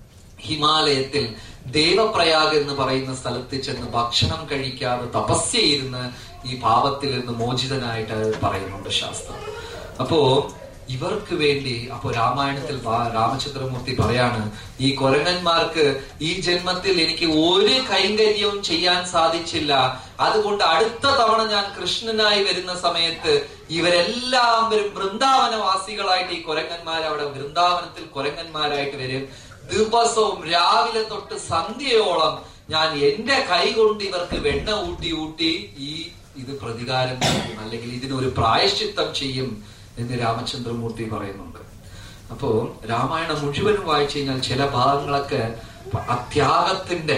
ഹിമാലയത്തിൽ ദേവപ്രയാഗ് എന്ന് പറയുന്ന സ്ഥലത്ത് ചെന്ന് ഭക്ഷണം കഴിക്കാതെ തപസ്യയിരുന്ന് ഈ പാപത്തിൽ നിന്ന് മോചിതനായിട്ട് പറയുന്നുണ്ട് ശാസ്ത്രം അപ്പോ ഇവർക്ക് വേണ്ടി അപ്പോ രാമായണത്തിൽ വാ- രാമചന്ദ്രമൂർത്തി പറയാണ് ഈ കൊരങ്ങന്മാർക്ക് ഈ ജന്മത്തിൽ എനിക്ക് ഒരു കൈങ്കര്യവും ചെയ്യാൻ സാധിച്ചില്ല അതുകൊണ്ട് അടുത്ത തവണ ഞാൻ കൃഷ്ണനായി വരുന്ന സമയത്ത് ഇവരെല്ലാവരും വൃന്ദാവനവാസികളായിട്ട് ഈ കൊരങ്ങന്മാർ അവിടെ വൃന്ദാവനത്തിൽ കൊരങ്ങന്മാരായിട്ട് വരും ദിവസവും രാവിലെ തൊട്ട് സന്ധ്യയോളം ഞാൻ എന്റെ കൈ കൊണ്ട് ഇവർക്ക് വെണ്ണ ഊട്ടി ഊട്ടി ഈ ഇത് പ്രതികാരം ചെയ്യും അല്ലെങ്കിൽ ഇതിനൊരു പ്രായശ്ചിത്തം ചെയ്യും എന്ന് രാമചന്ദ്രമൂർത്തി പറയുന്നുണ്ട് അപ്പോ രാമായണം മുഴുവനും വായിച്ചു കഴിഞ്ഞാൽ ചില ഭാഗങ്ങളൊക്കെ അത്യാഗത്തിന്റെ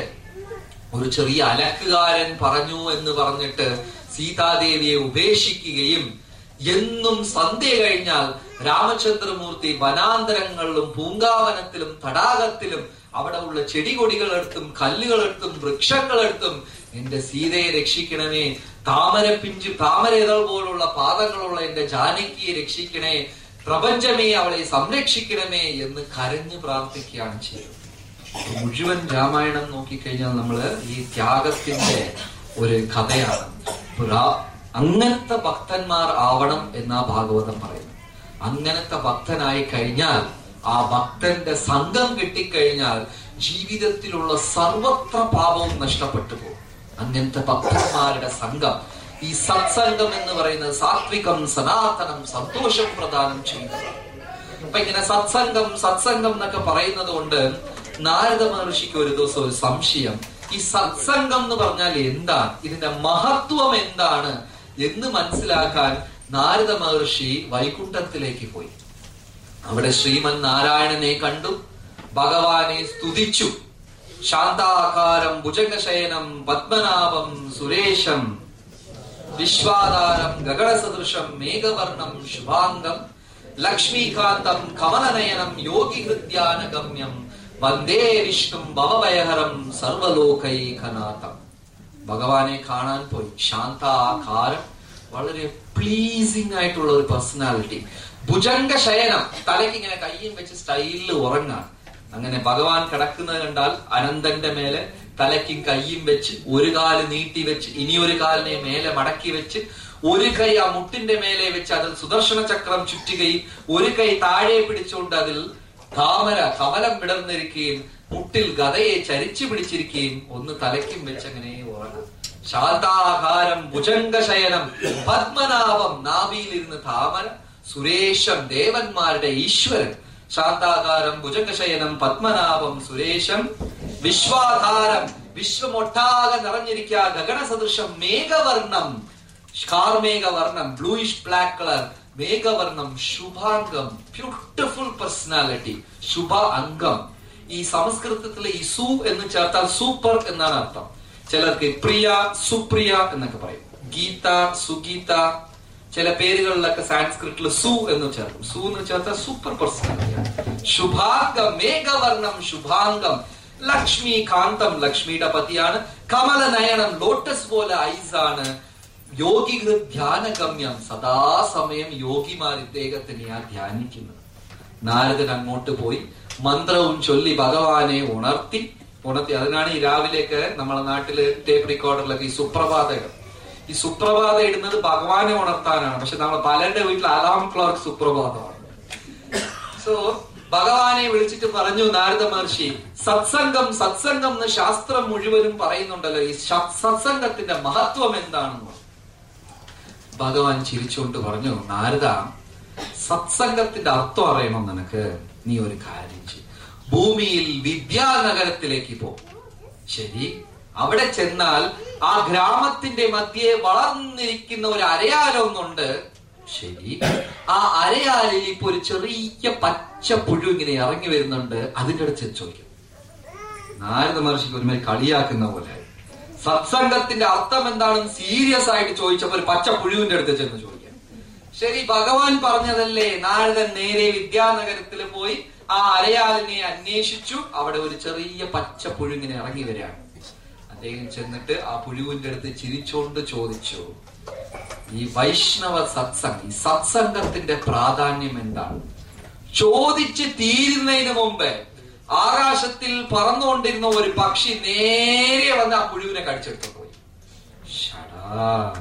ഒരു ചെറിയ അലക്കുകാരൻ പറഞ്ഞു എന്ന് പറഞ്ഞിട്ട് സീതാദേവിയെ ഉപേക്ഷിക്കുകയും എന്നും സന്ധ്യ കഴിഞ്ഞാൽ രാമചന്ദ്രമൂർത്തി വനാന്തരങ്ങളിലും പൂങ്കാവനത്തിലും തടാകത്തിലും അവിടെ ഉള്ള ചെടികൊടികളെടുത്തും കല്ലുകളെടുത്തും വൃക്ഷങ്ങളെടുത്തും എന്റെ സീതയെ രക്ഷിക്കണമേ താമര പിഞ്ചു താമര ഇതൾ പോലുള്ള പാദങ്ങളുള്ള എന്റെ ജാനകിയെ രക്ഷിക്കണേ പ്രപഞ്ചമേ അവളെ സംരക്ഷിക്കണമേ എന്ന് കരഞ്ഞു പ്രാർത്ഥിക്കുകയാണ് ചെയ്യുന്നത് മുഴുവൻ രാമായണം നോക്കിക്കഴിഞ്ഞാൽ നമ്മള് ഈ ത്യാഗത്തിന്റെ ഒരു കഥയാണ് ഇപ്പൊ രാ- അങ്ങനത്തെ ഭക്തന്മാർ ആവണം എന്നാ ഭാഗവതം പറയുന്നത് അങ്ങനത്തെ ഭക്തനായി കഴിഞ്ഞാൽ ആ ഭക്തന്റെ സംഘം കിട്ടിക്കഴിഞ്ഞാൽ ജീവിതത്തിലുള്ള സർവത്ര പാപവും നഷ്ടപ്പെട്ടു പോകും അങ്ങനത്തെ ഭക്തന്മാരുടെ സംഘം ഈ സത്സംഗം എന്ന് പറയുന്നത് സാത്വികം സനാതനം സന്തോഷം പ്രദാനം ചെയ്യുന്നതാണ് അപ്പൊ ഇങ്ങനെ സത്സംഗം സത്സംഗം എന്നൊക്കെ പറയുന്നത് കൊണ്ട് നാരദ മഹർഷിക്ക് ഒരു ദിവസം ഒരു സംശയം ഈ സത്സംഗം എന്ന് പറഞ്ഞാൽ എന്താണ് ഇതിന്റെ മഹത്വം എന്താണ് എന്ന് മനസ്സിലാക്കാൻ നാരദ മഹർഷി വൈകുണ്ഠത്തിലേക്ക് പോയി അവിടെ ശ്രീമൻ നാരായണനെ കണ്ടു ഭഗവാനെ സ്തുതിച്ചു ശാന്താകാരം ഭുജംഗശയനം പത്മനാഭം സുരേഷം വിശ്വാധാരം ഗഗണസദൃശം മേഘവർണം ശുഭാംഗം ലക്ഷ്മീകാന്തം കമലനയനം യോഗി ഹൃദ്യാനഗമ്യം വന്ദേ വിഷ്ണും ഭവഭയഹരം സർവലോകൈകനാഥം ഭഗവാനെ കാണാൻ പോയി ശാന്താകാരം വളരെ പ്ലീസിംഗ് ആയിട്ടുള്ള ഒരു പേഴ്സണാലിറ്റി ഭുജംഗ ശയനം തലയ്ക്ക് ഇങ്ങനെ കയ്യും വെച്ച് സ്റ്റൈലിൽ ഉറങ്ങാൻ അങ്ങനെ ഭഗവാൻ കിടക്കുന്നത് കണ്ടാൽ അനന്തന്റെ മേലെ തലയ്ക്കും കയ്യും വെച്ച് ഒരു കാല് നീട്ടി വെച്ച് ഇനി ഒരു കാലിനെ മേലെ മടക്കി വെച്ച് ഒരു കൈ ആ മുട്ടിന്റെ മേലെ വെച്ച് അതിൽ സുദർശന ചക്രം ചുറ്റുകയും ഒരു കൈ താഴെ പിടിച്ചുകൊണ്ട് അതിൽ താമര കമലം വിടർന്നിരിക്കുകയും മുട്ടിൽ ഗതയെ ചരിച്ചു പിടിച്ചിരിക്കുകയും ഒന്ന് തലയ്ക്കും വെച്ച് അങ്ങനെ ഉറങ്ങാം ശാന്താകാരം ഭുജംഗശയനം പത്മനാഭം നാഭിയിലിരുന്ന് താമര സുരേഷം ദേവന്മാരുടെ ഈശ്വരൻ ശാന്താകാരം ഭുജംഗശയനം പത്മനാഭം സുരേഷം വിശ്വാധാരം വിശ്വമൊട്ടാകെ നിറഞ്ഞിരിക്കുക ഗഗനസദൃശം മേഘവർണം കാർമേഘവർണം ബ്ലൂയിഷ് ബ്ലാക്ക് കളർ മേഘവർണം ശുഭാംഗം ബ്യൂട്ടിഫുൾ പേഴ്സണാലിറ്റി ശുഭ അംഗം ഈ സംസ്കൃതത്തിലെ ഈ സു എന്ന് ചേർത്താൽ സൂപ്പർ എന്നാണ് അർത്ഥം ചിലർക്ക് പ്രിയ സുപ്രിയ എന്നൊക്കെ പറയും ഗീത സുഗീത ചില പേരുകളിലൊക്കെ സാൻസ്ക്രിറ്റിൽ സു എന്ന് ചേർക്കും സു എന്ന് ചേർത്താൽ സൂപ്പർ പേഴ്സണാലിറ്റിയാണ് ശുഭാംഗം മേഘവർണം ശുഭാംഗം ലക്ഷ്മി കാന്തം ലക്ഷ്മിയുടെ പതിയാണ് കമല നയനം ലോട്ടസ് പോലെ ഐസ് ആണ് യോഗി ധ്യാനഗമ്യം സദാസമയം യോഗിമാർ ഇദ്ദേഹത്തിനെയാ ധ്യാനിക്കുന്നത് നാരദൻ അങ്ങോട്ട് പോയി മന്ത്രവും ചൊല്ലി ഭഗവാനെ ഉണർത്തി ഉണർത്തി അതിനാണ് ഈ രാവിലെയൊക്കെ നമ്മളെ നാട്ടില് ടേപ്പ് റെക്കോർഡറിലൊക്കെ ഈ സുപ്രഭാത ഇടും ഈ സുപ്രഭാത ഇടുന്നത് ഭഗവാനെ ഉണർത്താനാണ് പക്ഷെ നമ്മൾ പലരുടെ വീട്ടിൽ അലാം ക്ലോക്ക് സുപ്രഭാതമാണ് സോ ഭഗവാനെ വിളിച്ചിട്ട് പറഞ്ഞു നാരദ മഹർഷി സത്സംഗം സത്സംഗം എന്ന് ശാസ്ത്രം മുഴുവനും പറയുന്നുണ്ടല്ലോ ഈ ശ- സത്സംഗത്തിന്റെ മഹത്വം എന്താണെന്ന് ഭഗവാൻ ചിരിച്ചുകൊണ്ട് പറഞ്ഞു നാരദ സത്സംഗത്തിന്റെ അർത്ഥം അറിയണം നിനക്ക് നീ ഒരു കാര്യം ചെയ്യും ഭൂമിയിൽ വിദ്യാനഗരത്തിലേക്ക് പോ ശരി അവിടെ ചെന്നാൽ ആ ഗ്രാമത്തിന്റെ മധ്യേ വളർന്നിരിക്കുന്ന ഒരു അരയാലൊന്നുണ്ട് ശരി ആ അരയാലിൽ ഇപ്പൊ ഒരു ചെറിയ പച്ച പുഴു ഇങ്ങനെ ഇറങ്ങി വരുന്നുണ്ട് അതിന്റെ അടുത്ത് ചെന്ന് ചോദിക്കും നാരദ മഹർഷിക്ക് ഒരുമാതിരി കളിയാക്കുന്ന പോലെ സത്സംഗത്തിന്റെ അർത്ഥം എന്താണെന്ന് സീരിയസ് ആയിട്ട് ചോദിച്ചപ്പോ ഒരു പച്ച പുഴുവിന്റെ അടുത്ത് ചെന്ന് ചോദിക്കാം ശരി ഭഗവാൻ പറഞ്ഞതല്ലേ നാരദൻ നേരെ വിദ്യാനഗരത്തിൽ പോയി ആ അരയാലിനെ അന്വേഷിച്ചു അവിടെ ഒരു ചെറിയ പച്ച പുഴുങ്ങിനെ ഇറങ്ങി വരികയാണ് അദ്ദേഹം ചെന്നിട്ട് ആ പുഴുവിന്റെ അടുത്ത് ചിരിച്ചോണ്ട് ചോദിച്ചു ഈ വൈഷ്ണവ സത്സംഗം ഈ സത്സംഗത്തിന്റെ പ്രാധാന്യം എന്താണ് ചോദിച്ച് തീരുന്നതിന് മുമ്പ് ആകാശത്തിൽ പറന്നുകൊണ്ടിരുന്ന ഒരു പക്ഷി നേരെ വന്ന് ആ പുഴുവിനെ കടിച്ചെടുത്തു പോയി ഷടാ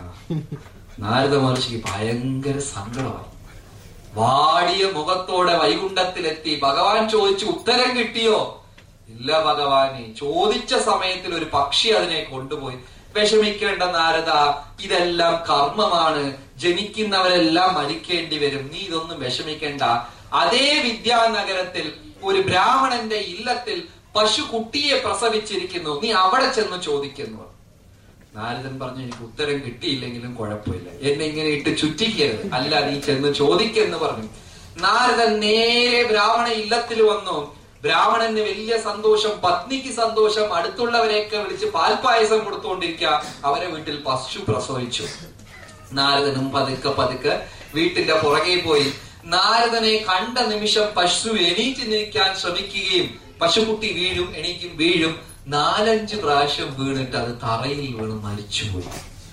നാരദ മഹർഷിക്ക് ഭയങ്കര സങ്കടമായി വാടിയ മുഖത്തോടെ വൈകുണ്ഠത്തിലെത്തി ഭഗവാൻ ചോദിച്ചു ഉത്തരം കിട്ടിയോ ഇല്ല ഭഗവാനെ ചോദിച്ച സമയത്തിൽ ഒരു പക്ഷി അതിനെ കൊണ്ടുപോയി വിഷമിക്കേണ്ട നാരദ ഇതെല്ലാം കർമ്മമാണ് ജനിക്കുന്നവരെല്ലാം മരിക്കേണ്ടി വരും നീ ഇതൊന്നും വിഷമിക്കേണ്ട അതേ വിദ്യാനഗരത്തിൽ ഒരു ബ്രാഹ്മണന്റെ ഇല്ലത്തിൽ പശു കുട്ടിയെ പ്രസവിച്ചിരിക്കുന്നു നീ അവിടെ ചെന്ന് ചോദിക്കുന്നു നാരദൻ പറഞ്ഞു എനിക്ക് ഉത്തരം കിട്ടിയില്ലെങ്കിലും കുഴപ്പമില്ല എന്നെ ഇങ്ങനെ ഇട്ട് ചുറ്റിക്കരുത് അല്ല നീ ചെന്ന് ചോദിക്കെന്ന് പറഞ്ഞു നാരദൻ നേരെ ബ്രാഹ്മണ ഇല്ലത്തിൽ വന്നു ബ്രാഹ്മണന് വലിയ സന്തോഷം പത്നിക്ക് സന്തോഷം അടുത്തുള്ളവരെയൊക്കെ വിളിച്ച് പാൽപായസം കൊടുത്തുകൊണ്ടിരിക്കുക അവരെ വീട്ടിൽ പശു പ്രസവിച്ചു നാരദനും പതുക്കെ പതുക്കെ വീട്ടിന്റെ പുറകെ പോയി നാരദനെ കണ്ട നിമിഷം പശു എണീറ്റ് നിൽക്കാൻ ശ്രമിക്കുകയും പശുക്കുട്ടി വീഴും എണീക്കും വീഴും നാലഞ്ച് പ്രാവശ്യം വീണിട്ട് അത് തറയിൽ വീണ് മരിച്ചുപോയി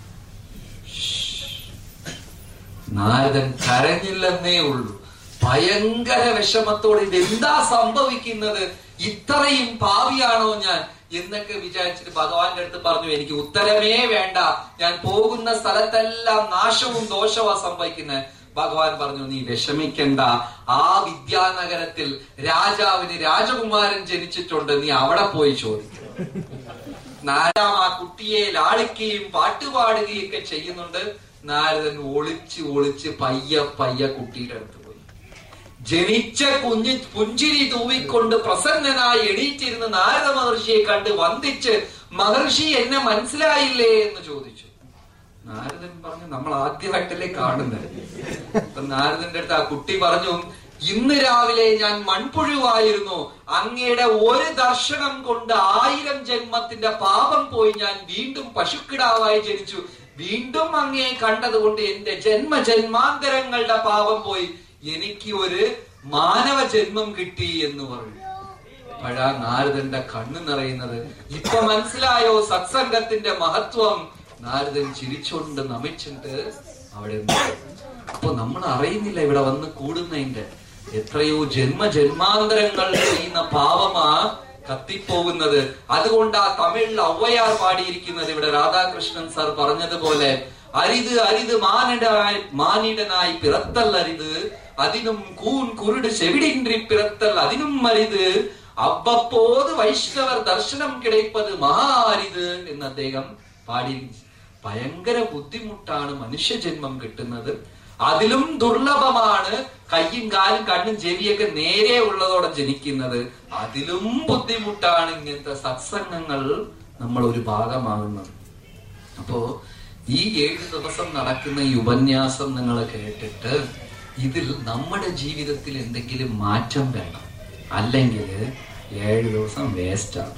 നാരദൻ കരഞ്ഞില്ലെന്നേ ഉള്ളൂ ഭയങ്കര വിഷമത്തോടെ ഇതെന്താ സംഭവിക്കുന്നത് ഇത്രയും പാവിയാണോ ഞാൻ എന്നൊക്കെ വിചാരിച്ചിട്ട് ഭഗവാന്റെ അടുത്ത് പറഞ്ഞു എനിക്ക് ഉത്തരമേ വേണ്ട ഞാൻ പോകുന്ന സ്ഥലത്തെല്ലാം നാശവും ദോഷവും സംഭവിക്കുന്നത് ഭഗവാൻ പറഞ്ഞു നീ വിഷമിക്കണ്ട ആ വിദ്യാനഗരത്തിൽ രാജാവിന് രാജകുമാരൻ ജനിച്ചിട്ടുണ്ട് നീ അവിടെ പോയി ചോദിക്കണം നാരാം ആ കുട്ടിയെ ലാളിക്കുകയും പാട്ടുപാടുകയും ഒക്കെ ചെയ്യുന്നുണ്ട് നാരദൻ ഒളിച്ച് ഒളിച്ച് പയ്യ പയ്യ കുട്ടിയുടെ അടുത്ത് പോയി ജനിച്ച കുഞ്ഞ് പുഞ്ചിരി തൂവിക്കൊണ്ട് പ്രസന്നനായി എണീറ്റിരുന്ന് നാരദ മഹർഷിയെ കണ്ട് വന്ദിച്ച് മഹർഷി എന്നെ മനസ്സിലായില്ലേ എന്ന് ചോദിച്ചു നാരദൻ പറഞ്ഞു നമ്മൾ ആദ്യമായിട്ടല്ലേ കാണുന്നത് അപ്പൊ നാരദന്റെ അടുത്ത് ആ കുട്ടി പറഞ്ഞു ഇന്ന് രാവിലെ ഞാൻ മൺപുഴുവായിരുന്നു അങ്ങയുടെ ഒരു ദർശനം കൊണ്ട് ആയിരം ജന്മത്തിന്റെ പാപം പോയി ഞാൻ വീണ്ടും പശുക്കിടാവായി ജനിച്ചു വീണ്ടും അങ്ങയെ കണ്ടതുകൊണ്ട് എന്റെ ജന്മ ജന്മാന്തരങ്ങളുടെ പാപം പോയി എനിക്ക് ഒരു മാനവ ജന്മം കിട്ടി എന്ന് പറഞ്ഞു അപ്പോഴാ നാരദന്റെ കണ്ണ് നിറയുന്നത് ഇപ്പൊ മനസ്സിലായോ സത്സംഗത്തിന്റെ മഹത്വം നാരദൻ ചിരിച്ചുകൊണ്ട് നമിച്ചിട്ട് അവിടെ നിന്നു. അപ്പൊ നമ്മൾ അറിയുന്നില്ല ഇവിടെ വന്ന് കൂടുന്നതിന്റെ എത്രയോ ജന്മ ജന്മാന്തരങ്ങൾ ചെയ്യുന്ന പാപമാ കത്തിപ്പോകുന്നത് അതുകൊണ്ട് ആ തമിഴിൽ ഔവയാർ പാടിയിരിക്കുന്നത് ഇവിടെ രാധാകൃഷ്ണൻ സാർ പറഞ്ഞതുപോലെ അരിത് അരിത് മാനിടനായി മാനിടനായി പിറത്തൽ അരിത് അതിനും കൂൻ കുരുട് ചെവിടിன்றி പിറത്തൽ അതിനും അരിത് അவ்வப்போது വൈഷ്ണവർ ദർശനം കിടപ്പത് മഹാ അരിത് എന്ന് അദ്ദേഹം പാടി ഭയങ്കര ബുദ്ധിമുട്ടാണ് മനുഷ്യജന്മം കിട്ടുന്നത് അതിലും ദുർലഭമാണ് കയ്യും കാലും കണ്ണും ചെവിയൊക്കെ നേരെ ഉള്ളതോടെ ജനിക്കുന്നത് അതിലും ബുദ്ധിമുട്ടാണ് ഇങ്ങനത്തെ സത്സംഗങ്ങൾ നമ്മൾ ഒരു ഭാഗമാകുന്നത് അപ്പോ ഈ ഏഴ് ദിവസം നടക്കുന്ന ഈ ഉപന്യാസം നിങ്ങൾ കേട്ടിട്ട് ഇതിൽ നമ്മുടെ ജീവിതത്തിൽ എന്തെങ്കിലും മാറ്റം വേണം അല്ലെങ്കിൽ ഏഴ് ദിവസം വേസ്റ്റ് ആണ്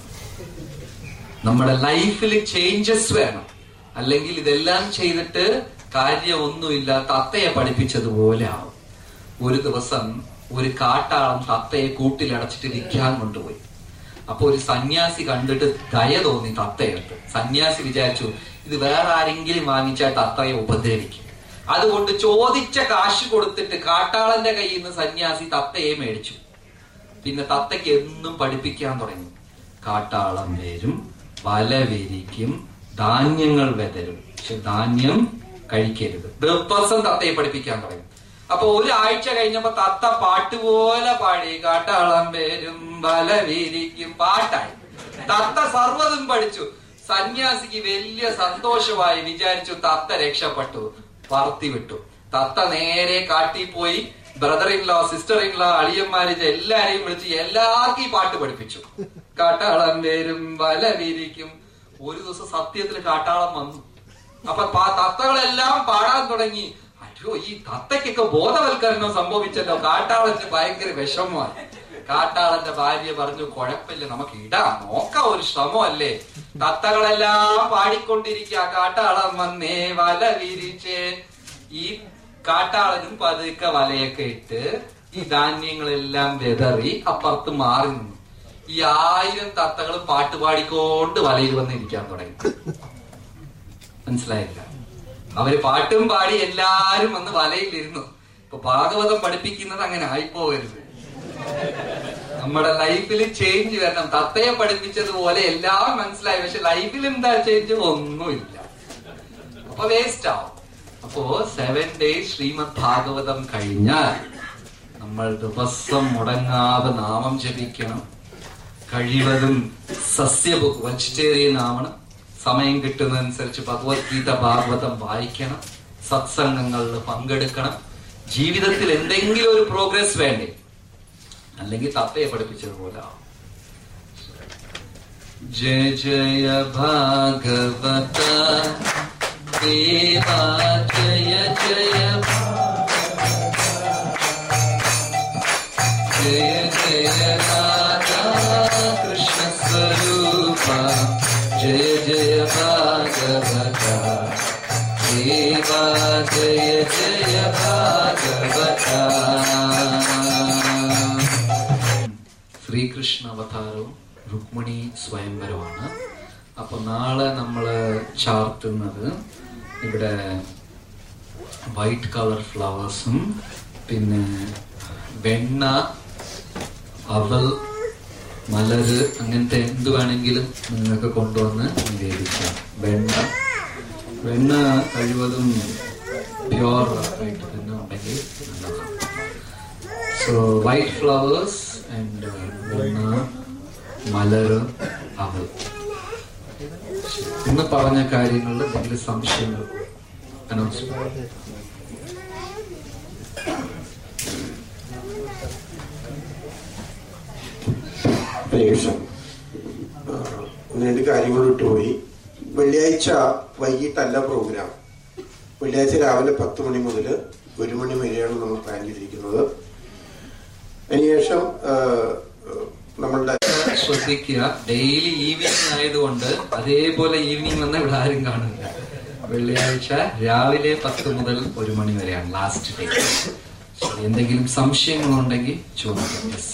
നമ്മുടെ ലൈഫിൽ ചേഞ്ചസ് വേണം അല്ലെങ്കിൽ ഇതെല്ലാം ചെയ്തിട്ട് കാര്യമൊന്നുമില്ല തത്തയെ പഠിപ്പിച്ചതുപോലെ ആവും ഒരു ദിവസം ഒരു കാട്ടാളം തത്തയെ കൂട്ടിലടച്ചിട്ട് വിൽക്കാൻ കൊണ്ടുപോയി അപ്പൊ ഒരു സന്യാസി കണ്ടിട്ട് ദയ തോന്നി തത്തയെടുത്ത് സന്യാസി വിചാരിച്ചു ഇത് വേറെ ആരെങ്കിലും വാങ്ങിച്ചാൽ തത്തയെ ഉപദ്രവിക്കും അതുകൊണ്ട് ചോദിച്ച കാശ് കൊടുത്തിട്ട് കാട്ടാളന്റെ കയ്യിൽ നിന്ന് സന്യാസി തത്തയെ മേടിച്ചു പിന്നെ തത്തയ്ക്ക് എന്നും പഠിപ്പിക്കാൻ തുടങ്ങി കാട്ടാളം വരും വല വിരിക്കും ധാന്യങ്ങൾ വെതരും പക്ഷെ ധാന്യം കഴിക്കരുത് ദിവസം തത്തയെ പഠിപ്പിക്കാൻ തുടങ്ങി അപ്പൊ ഒരാഴ്ച കഴിഞ്ഞപ്പോ തത്ത പാട്ട് പോലെ പാടി കാട്ടാളം വരും വല വിരിക്കും പാട്ടായി തത്ത സർവ്വതും പഠിച്ചു സന്യാസിക്ക് വലിയ സന്തോഷമായി വിചാരിച്ചു തത്ത രക്ഷപ്പെട്ടു പറത്തി വിട്ടു തത്ത നേരെ കാട്ടി പോയി brother in law sister in law അളിയന്മാര് എല്ലാരെയും വിളിച്ച് എല്ലാവർക്കും ഈ പാട്ട് പഠിപ്പിച്ചു കാട്ടാളം വരും വല വിരിക്കും ഒരു ദിവസം സത്യത്തിൽ കാട്ടാളം വന്നു അപ്പൊ പാ- തത്തകളെല്ലാം പാടാൻ തുടങ്ങി അയ്യോ ഈ തത്തയ്ക്കൊക്കെ ബോധവൽക്കരണം സംഭവിച്ചല്ലോ കാട്ടാളന് ഭയങ്കര വിഷമമായി കാട്ടാളന്റെ ഭാര്യ പറഞ്ഞു കുഴപ്പമില്ല നമുക്ക് ഇടാം നോക്കാം ഒരു ശ്രമമല്ലേ തത്തകളെല്ലാം പാടിക്കൊണ്ടിരിക്കുക കാട്ടാളം വന്നേ വല വിരിച്ച് ഈ കാട്ടാളനും പതുക്കെ വലയൊക്കെ ഇട്ട് ഈ ധാന്യങ്ങളെല്ലാം വെതറി അപ്പുറത്ത് മാറി നിന്നു ഈ ആയിരം തത്തകൾ പാട്ട് പാടിക്കൊണ്ട് വലയിൽ വന്ന് ഇരിക്കാൻ തുടങ്ങി മനസ്സിലായില്ല അവര് പാട്ടും പാടി എല്ലാരും വന്ന് വലയിലിരുന്നു ഇപ്പൊ ഭാഗവതം പഠിപ്പിക്കുന്നത് അങ്ങനെ ആയിപ്പോകരുത് നമ്മുടെ ലൈഫിൽ ചേഞ്ച് വരണം തത്തയെ പഠിപ്പിച്ചതുപോലെ എല്ലാം മനസ്സിലായി പക്ഷെ ലൈഫിൽ എന്താ ചേഞ്ച് ഒന്നുമില്ല അപ്പൊ വേസ്റ്റ് ആവും അപ്പോ സെവൻ ഡേയ്സ് ശ്രീമദ് ഭാഗവതം കഴിഞ്ഞാൽ നമ്മൾ ദിവസം മുടങ്ങാതെ നാമം ജപിക്കണം കഴിവതും സസ്യ വെജിറ്റേറിയൻ ആവണം സമയം കിട്ടുന്നതനുസരിച്ച് ഭഗവത്ഗീത ഭാഗവതം വായിക്കണം സത്സംഗങ്ങളിൽ പങ്കെടുക്കണം ജീവിതത്തിൽ എന്തെങ്കിലും ഒരു പ്രോഗ്രസ് വേണ്ടേ അല്ലെങ്കിൽ തത്തയെ പഠിപ്പിച്ചതുപോലെ ആവും ജയ ജയ ഭാഗവത ദേവാ ജയ ജയ ജയ ജയ രാധാ കൃഷ്ണ സ്വരൂപ ജയ ജയ ഭാഗവത ദേവാ ജയ ജയ ഭാഗവത ശ്രീകൃഷ്ണ അവതാരവും രുക്മിണി സ്വയംവരമാണ് അപ്പൊ നാളെ നമ്മള് ചാർത്തുന്നത് ഇവിടെ വൈറ്റ് കളർ ഫ്ലവേഴ്സും പിന്നെ വെണ്ണ അവൽ മലര് അങ്ങനത്തെ എന്ത് വേണമെങ്കിലും നിങ്ങൾക്ക് കൊണ്ടുവന്ന് നിവേദിക്കാം വെണ്ണ വെണ്ണ കഴിവതും പ്യുവർ ആയിട്ട് തന്നെ ഉണ്ടെങ്കിൽ നല്ലതാണ് സോ വൈറ്റ് ഫ്ലവേഴ്സ് ആൻഡ് വെണ്ണ മലര് അവൽ ഇന്ന് പറഞ്ഞ കാര്യങ്ങളിൽ എന്തെങ്കിലും സംശയങ്ങൾ അനൗൺസ്മെന്റ് ഹരികൃഷ്ണൻ ആ, ഒന്ന് രണ്ട് കാര്യങ്ങൾ വിട്ടുപോയി വെള്ളിയാഴ്ച വൈകിട്ടല്ല പ്രോഗ്രാം വെള്ളിയാഴ്ച രാവിലെ പത്ത് മണി മുതൽ ഒരു മണി വരെയാണ് നമ്മൾ പ്ലാൻ ചെയ്തിരിക്കുന്നത് അതിനുശേഷം ആ, നമ്മളുടെ ശ്രദ്ധിക്കുക ഡെയിലി ഈവനിങ് ആയതുകൊണ്ട് അതേപോലെ ഈവനിങ് വന്ന ഇവിടെ ആരും കാണില്ല വെള്ളിയാഴ്ച രാവിലെ പത്ത് മുതൽ ഒരു മണി വരെയാണ് ലാസ്റ്റ് ഡേ എന്തെങ്കിലും സംശയങ്ങളുണ്ടെങ്കിൽ ചോദിക്കാം യെസ്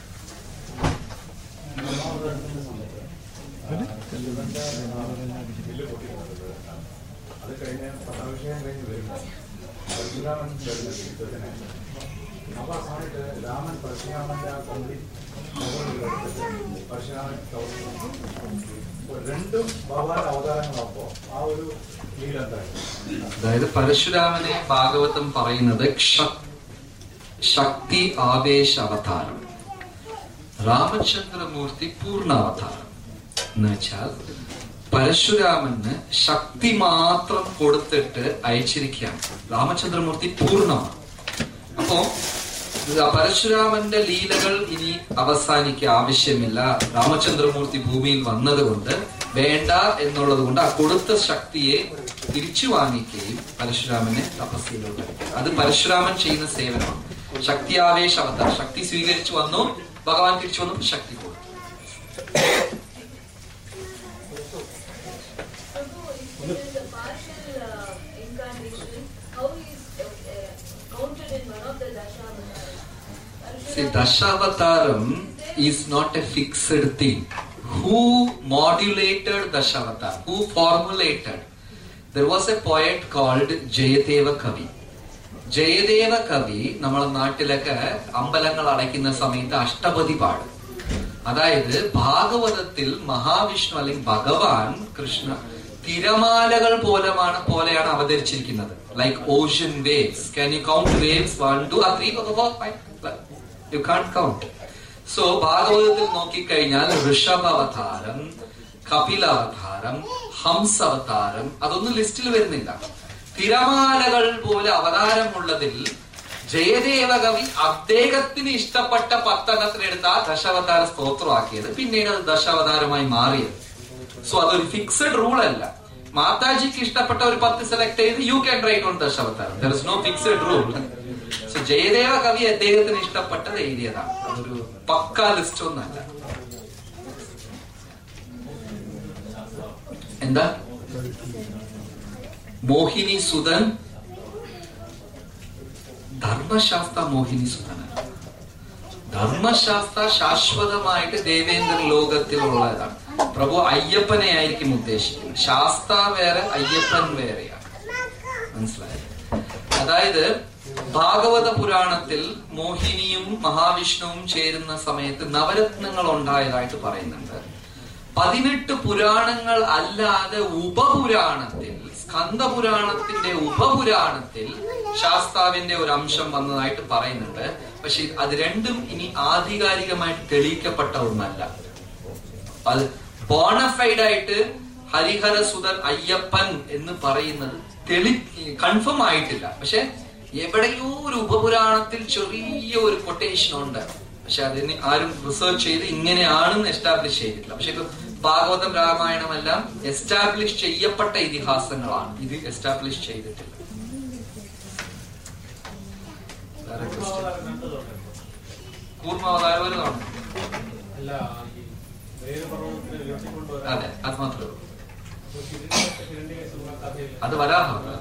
അത് കഴിഞ്ഞ് പട്ടാഭിഷേകം കഴിഞ്ഞ് വരുമ്പോൾ പരശുരാമൻ വരുന്ന യുദ്ധത്തിന് അപ്പൊ ആ സമയത്ത് രാമൻ പരശുരാമന്റെ ആ കൊമ്പി എടുത്തിട്ട് പരശുരാമൻ ചവിട്ടി. അപ്പൊ രണ്ടും ഭഗവാന്റെ അവതാരങ്ങളപ്പോ ആ ഒരു ലീല എന്തായിരുന്നു അതായത് പരശുരാമനെ ഭാഗവതം പറയുന്നത് ക്ഷ- ശക്തി ആവേശ അവതാരം രാമചന്ദ്രമൂർത്തി പൂർണ്ണ അവതാരം എന്ന് വെച്ചാൽ പരശുരാമന് ശക്തി മാത്രം കൊടുത്തിട്ട് അയച്ചിരിക്കുകയാണ് രാമചന്ദ്രമൂർത്തി പൂർണ്ണമാണ് അപ്പോ ഇത് പരശുരാമന്റെ ലീലകൾ ഇനി അവസാനിക്കുക ആവശ്യമില്ല രാമചന്ദ്രമൂർത്തി ഭൂമിയിൽ വന്നതുകൊണ്ട് വേണ്ട എന്നുള്ളത് കൊണ്ട് ആ കൊടുത്ത ശക്തിയെ തിരിച്ചു വാങ്ങിക്കുകയും പരശുരാമനെ തപസ്സിലോട്ട് അയക്കുക അത് പരശുരാമൻ ചെയ്യുന്ന സേവനമാണ് ശക്തി ആവേശ അവതാർ ശക്തി സ്വീകരിച്ചു വന്നു ഭഗവാൻ തിരിച്ചു വന്നു ശക്തി കൊടുത്തു Prabhu, if it is a partial uh, incarnation, how is uh, uh, counted in one of the Dashavataras? See, Dashavatam is not a fixed thing. Who modulated Dashavatar? Who formulated? There was a poet called Jayadeva കവി ജയദേവ കവി നമ്മളെ നാട്ടിലൊക്കെ അമ്പലങ്ങൾ അടയ്ക്കുന്ന സമയത്ത് അഷ്ടപതി പാടും അതായത് ഭാഗവതത്തിൽ മഹാവിഷ്ണു അല്ലെങ്കിൽ ഭഗവാൻ കൃഷ്ണ തിരമാലകൾ പോലെയാണ് പോലെയാണ് അവതരിച്ചിരിക്കുന്നത് like ocean waves can you count waves one two three you can't count so ഭാഗവതത്തിൽ നോക്കിക്കഴിഞ്ഞാൽ ഋഷഭവതാരം കപിലാവതാരം ഹംസവതാരം അതൊന്നും ലിസ്റ്റിൽ വരുന്നില്ല തിരമാലകൾ പോലെ അവതാരമുള്ളതിൽ ജയദേവ കവി അദ്ദേഹത്തിന് ഇഷ്ടപ്പെട്ട പത്തെണ്ണത്തിനെടുത്ത് ആ ദശാവതാര സ്തോത്രമാക്കിയത് പിന്നീട് അത് ദശാവതാരമായി മാറിയത് സോ അതൊരു ഫിക്സഡ് റൂൾ അല്ല മാതാജിക്ക് ഇഷ്ടപ്പെട്ട ഒരു പത്ത് സെലക്ട് ചെയ്ത് യു ക്യാൻ റൈറ്റ് ഓൺ ദശാവതാരം there is no fixed rule so Jayadeva കവി അദ്ദേഹത്തിന് ഇഷ്ടപ്പെട്ടത് എഴുതിയതാണ് അതൊരു പക്ക ലിസ്റ്റ് ഒന്നല്ല എന്താ മോഹിനി സുതൻ ധർമ്മശാസ്ത്ര മോഹിനി സുതനാണ് ധർമ്മശാസ്ത്ര ശാശ്വതമായിട്ട് ദേവേന്ദ്ര ലോകത്തിലുള്ളതാണ് പ്രഭു അയ്യപ്പനെ ആയിരിക്കും ഉദ്ദേശിക്കുന്നത് ശാസ്ത്ര വേറെ അയ്യപ്പൻ വേറെയാണ് മനസ്സിലായത് അതായത് ഭാഗവത പുരാണത്തിൽ മോഹിനിയും മഹാവിഷ്ണുവും ചേരുന്ന സമയത്ത് നവരത്നങ്ങൾ ഉണ്ടായതായിട്ട് പറയുന്നുണ്ട് പതിനെട്ട് പുരാണങ്ങൾ അല്ലാതെ ഉപപുരാണത്തിൽ സ്കന്ദപുരാണത്തിന്റെ ഉപപുരാണത്തിൽ ശാസ്താവിന്റെ ഒരു അംശം വന്നതായിട്ട് പറയുന്നുണ്ട് പക്ഷെ അത് രണ്ടും ഇനി ആധികാരികമായിട്ട് തെളിയിക്കപ്പെട്ട ഒന്നല്ല അത് ബോണഫൈഡ് ആയിട്ട് ഹരിഹര സുതൻ അയ്യപ്പൻ എന്ന് പറയുന്നത് തെളി കൺഫേം ആയിട്ടില്ല പക്ഷെ എവിടെയോ ഒരു ഉപപുരാണത്തിൽ ചെറിയ ഒരു കൊട്ടേഷൻ ഉണ്ട് പക്ഷെ അതിന് ആരും റിസർച്ച് ചെയ്ത് ഇങ്ങനെയാണെന്ന് എസ്റ്റാബ്ലിഷ് ചെയ്തിട്ടില്ല പക്ഷെ ഇത് ഭാഗവതം രാമായണമെല്ലാം എസ്റ്റാബ്ലിഷ് ചെയ്യപ്പെട്ട ഇതിഹാസങ്ങളാണ് ഇത് എസ്റ്റാബ്ലിഷ് ചെയ്തിട്ടില്ല വേറെ question? കൂർമാവതാരം ഒരു തവണ അല്ല ഈ വേദപർവ്വതത്തിൽ ഉയർത്തിക്കൊണ്ടുവരാൻ അതെ അത് മാത്രമേ ഉള്ളൂ ഹിരണ്യകശിപുള്ള കഥയിൽ അത് വരാഹാവതാരം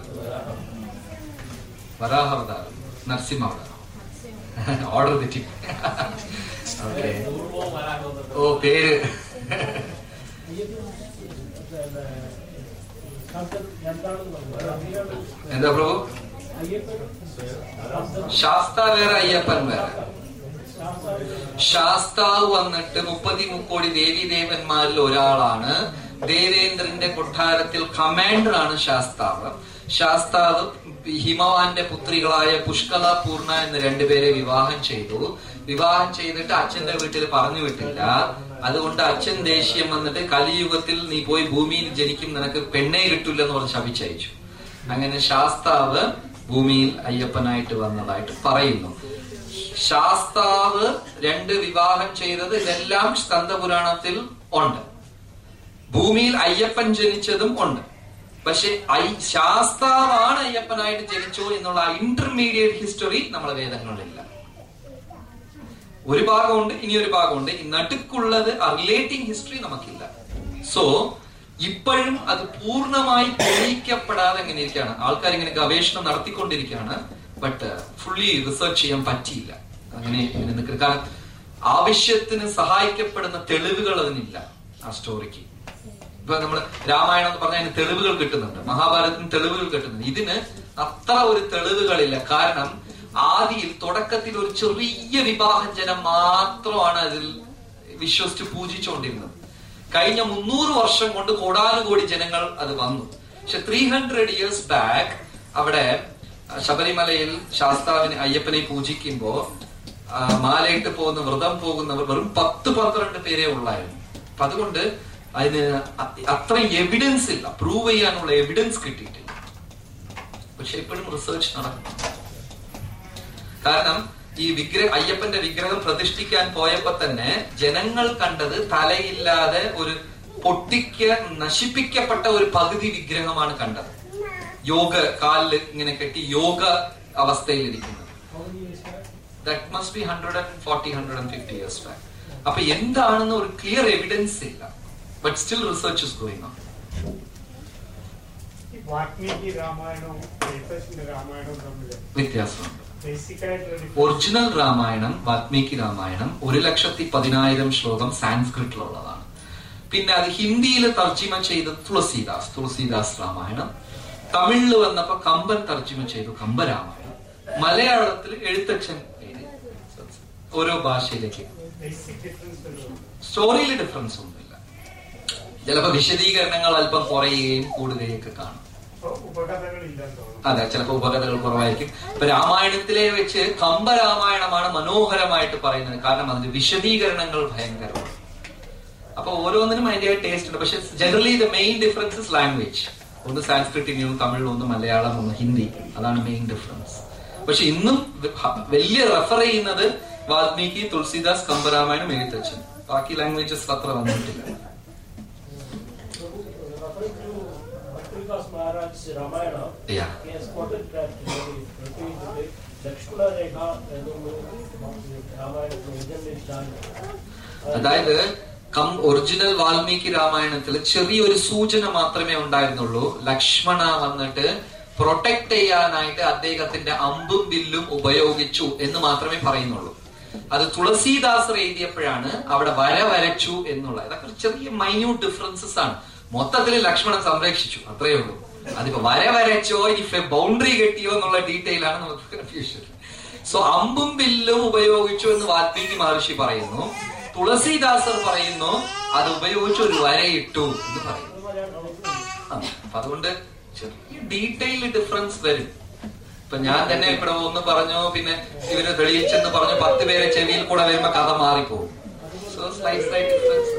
വരാഹാവതാരം നരസിംഹാവതാരം ഓർഡർ തെറ്റി ഓക്കെ പൂർവ്വവും വരാഹവും ഓ പേര് എന്താ പ്രഭു ശാസ്ത വേറെ അയ്യപ്പൻ വേറെ ശാസ്താവ് വന്നിട്ട് മുപ്പത്തി മുക്കോടി ദേവി ദേവന്മാരിൽ ഒരാളാണ് ദേവേന്ദ്രന്റെ കൊട്ടാരത്തിൽ കമാൻഡർ ആണ് ശാസ്താവ് ശാസ്താവ് ഹിമവാന്റെ പുത്രികളായ പുഷ്കല പൂർണ്ണ എന്ന രണ്ടുപേരെ വിവാഹം ചെയ്തു വിവാഹം ചെയ്തിട്ട് അച്ഛന്റെ വീട്ടിൽ പറഞ്ഞു വിട്ടില്ല അതുകൊണ്ട് അച്ഛൻ ദേഷ്യം വന്നിട്ട് കലിയുഗത്തിൽ നീ പോയി ഭൂമിയിൽ ജനിക്കും നിനക്ക് പെണ്ണേ കിട്ടില്ലെന്ന് പറഞ്ഞ് ശപിച്ചയച്ചു അങ്ങനെ ശാസ്താവ് ഭൂമിയിൽ അയ്യപ്പനായിട്ട് വന്നതായിട്ട് പറയുന്നു ശാസ്താവ് രണ്ട് വിവാഹം ചെയ്തത് ഇതെല്ലാം സ്കന്ദപുരാണത്തിൽ ഉണ്ട് ഭൂമിയിൽ അയ്യപ്പൻ ജനിച്ചതും ഉണ്ട് പക്ഷെ ഐ- ശാസ്താവാണ് അയ്യപ്പനായിട്ട് ജനിച്ചോ എന്നുള്ള ഇന്റർമീഡിയറ്റ് ഹിസ്റ്ററി നമ്മളെ വേദങ്ങളിലില്ല ഒരു ഭാഗമുണ്ട് ഇനി ഒരു ഭാഗമുണ്ട് ഈ നടുക്കുള്ളത് റിലേറ്റിംഗ് ഹിസ്റ്ററി നമുക്കില്ല സോ ഇപ്പോഴും അത് പൂർണ്ണമായി തെളിയിക്കപ്പെടാതെ എങ്ങനെ ഇരിക്കുകയാണ് ആൾക്കാർ ഇങ്ങനെ ഗവേഷണം നടത്തിക്കൊണ്ടിരിക്കുകയാണ് ബട്ട് ഫുള്ളി റിസർച്ച് ചെയ്യാൻ പറ്റിയില്ല അങ്ങനെ ഇങ്ങനെ നിൽക്കുക കാരണം ആവശ്യത്തിന് സഹായിക്കപ്പെടുന്ന തെളിവുകൾ അതിനില്ല ആ സ്റ്റോറിക്ക് ഇപ്പൊ നമ്മൾ രാമായണം എന്ന് പറഞ്ഞാൽ അതിന് തെളിവുകൾ കിട്ടുന്നുണ്ട് മഹാഭാരതത്തിന് തെളിവുകൾ കിട്ടുന്നുണ്ട് ഇതിന് അത്ര ഒരു തെളിവുകളില്ല കാരണം ആദിയിൽ തുടക്കത്തിൽ ഒരു ചെറിയ വിവാഹം ജനം മാത്രമാണ് അതിൽ വിശ്വസിച്ച് പൂജിച്ചുകൊണ്ടിരുന്നത് കഴിഞ്ഞ മുന്നൂറ് വർഷം കൊണ്ട് കോടാനുകോടി ജനങ്ങൾ അത് വന്നു പക്ഷെ ത്രീ ഹൺഡ്രഡ് ഇയേഴ്സ് ബാക്ക് അവിടെ ആ, ശബരിമലയിൽ ശാസ്താവിനെ അയ്യപ്പനെ പൂജിക്കുമ്പോ ആ, മാലയിട്ട് പോകുന്ന വ്രതം പോകുന്നവർ വെറും പത്ത് പന്ത്രണ്ട് പേരേ ഉള്ളായിരുന്നു അപ്പൊ അതുകൊണ്ട് അതിന് അ- അത്രയും എവിഡൻസ് ഇല്ല പ്രൂവ് ചെയ്യാനുള്ള എവിഡൻസ് കിട്ടിയിട്ടില്ല പക്ഷെ ഇപ്പോഴും റിസർച്ച് നടക്കും കാരണം ഈ വിഗ്രഹ അയ്യപ്പന്റെ വിഗ്രഹം പ്രതിഷ്ഠിക്കാൻ പോയപ്പോ തന്നെ ജനങ്ങൾ കണ്ടത് തലയില്ലാതെ ഒരു പൊട്ടിക്ക നശിപ്പിക്കപ്പെട്ട ഒരു പകുതി വിഗ്രഹമാണ് കണ്ടത് യോഗ കാലിൽ ഇങ്ങനെ കെട്ടി യോഗ അവസ്ഥയിലിരിക്കുന്നത് that must be hundred and forty hundred and fifty years back അപ്പൊ എന്താണെന്ന് ഒരു ക്ലിയർ എവിഡൻസ് ഇല്ല but still research is going on ഈ വാൽമീകി രാമായണവും ലേറ്റസ്റ്റിന്റെ രാമായണവും തമ്മിൽ വ്യത്യാസമുണ്ട് ബേസിക് ആയിട്ട് ഒറിജിനൽ രാമായണം വാൽമീകി രാമായണം ഒരു ലക്ഷത്തി പതിനായിരം ശ്ലോകം സാൻസ്ക്രിറ്റിലുള്ളതാണ് പിന്നെ അത് ഹിന്ദിയിൽ തർജിമ ചെയ്തത് തുളസീദാസ് തുളസീദാസ് രാമായണം തമിഴില് വന്നപ്പോ കമ്പൻ തർജ്ജിമ ചെയ്തു കമ്പരാമായണം മലയാളത്തിൽ എഴുത്തച്ഛൻ എഴുതി ഓരോ ഭാഷയിലേക്ക് ബേസിക് ഡിഫറൻസ് ഉണ്ടോ സ്റ്റോറിയിൽ ഡിഫറൻസ് ഒന്നുമില്ല ചിലപ്പോ വിശദീകരണങ്ങൾ അല്പം കുറയുകയും കൂടുകയും ഒക്കെ കാണും അപ്പൊ ഉപകഥകളില്ലെന്ന് തോന്നുന്നു അതെ ചിലപ്പോൾ ഉപകഥകൾ കുറവായിരിക്കും ഇപ്പൊ രാമായണത്തിലെ വെച്ച് കമ്പരാമായണമാണ് മനോഹരമായിട്ട് പറയുന്നത് കാരണം അതിന്റെ വിശദീകരണങ്ങൾ ഭയങ്കരമാണ് അപ്പൊ ഓരോന്നിനും അതിന്റെ ടേസ്റ്റ് ഉണ്ട് പക്ഷെ generally the main difference is language ഒന്ന് സാൻസ്ക്രിറ്റിനും തമിഴിലും ഒന്ന് മലയാളം ഒന്ന് ഹിന്ദി അതാണ് മെയിൻ ഡിഫറൻസ് പക്ഷെ ഇന്നും വ- വലിയ റെഫർ ചെയ്യുന്നത് വാൽമീകി തുളസിദാസ് കമ്പരാമായണം എഴുത്തച്ഛൻ ബാക്കി ലാംഗ്വേജസ് അത്ര വന്നിട്ടില്ല Referring to Bhaktavivas Maharaj's Ramayana, Yeah. he has quoted that uh, repeatedly, Lakshmana Rekha എന്നൊരു രാമായണത്തിൽ എഴുതണ്ടിട്ടാണ് അതായത് കം ഒറിജിനൽ വാൽമീകി രാമായണത്തിൽ ചെറിയൊരു സൂചന മാത്രമേ ഉണ്ടായിരുന്നുള്ളൂ ലക്ഷ്മണ വന്നിട്ട് പ്രൊട്ടക്ട് ചെയ്യാനായിട്ട് അദ്ദേഹത്തിന്റെ അമ്പും വില്ലും ഉപയോഗിച്ചു എന്ന് മാത്രമേ പറയുന്നുള്ളൂ അത് തുളസീദാസർ എഴുതിയപ്പോഴാണ് അവിടെ വര വരച്ചു എന്നുള്ളത് ഇതൊക്കെ ഒരു ചെറിയ മൈന്യൂട്ട് ഡിഫറൻസസ് ആണ് മൊത്തത്തിൽ ലക്ഷ്മണൻ സംരക്ഷിച്ചു അത്രയേ ഉള്ളൂ അതിപ്പോ വര വരച്ചോ ഇനി ബൗണ്ടറി കെട്ടിയോ എന്നുള്ള ഡീറ്റെയിൽ ആണ് നമുക്ക് കൺഫ്യൂഷൻ സോ അമ്പും വില്ലും ഉപയോഗിച്ചു എന്ന് വാൽമീകി മഹർഷി പറയുന്നു തുളസീദാസർ പറയുന്നു അത് ഉപയോഗിച്ച് ഒരു വരയിട്ടു എന്ന് പറയുന്നു ആ, അപ്പൊ അതുകൊണ്ട് ചെറിയ ഡീറ്റെയിൽ ഡിഫറൻസ് വരും ഇപ്പൊ ഞാൻ തന്നെ ഇവിടെ ഒന്ന് പറഞ്ഞു പിന്നെ ഇവര് തെളിയിച്ചെന്ന് പറഞ്ഞു പത്ത് പേരെ ചെവിയിൽ കൂടെ വരുമ്പോ കഥ മാറിപ്പോകും so slight slight differences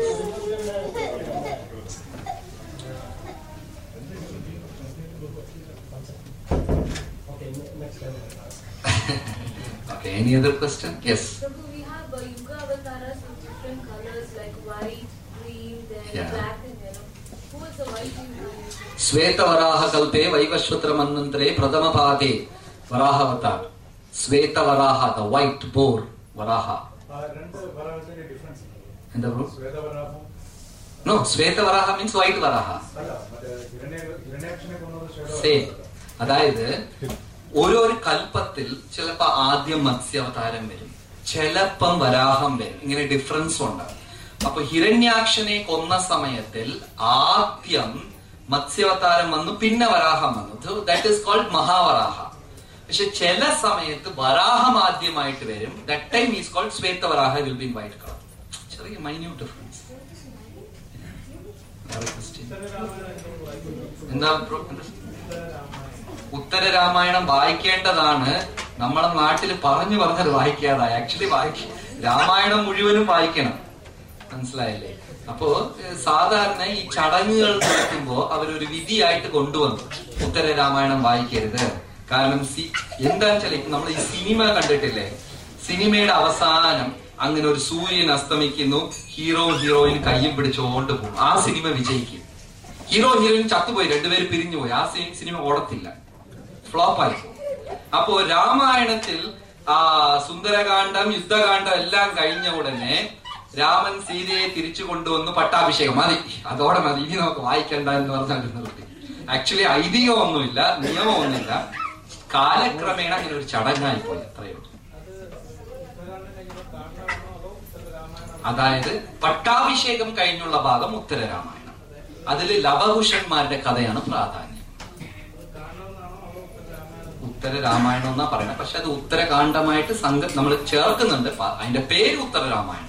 Okay, ne- next time. Okay any other question yes Prabhu, we have uh, Yuga avatars with different colors like white, green, then Yeah. black and yellow. Who is the white you use? ಶ್ವೇತವರಾಹ ಕಲ್ಪೆ ವೈವಶ್ವತ್ರ ಮನ್ವಂತರೆ ಪ್ರಥಮ ಪಾದೆ ವರಾಹವತಾರ್ ಶ್ವೇತವರಾಹ ದ ವೈಟ್ ಬೋರ್ ವರಾಹ ആ രണ്ട് വരാഹത്തിന്റെ ഡിഫറൻസ് എന്താ ബ്രോ ശ്വേതവരാഹം നോ ശ്വേതവരാഹ മീൻസ് വൈറ്റ് വരാഹ അല്ല മറ്റേ ഹിരണ്യ ഹിരണ്യാക്ഷനെ കൊന്നത് സെയിം ശ്വേതവരാഹം അതായത് ഓരോരു കൽപ്പത്തിൽ ചിലപ്പോ ആദ്യം മത്സ്യാവതാരം വരും ചിലപ്പം വരാഹം വരും ഇങ്ങനെ ഡിഫറൻസ് ഉണ്ട് അപ്പൊ ഹിരണ്യാക്ഷനെ കൊന്ന സമയത്തിൽ ആദ്യം മത്സ്യാവതാരം വന്നു പിന്നെ വരാഹം വന്നു ദാറ്റ് ഈസ് കോൾഡ് മഹാവരാഹ പക്ഷെ ചില സമയത്ത് വരാഹം ആദ്യമായിട്ട് വരും ദാറ്റ് ടൈം ഈസ് കോൾഡ് ശ്വേതവരാഹ വിൽ ബി വൈറ്റ് കളർ ചെറിയ മൈന്യൂട്ട് ഡിഫറൻസ് എന്താ bro? എന്താ? ഉത്തര രാമായണം വായിക്കേണ്ടതാണ് നമ്മളെ നാട്ടിൽ പറഞ്ഞു പറഞ്ഞത് വായിക്കാതായി ആക്ച്വലി വായിക്ക രാമായണം മുഴുവനും വായിക്കണം മനസ്സിലായില്ലേ അപ്പോ ഏഹ്, സാധാരണ ഈ ചടങ്ങുകൾ നടക്കുമ്പോ അവരൊരു വിധിയായിട്ട് കൊണ്ടുവന്നു ഉത്തര രാമായണം വായിക്കരുത് കാരണം സി എന്താന്ന് വെച്ചാൽ ഇപ്പൊ നമ്മൾ ഈ സിനിമ കണ്ടിട്ടില്ലേ സിനിമയുടെ അവസാനം അങ്ങനെ ഒരു സൂര്യൻ അസ്തമിക്കുന്നു ഹീറോ ഹീറോയിൻ കയ്യും പിടിച്ചുകൊണ്ട് പോകും ആ സിനിമ വിജയിക്കും ഹീറോ ഹീറോയിൻ ചത്തുപോയി രണ്ടുപേരും പിരിഞ്ഞുപോയി ആ സി- സിനിമ ഓടത്തില്ല ഫ്ലോപ്പായി പോകും അപ്പോ രാമായണത്തിൽ ആ സുന്ദരകാന്ഡം യുദ്ധകാന്ഡം എല്ലാം കഴിഞ്ഞ ഉടനെ രാമൻ സീതയെ തിരിച്ചു കൊണ്ടുവന്നു പട്ടാഭിഷേകം മതി അതോടെ മതി ഇനി നമുക്ക് വായിക്കണ്ട എന്ന് പറഞ്ഞാൽ നിർത്തി ആക്ച്വലി ഐതിഹ്യമൊന്നുമില്ല നിയമമൊന്നുമില്ല കാലക്രമേണ അങ്ങനെ ഒരു ചടങ്ങായി പോയി അത്രയേ ഉള്ളൂ അതായത് പട്ടാഭിഷേകം കഴിഞ്ഞുള്ള ഭാഗം ഉത്തര രാമായണം അതിൽ ലവകുശന്മാരുടെ കഥയാണ് പ്രാധാന്യം ഉത്തര രാമായണം എന്നാ പറയുന്നത് പക്ഷെ അത് ഉത്തരകാണ്ഡമായിട്ട് സംഘ നമ്മൾ ചേർക്കുന്നുണ്ട് പ- അതിന്റെ പേര് ഉത്തര രാമായണം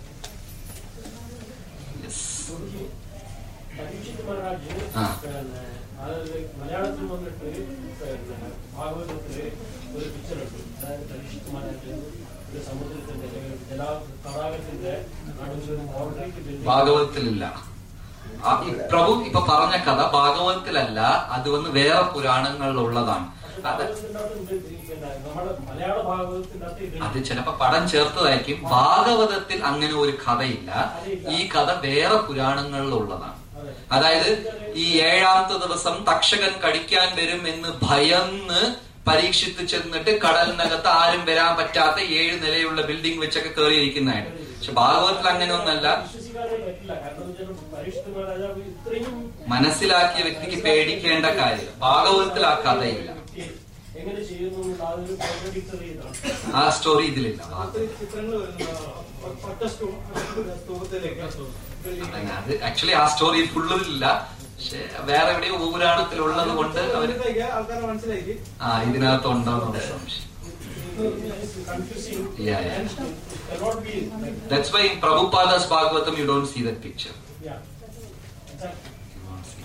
Yes. പരീക്ഷിത് മഹാരാജ് ആ. പിന്നെ അതായത് മലയാളത്തിൽ വന്നിട്ട് പിന്നെ ഭാഗവതത്തില് ഒരു പിക്ചർ ഉണ്ട് അതായത് പരീക്ഷിത് മഹാരാജ് ഒരു സമുദ്രത്തിന്റെ അല്ലെങ്കിൽ ജല തടാകത്തിന്റെ നടുവിൽ ഒരു ബോർഡറിക്ക് ഭാഗവതത്തിലില്ല ആ, ഈ പ്രഭു ഇപ്പൊ പറഞ്ഞ കഥ ഭാഗവതത്തിലല്ല അത് വന്ന് വേറെ പുരാണങ്ങളിലുള്ളതാണ് അത് നമ്മുടെ മലയാള ഭാഗവതത്തിന്റെ അകത്ത് ഇത് അത് ചിലപ്പോ പടം ചേർത്തതായിരിക്കും ഭാഗവതത്തിൽ അങ്ങനെ ഒരു കഥയില്ല ഈ കഥ വേറെ പുരാണങ്ങളിലുള്ളതാണ് അതായത് ഈ ഏഴാമത്തെ ദിവസം തക്ഷകൻ കടിക്കാൻ വരും എന്ന് ഭയന്ന് പരീക്ഷിത്ത് ചെന്നിട്ട് കടലിനകത്ത് ആരും വരാൻ പറ്റാത്ത ഏഴ് നിലയുള്ള ബിൽഡിംഗ് വെച്ചൊക്കെ കയറിയിരിക്കുന്നതായിട്ട് പക്ഷെ ഭാഗവതത്തിൽ അങ്ങനെ ഒന്നല്ല വിശ്വസിക്കാനേ പറ്റില്ല കാരണം എന്ന് വെച്ചാൽ പരീക്ഷിത് മഹാരാജാവ് ഇത്രയും മനസ്സിലാക്കിയ വ്യക്തിക്ക് പേടിക്കേണ്ട കാര്യം ഭാഗവതത്തിൽ ആ കഥയില്ല എങ്ങനെ ചെയ്യുന്നു എന്നുള്ള ആ ഒരു കോൺട്രഡിക്ടറി ഇതാണ് ആ സ്റ്റോറി ഇതിലില്ല ഭാഗവതത്തിൽ. ചിത്രങ്ങൾ വരുന്ന ഒറ്റ സ്റ്റൂ- സ്തൂപത്തിലേക്ക് അതന്നെ, അത് ആക്ച്വലി ആ സ്റ്റോറി ഫുള്ളില്ല പക്ഷെ വേറെ എവിടെയോ ഊരാണത്തിലുള്ളത് കൊണ്ട് അവര് ആൾക്കാരെ മനസ്സിലാക്കി ആ ഇതിനകത്ത് ഉണ്ടോന്നുള്ള സംശയം confusing Yeah, yeah. and cannot be like That's why in Prabhupada's Bhagavatam you don't see that picture. yeah. Exactly. You won't see.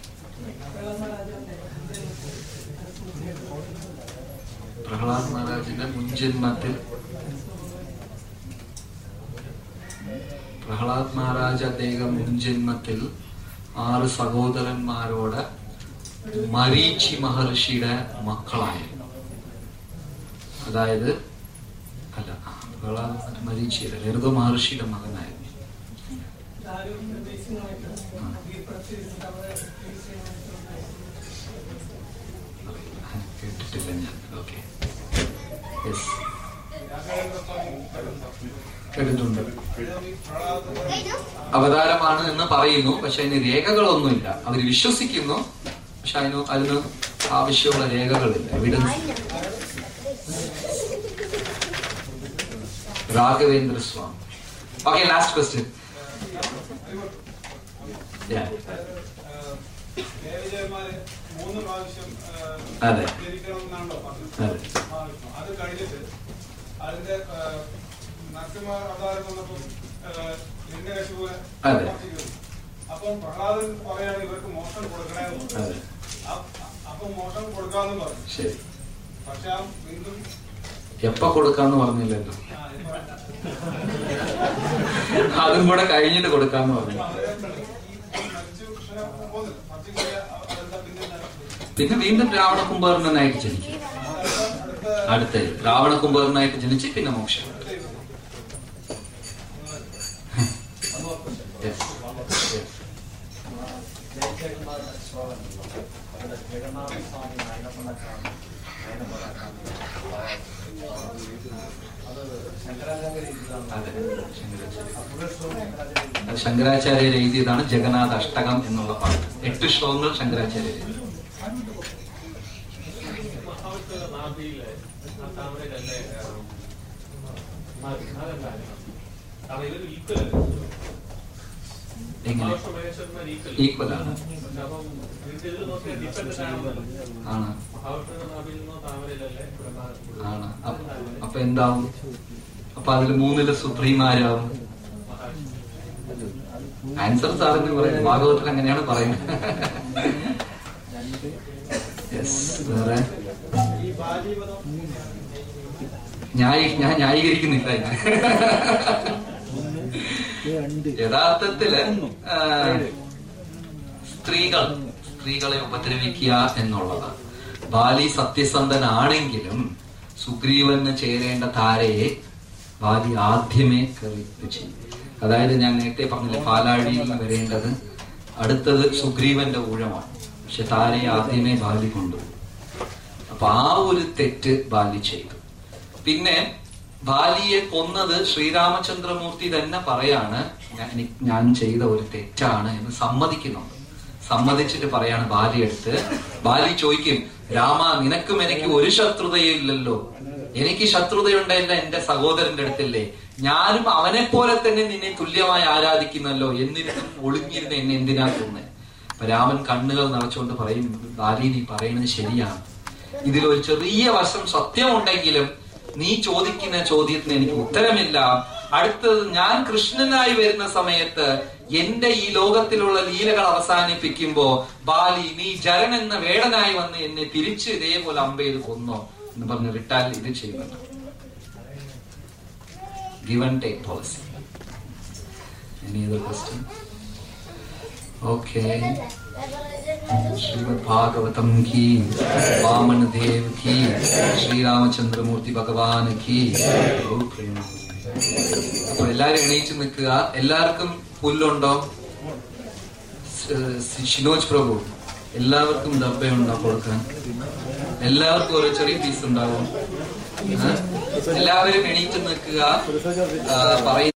Prahlad മഹാരാജിന്റെ മുൻജന്മത്തിൽ Prahlad Maharaj അദ്ദേഹം മുൻജന്മത്തിൽ ആറ് സഹോദരന്മാരോട് മരീചി മഹർഷിയുടെ മക്കളായിരുന്നു അതായത് അല്ല പ്രഹ്ലാദ് മരീചിയുടെ ലളിത മഹർഷിയുടെ മകനായിരുന്നു കേട്ടിട്ടില്ല ഞാൻ ഓക്കെ യെസ് കേട്ടിട്ടുണ്ട് അവതാരമാണ് എന്ന് പറയുന്നു പക്ഷെ അതിന് രേഖകളൊന്നുമില്ല അവർ വിശ്വസിക്കുന്നു പക്ഷെ അതിന് അതിന് ആവശ്യമുള്ള രേഖകളില്ല evidence Raghavendra Swami okay last question ദേവജയന്മാര് മൂന്ന് പ്രാവശ്യം അതെ. ജനിക്കണമെന്നാണല്ലോ പറഞ്ഞത് അതെ. മഹാവിഷ്ണു. അത് കഴിഞ്ഞിട്ട് അതിന്റെ ആ, നരസിംഹ അവതാരം വന്നപ്പോൾ ലിംഗകശുവിനെ അതെ. ഭക്ഷിക്കുന്നു. അപ്പം പ്രഹ്ലാദൻ പറയാണ് ഇവർക്ക് മോക്ഷം കൊടുക്കണമെന്ന് പറഞ്ഞു. അതെ അ- അപ്പൊ മോക്ഷം കൊടുക്കാന്ന് പറഞ്ഞു ശരി പക്ഷെ ആ വീണ്ടും എപ്പ കൊടുക്കാന്ന് പറഞ്ഞില്ലല്ലോ ആ, ഇപ്പൊ അതും കൂടെ കഴിഞ്ഞിട്ട് കൊടുക്കാന്ന് പറഞ്ഞു അവരെ ഈ മരിച്ചു കൃഷ്ണനെ പോകുന്നില്ല മരിച്ചു കഴിഞ്ഞാൽ അതെന്താ പിന്നെ നടക്കുന്നത്? പിന്നെ വീണ്ടും രാവണ കുംഭകർണനായിട്ട് ജനിക്കും അടുത്ത അടുത്ത രാവണ കുംഭകർണനായിട്ട് ജനിച്ച് പിന്നെ മോക്ഷം Yes. Yes. അതെ, ശങ്കരാചാര്യ. അത് ശങ്കരാചാര്യർ എഴുതിയതാണ് ജഗന്നാഥ അഷ്ടകം എന്നുള്ള പാട്ട് എട്ട് ശ്ലോകങ്ങൾ ശങ്കരാചാര്യ എഴുതി മഹാവിഷ്ണുവിന്റെ നാഭിയിലെ ആ താമരയിലല്ലേ നാഭി അതല്ല കാരണം ഇവർ ഈക്വൽ എങ്ങനെ മഹാവിഷ്ണു മഹേശ്വരന്മാർ ഈക്വൽ ഈക്വൽ ആണ് പക്ഷെ അപ്പം ഇതിന്റെ ഇതിൽ നോക്കിയാൽ ഡിഫറൻസ് ആണല്ലോ ആണ് മഹാവിഷ്ണുവിന്റെ നാഭിയിൽ നിന്നോ താമരയിലല്ലേ ബ്രഹ്മാ- ആണ് അപ്പ- അപ്പൊ എന്താവും അപ്പൊ അതിൽ മൂന്നില് സുപ്രീം ആരാവും മഹാവിഷ്ണു ആൻസർ സാറിന് പറയും ഭാഗവത്തിൽ അങ്ങനെയാണ് പറയുന്നത് Yes, വേറെ ഈ ബാലിപദം ന്യായി ഞാൻ ന്യായീകരിക്കുന്നില്ല ഇതിനെ. യഥാർത്ഥത്തില് ആ, സ്ത്രീകൾ സ്ത്രീകളെ ഉപദ്രവിക്കുക എന്നുള്ളത് ബാലി സത്യസന്ധനാണെങ്കിലും സുഗ്രീവന് ചേരേണ്ട താരയെ ബാലി ആദ്യമേ കറി ചെയ്യും അതായത് ഞാൻ നേരത്തെ പറഞ്ഞില്ല പാലാഴിയിൽ നിന്ന് വരേണ്ടത് അടുത്തത് സുഗ്രീവന്റെ ഊഴമാണ് പക്ഷെ താരയെ ആദ്യമേ ബാലി കൊണ്ടുപോകും അപ്പൊ ആ ഒരു തെറ്റ് ബാലി ചെയ്തു പിന്നെ ബാലിയെ കൊന്നത് ശ്രീരാമചന്ദ്രമൂർത്തി തന്നെ പറയാണ് ഞാൻ എനി- ഞാൻ ചെയ്ത ഒരു തെറ്റാണ് എന്ന് സമ്മതിക്കുന്നുണ്ട് സമ്മതിച്ചിട്ട് പറയാണ് ബാലി എടുത്ത് ബാലി ചോദിക്കും രാമ നിനക്കും എനിക്ക് ഒരു ശത്രുതയും ഇല്ലല്ലോ എനിക്ക് ശത്രുതയുണ്ടല്ല എന്റെ സഹോദരന്റെ അടുത്തല്ലേ ഞാനും അവനെ പോലെ തന്നെ നിന്നെ തുല്യമായി ആരാധിക്കുന്നല്ലോ എന്നിരുന്നും ഒളിഞ്ഞിരുന്ന് എന്നെ എന്തിനാ കൊന്നേ അപ്പൊ രാമൻ കണ്ണുകൾ നിറച്ചുകൊണ്ട് പറയും ബാലി നീ പറയുന്നത് ശരിയാണ് ഇതിലൊരു ചെറിയ വശം സത്യമുണ്ടെങ്കിലും നീ ചോദിക്കുന്ന ചോദ്യത്തിന് എനിക്ക് ഉത്തരമില്ല അടുത്തത് ഞാൻ കൃഷ്ണനായി വരുന്ന സമയത്ത് എന്റെ ഈ ലോകത്തിലുള്ള ലീലകൾ അവസാനിപ്പിക്കുമ്പോ ബാലി നീ ജരൻ എന്ന വേടനായി വന്ന് എന്നെ തിരിച്ച് ഇതേപോലെ അമ്പെയ്ത് കൊന്നോ എന്ന് പറഞ്ഞ് വിട്ടാൽ ഇത് ചെയ്യുന്നുണ്ട് given take policy any other question okay Shrimad Bhagavatam की वामन देव की श्री रामचंद्रमूर्ति भगवान की ഗുരു പ്രേമ. അപ്പൊ എല്ലാരും എണീറ്റ് നിൽക്കുക എല്ലാവർക്കും പുല്ലുണ്ടോ സ് ഷിനോജ് പ്രഭു എല്ലാവർക്കും ഡബ്ബയുണ്ടോ കൊടുക്കാൻ എല്ലാവർക്കും ഒരു ചെറിയ പീസ് ഉണ്ടാവും ആ? എല്ലാവരും എണീറ്റ് നിൽക്കുക ആ, പറയ